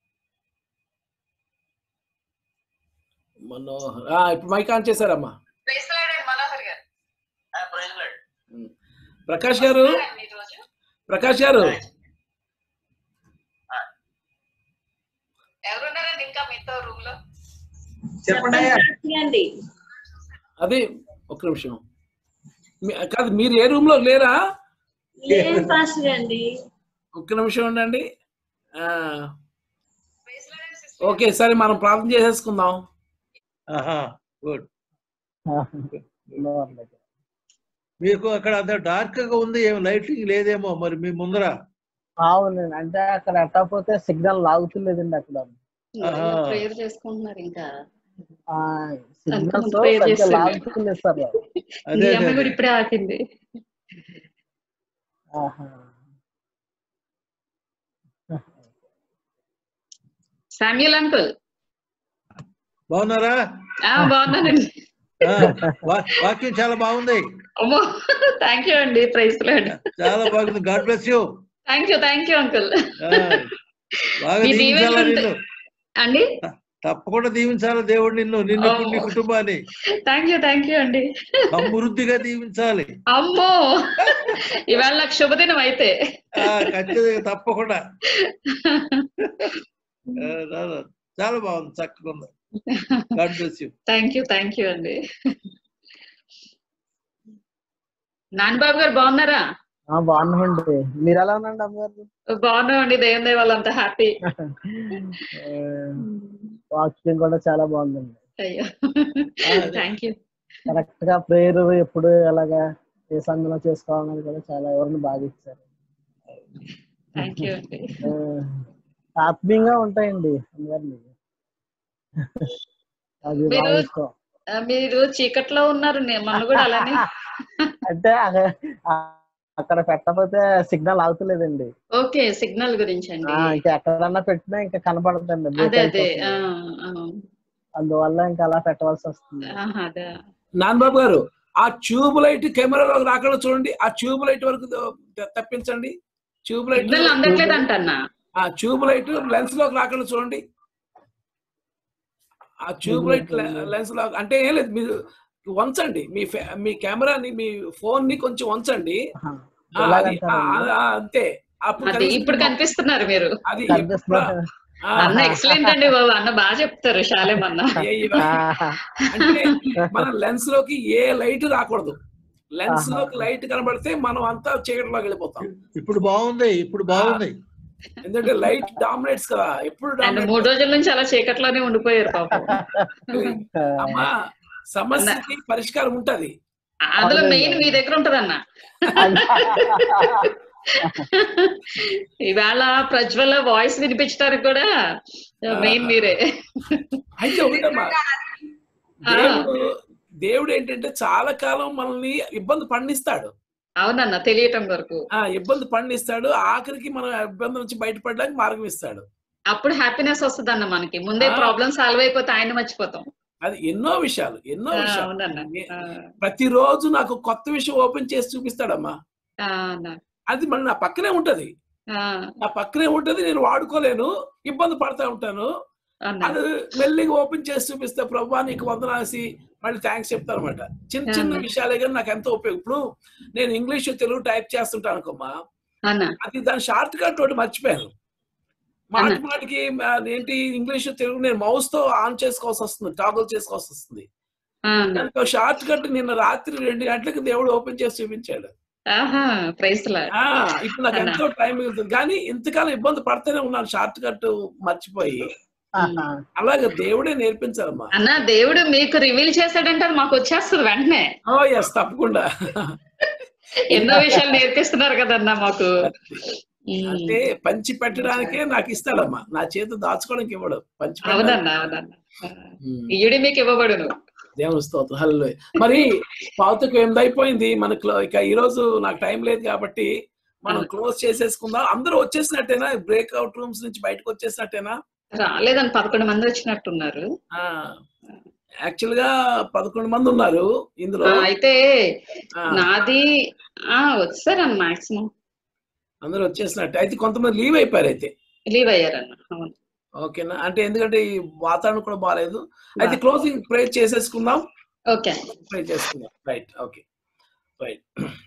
S1: మనోహర్ ఆ, ఇప్పుడు మైక్ ఆన్ చేశారమ్మా
S18: ప్రైస్ లార్డ్ అండి మనోహర్ గారు ప్రైస్ లార్డ్
S1: ప్రకాష్ గారు
S18: ఈ రోజు
S1: ప్రకాష్ గారు
S18: ఎవరున్నారండి ఇంకా మీతో రూమ్ లో
S15: చెప్పండి
S8: అండి
S1: అది ఒక నిమిషం మీ- కాదు మీరు ఏ రూమ్ లో లేరా
S8: లేదు పాస్టర్ అండి
S1: ఒక్క నిమిషం ఉండండి ఆ, ఓకే సరే మనం ప్రార్థన చేసేసుకుందాం
S16: గుడ్ మీకు అక్కడ అంత డార్క్ గా ఉంది ఏం లైటింగ్ లేదేమో మరి మీ ముందర
S19: అవునండి అంటే అక్కడ ఎట్టకపోతే సిగ్నల్ లాగుతులేదండి అక్కడ
S16: ఆహా.
S17: ప్రేయర్ చేసుకుంటున్నారు ఇంకా
S19: సిగ్నల్స్
S17: అంతకుముందు prayer
S19: సరిగ్గా
S17: చేస్తుండే.
S19: లాగుతులేదు సార్
S17: ఈ
S16: అదే
S17: అమ్మాయి
S16: అదే
S17: కూడా ఇప్పుడే ఆపింది
S19: ఆహా.
S17: శామ్యుల్ అంకుల్
S16: బాగున్నారా
S17: ఆ బాగున్నానండి
S16: ఆ, వా- వాక్యం చాలా బాగుంది
S17: అమ్మో థ్యాంక్ యూ అండి ప్రైజ్ లాడ్
S16: చాలా బాగుంది God bless you
S17: thank you thank you uncle
S16: బాగా
S17: మీ దీవెనలు
S16: దీవించాలా
S17: ఉంటే-
S16: నిన్ను
S17: అండి
S16: తప్పకుండా దీవించాలా దేవుడు నిన్ను నిన్ను నీ కుటుంబాన్ని
S17: థ్యాంక్ యూ థ్యాంక్ యూ అండి
S16: సమృద్ధిగా దీవించాలి
S17: అమ్మో ఇవాళ నాకు శుభదినం అయితే
S16: ఆ, ఖచ్చితంగా తప్పకుండా ఆ, చాలా చాలా బాగుంది చక్కగా ఉంది God bless you
S17: thank you thank you అండి నాన్నబాబు గారు బాగున్నారా
S19: ఆ, బాగున్నామండి మీరు ఎలా ఉన్నాండి అమ్మగారు
S17: బాగున్నామండి దేవుని దయ వాళ్ళంతా హ్యాపీ
S19: ఆ, వాక్యం కూడా చాలా బాగుందండి
S17: అయ్యో థ్యాంక్ యూ
S19: కరెక్ట్ గా ప్రేయర్ ఎప్పుడు ఎలాగా ఏ సంఘంలో చేసుకోవాలని కూడా చాలా ఎవరిని బాగా ఇచ్చారు
S17: థ్యాంక్ యూ అండి
S19: ఆ, ఆత్మీయంగా ఉంటాయండి అందరినీ అది
S17: మీరు
S19: బాగా ఇష్టం
S17: ఆ, మీరు చీకట్లో ఉన్నారు నే- మొన్న కూడా అలానే
S19: అంటే అదే- ఆ అక్కడ పెట్టకపోతే సిగ్నల్ అవుతలేదండి
S17: ఓకే సిగ్నల్ గురించి అండి
S19: ఆ, ఇంకా ఎక్కడన్నా పెట్టినా ఇంకా కనపడదండి break
S17: అదే అదే
S19: అయిపోతుంది.
S17: ఆ, ఆ,
S19: అందువల్ల ఇంకా అలా పెట్టవలసి వస్తుంది
S17: ఆహా, అదే
S1: నాన్నబాబు గారు ఆ ట్యూబ్ లైట్ కెమెరాలో రాకుండా చూడండి ఆ ట్యూబ్ లైట్ వరకు త- తప్పించండి ట్యూబ్ లైట్
S17: సిగ్నల్ అందట్లేదు అంటన్నా
S1: ఆ ట్యూబ్ లైట్ లెన్స్ లోకి రాకుండా చూడండి ఆ ట్యూబ్ లైట్ లెన్స్ లో అంటే ఏం లేదు మీరు వంచండి మీ ఫే- మీ కెమెరాని మీ ఫోన్ ని కొంచెం వంచండి ఆ, అది
S19: ఎలాగంటారండి?
S1: ఆ, ఆ, అంతే అప్పుడు
S17: అది
S1: కనిపిస్తుంది.
S17: ఇప్పుడు కనిపిస్తున్నారు మీరు
S1: అది
S19: కనిపిస్తున్నారు.
S1: ఆ,
S17: అన్న ఎక్సలెంట్ అండి బాబు అన్న బాగా చెప్తారు శాలేం అన్న
S1: అయ్యయ్యో. అంటే మన లెన్స్ లోకి ఏ లైట్ రాకూడదు లెన్స్
S19: ఆహా.
S1: లోకి లైట్ కనబడితే మనం అంతా చీకటిలోకి వెళ్ళిపోతాం
S16: ఇప్పుడు బాగుంది ఇప్పుడు బాగుంది
S1: ఎందుకంటే లైట్ డామినేట్స్ కదా ఎప్పుడు
S17: అండ్
S1: dominate
S17: మూడు రోజుల నుంచి అలా చీకట్లోనే ఉండిపోయారు పాపం
S1: అమ్మా సమస్యకి పరిష్కారం ఉంటది
S17: అందులో మెయిన్ మీ దగ్గర ఉంటదన్న ఇవాళ ప్రజ్వల వాయిస్ వినిపించడానికి కూడా మెయిన్ మీరే
S1: అయితే ఒకటమ్మా దేవుడు దేవుడు ఏంటంటే చాలా కాలం మనల్ని ఇబ్బంది పండిస్తాడు
S17: అవునన్న తెలియటం వరకు
S1: ఆ ఇబ్బంది పండిస్తాడు ఆఖరికి మనం ఆ ఇబ్బంది నుంచి బయటపడడానికి మార్గం ఇస్తాడు
S17: అప్పుడు హ్యాపీనెస్ వస్తుంది అన్న మనకి ముందే
S1: ఆ.
S17: ప్రాబ్లమ్ సాల్వ్ అయిపోతే ఆయన మర్చిపోతాం
S1: అది ఎన్నో విషయాలు ఎన్నో
S17: ఆ,
S1: విషయాలు
S17: అవునన్న ఆ,
S1: ప్రతిరోజు నాకు కొత్త విషయం ఓపెన్ చేసి చూపిస్తాడమ్మా
S17: ఆ, అన్న
S1: అది మళ్ళీ నా పక్కనే ఉంటది
S17: ఆ,
S1: నా పక్కనే ఉంటది నేను వాడుకోలేను ఇబ్బంది పడతా ఉంటాను
S17: అన్న
S1: అది మెల్లిగా ఓపెన్ చేసి చూపిస్తే ప్రభా నీకు వందనాసి మళ్ళీ థ్యాంక్స్ చెప్తాను అనమాట చిన్న చిన్న
S17: అవును.
S1: విషయాలే కానీ నాకు ఎంతో ఉపయోగం ఇప్పుడు నేను ఇంగ్లీష్ తెలుగు టైప్ చేస్తుంటాను అనుకోమ్మా
S17: అన్న
S1: అది దాని షార్ట్ కట్ ఒకటి మర్చిపోయాను మాటి మాటికి ఆ, ఏంటి ఇంగ్లీష్ తెలుగు నేను మౌస్ తో ఆన్ చేసుకోవాల్సి వస్తుంది టాగల్ చేసుకోవాల్సి వస్తుంది
S17: ఆ, అన్న
S1: దానికి షార్ట్ కట్ నిన్న రాత్రి రెండు గంటలకు దేవుడు ఓపెన్ చేసి చూపించాడు
S17: ఆహా ప్రైస్ లా
S1: ఆ ఇప్పుడు నాకు
S17: అన్న.
S1: ఎంతో టైం మిగులుతుంది కానీ ఇంతకాలం ఇబ్బంది పడుతూనే ఉన్నాను షార్ట్ కట్ మర్చిపోయి అలాగే దేవుడే నేర్పించాలమ్మా
S17: అన్న దేవుడు మీకు రివీల్ చేశాడంటే అది మాకు వచ్చేస్తుంది వెంటనే
S1: ఓ ఎస్ తప్పకుండా
S17: ఎన్నో విషయాలు నేర్పిస్తున్నారు కదన్నా మాకు
S1: అంటే పంచి పెట్టడానికే నాకు ఇస్తాడమ్మా నా చేతి దాచుకోవడానికి ఇవ్వడు పంచి పెట్టడానికి
S17: అవునన్నా అవునన్నా ఇయుడి మీకు ఇవ్వబడును
S1: దేవుని స్తోత్రం హలో మరి పావుతకు ఎనిమిది అయిపోయింది మనకు ఇక ఈ రోజు నాకు టైం లేదు కాబట్టి మనం క్లోజ్ చేసేసుకుందాం అందరూ వచ్చేసినట్టేనా బ్రేక్అవుట్ రూమ్స్ నుంచి బయటకు వచ్చేసినట్టేనా
S17: రాలేదని పదకొండు మంది వచ్చినట్టున్నారు
S1: యాక్చువల్ గా పదకొండు మంది ఉన్నారు ఇందులో
S17: ఆ, అయితే
S1: ఆ.
S17: నాది ఆ వచ్చారన్న మాక్సిమం
S1: అందరూ వచ్చేసినట్టు అయితే కొంతమంది లీవ్ అయిపోయారు అయితే
S17: లీవ్ అయ్యారన్న అవును
S1: ఓకేనా అంటే ఎందుకంటే ఈ వాతావరణం కూడా బాగాలేదు అయితే క్లోజింగ్ ప్రే చేసేసుకుందాం
S17: ఓకే
S1: ప్రే చేసుకుందాం రైట్ ఓకే రైట్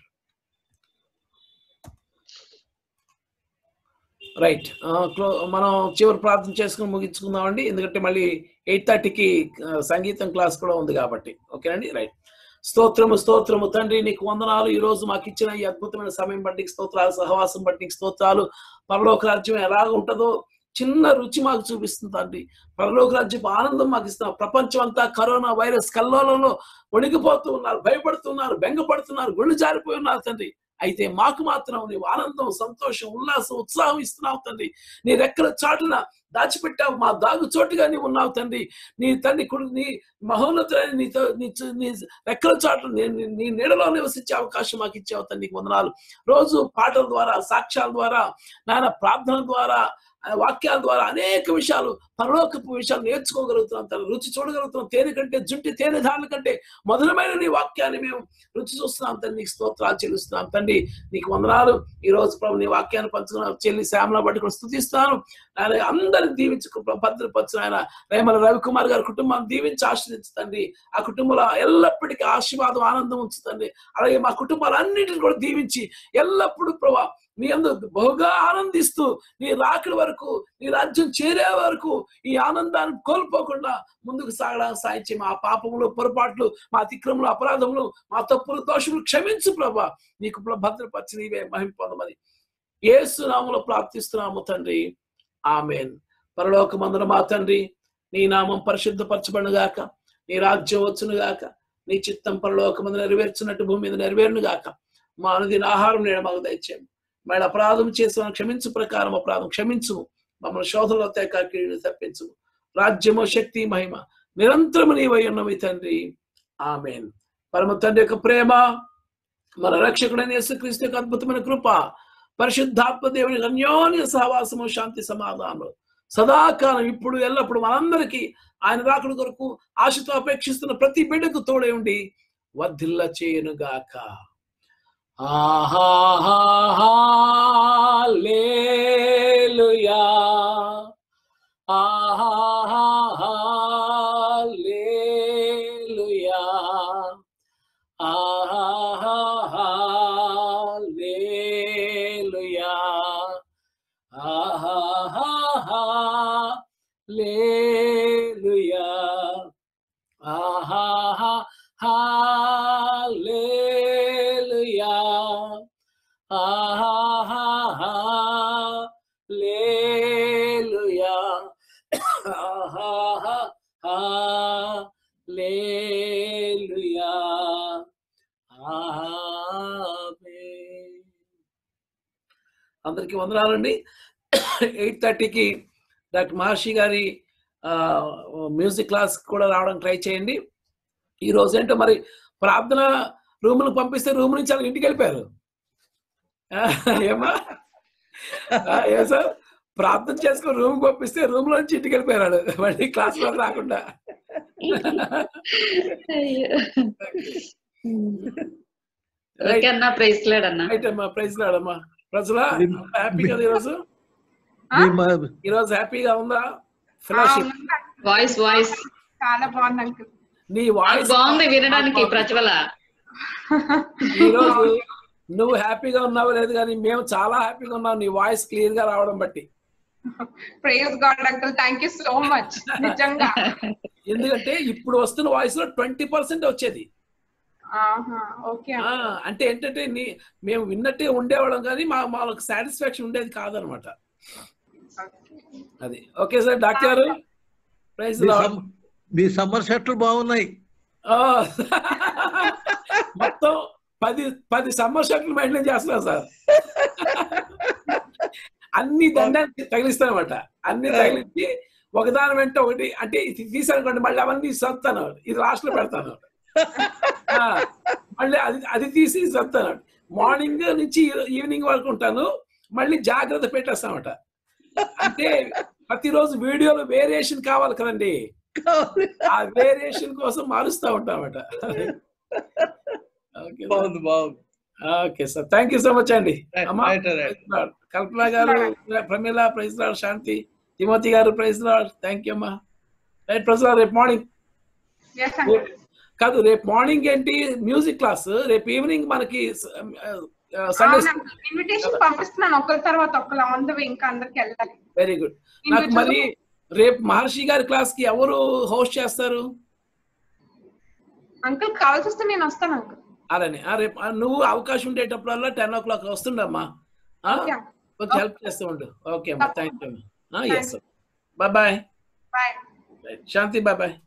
S1: రైట్ మనం చివరి ప్రార్థన చేసుకుని ముగించుకుందామండి ఎందుకంటే మళ్ళీ ఎయిట్ థర్టీకి సంగీతం క్లాస్ కూడా ఉంది కాబట్టి ఓకేనండి రైట్ స్తోత్రము స్తోత్రము తండ్రి నీకు వందనాలు ఈ రోజు మాకు ఇచ్చిన ఈ అద్భుతమైన సమయం బట్టి నీకు స్తోత్రాలు సహవాసం బట్టి నీకు స్తోత్రాలు పరలోక రాజ్యం ఎలాగ ఉంటుందో చిన్న రుచి మాకు చూపిస్తుంది తండ్రి పరలోక రాజ్యపు ఆనందం మాకు ఇస్తాం ప్రపంచం అంతా కరోనా వైరస్ కల్లోలంలో వణికిపోతూ ఉన్నారు భయపడుతున్నారు బెంగపడుతున్నారు గుండె జారిపోయి ఉన్నారు తండ్రి అయితే మాకు మాత్రం నీవు ఆనందం సంతోషం ఉల్లాసం ఉత్సాహం ఇస్తున్నావు తండ్రి నీ రెక్కల చాటున దాచిపెట్టావు మా దాగు చోటుగా నీవు ఉన్నావు తండ్రి నీ తండ్రి కుడు నీ మహోన్నతులైన నీతో నీ చు- నీ రెక్కల చాటు నీ నీ- నీ నీడలో నివసించే అవకాశం మాకు ఇచ్చావు తండ్రి నీకు వందనాలు రోజు పాటల ద్వారా సాక్ష్యాల ద్వారా నాయన ప్రార్థన ద్వారా ఆ వాక్యాల ద్వారా అనేక విషయాలు పరలోకపు విషయాలు నేర్చుకోగలుగుతున్నాం తన రుచి చూడగలుగుతున్నాం తేనె కంటే జుంటి తేనె ధారణ కంటే మధురమైన నీ వాక్యాన్ని మేము రుచి చూస్తున్నాం తండ్రి నీకు స్తోత్రాలు చెల్లిస్తున్నాం తండ్రి నీకు వందనాలు ఈ రోజు ప్రభు నీ వాక్యాన్ని పంచుకున్న చెల్లి శ్యామల బట్టి కూడా స్థుతిస్తున్నాను ఆయన అందరిని దీవించు భద్రపరచు ఆయన రేమల రవికుమార్ గారి కుటుంబాన్ని దీవించి ఆశ్రయించండి ఆ కుటుంబంలో ఎల్లప్పటికీ ఆశీర్వాదం ఆనందం ఉంచుతండి అలాగే మా కుటుంబాలన్నిటిని కూడా దీవించి ఎల్లప్పుడూ ప్రభా నీ అందు బహుగా ఆనందిస్తూ నీ రాకడి వరకు నీ రాజ్యం చేరే వరకు ఈ ఆనందాన్ని కోల్పోకుండా ముందుకు సాగడానికి సాయించి మా పాపములు పొరపాట్లు మా అతిక్రములు అపరాధములు మా తప్పులు దోషములు క్షమించు ప్రభా నీకు ప్ర- భద్రపరిచి నీవే మహిమ పొందమని ఏసు నామములో ప్రార్థిస్తున్నాము తండ్రి ఆమెన్ పరలోక మందున మా తండ్రి నీ నామం పరిశుద్ధపరచబడును గాక నీ రాజ్యం వచ్చును గాక నీ చిత్తం పరలోక మందు నెరవేర్చినట్టు భూమి మీద నెరవేరును గాక మా అనుదిన ఆహారం నేను మాకు దయచేయము మళ్ళీ అపరాధం చేసిన క్షమించు ప్రకారం అపరాధం క్షమించు మమ్మల్ని శోధనలో తేకాకి తప్పించు రాజ్యము శక్తి మహిమ నిరంతరము నీవై ఉన్నవి తండ్రి ఆమెన్ పరమ తండ్రి యొక్క ప్రేమ మన రక్షకుడైన యేసుక్రీస్తు యొక్క అద్భుతమైన కృప పరిశుద్ధాత్మ దేవుని అన్యోన్య సహవాసము శాంతి సమాధానం సదాకాలం ఇప్పుడు ఎల్లప్పుడు మనందరికీ ఆయన రాకుడు కొరకు ఆశతో అపేక్షిస్తున్న ప్రతి బిడ్డకు తోడే ఉండి వర్ధిల్ల చేయనుగాక ఆహాలేలుయా ఆహాలేలుయా ఆహాలేలుయా ఆహాలేలుయా ఆహాలేలుయా ఆహాలేలుయా ఆహాలేలుయా ఆమేన్. అందరికీ వందనాలండి ఎయిట్ థర్టీకి డాక్టర్ మహర్షి గారి ఆ, మ్యూజిక్ క్లాస్ కూడా రావడానికి ట్రై చేయండి ఈ రోజు ఏంటో మరి ప్రార్థన రూములకు పంపిస్తే రూమ్ నుంచి అలా ఇంటికి వెళ్ళిపోయారు ఆ, ఏమా ఆ, ఏ సార్ ప్రార్థన చేసుకుని రూమ్ పంపిస్తే రూమ్ లో నుంచి ఇంటికి వెళ్ళిపోయాడు మళ్ళీ క్లాస్ లో రాకుండా
S17: ఓకే అన్న ప్రైజ్ లాడ్ అన్న
S1: రైట్ అమ్మా ప్రైజ్ లాడమ్మా ప్రజలా హ్యాపీ కదా ఈరోజు
S16: మీ మ-
S1: ఈరోజు హ్యాపీగా ఉందా ఫెలోషిప్
S17: వాయిస్ వాయిస్
S6: చాలా బాగుంది అంకుల్
S1: నీ వాయిస్
S17: బాగుంది వినడానికి ప్రజ్వల
S1: ఈ రోజు నువ్వు హ్యాపీగా ఉన్నావు లేదు కానీ మేము చాలా హ్యాపీగా ఉన్నాం నీ వాయిస్ క్లియర్ గా రావడం బట్టి
S6: praise God uncle thank you so much నిజంగా
S1: ఎందుకంటే ఇప్పుడు వస్తున్న వాయిస్ లో ట్వంటీ పర్సెంట్ వచ్చేది
S6: ఆహా ఓకే
S1: ఆ, అంటే ఏంటంటే నీ మేము విన్నట్టే ఉండేవాళ్ళం కానీ మా మాకు సాటిస్ఫాక్షన్ ఉండేది కాదనమాట అది ఓకే సార్ డాక్టర్ గారు ప్రైజ్
S16: మీ సమ్- మీ సమ్మర్ షర్ట్లు బాగున్నాయి
S1: మొత్తం పది పది సమ్మర్ షర్ట్లు మెయింటైన్ చేస్తున్నా సార్ అన్ని దండాన్ని తగిలిస్తానమాట అన్ని తగిలించి ఒకదాని వెంట ఒకటి అంటే ఇది తీసానుకోండి మళ్ళీ అవన్నీ సత్తాను ఇది లాస్ట్ లో పెడతాను ఆ, మళ్ళీ అది అది తీసి సత్తాను మార్నింగ్ నుంచి ఈవినింగ్ వరకు ఉంటాను మళ్ళీ జాగ్రత్త పెట్టేస్తామట అంటే ప్రతిరోజు వీడియోలో వేరియేషన్ కావాలి కదండి ఆ వేరియేషన్ కోసం మారుస్తా ఉంటామట ఓకే
S16: బాగుంది బాగుంది
S1: okay sir thank you so much అండి అమ్మా
S16: right, right.
S1: praise the Lord. Kalpana గారు Pramila praise Lord Shanti Timothy గారు ప్రైజ్ లాడ్ థ్యాంక్ యూ అమ్మా రైట్ ప్రైజ్ లాడ్ రేపు మార్నింగ్
S6: ఎస్ అంకుల్
S1: కాదు రేపు మార్నింగ్ ఏంటి మ్యూజిక్ క్లాస్ రేపు ఈవినింగ్ మనకి సండే
S6: ఇన్విటేషన్ పంపిస్తున్నాను ఒకరి తర్వాత ఒకరు ఆన్ ద వే ఇంకా అందరికి వెళ్ళాలి
S1: వెరీ గుడ్ నాకు
S6: Individual-
S1: మరి రేపు మహర్షి గారి క్లాస్ కి ఎవరు హోస్ట్ చేస్తారు
S6: అంకుల్ కావాల్సి వస్తే నేను వస్తాను అంకుల్
S1: అలానే ఆ, రేపు ఆ, నువ్వు అవకాశం ఉండేటప్పుడల్లా టెన్ ఓ క్లాక్ వస్తుండమ్మా ఆ?
S6: Okay.
S1: కొంచెం హెల్ప్ చేస్తూ ఉండు ఓకే అమ్మా థ్యాంక్ యూ అమ్మా yes bye bye
S6: bye
S1: Shanti bye bye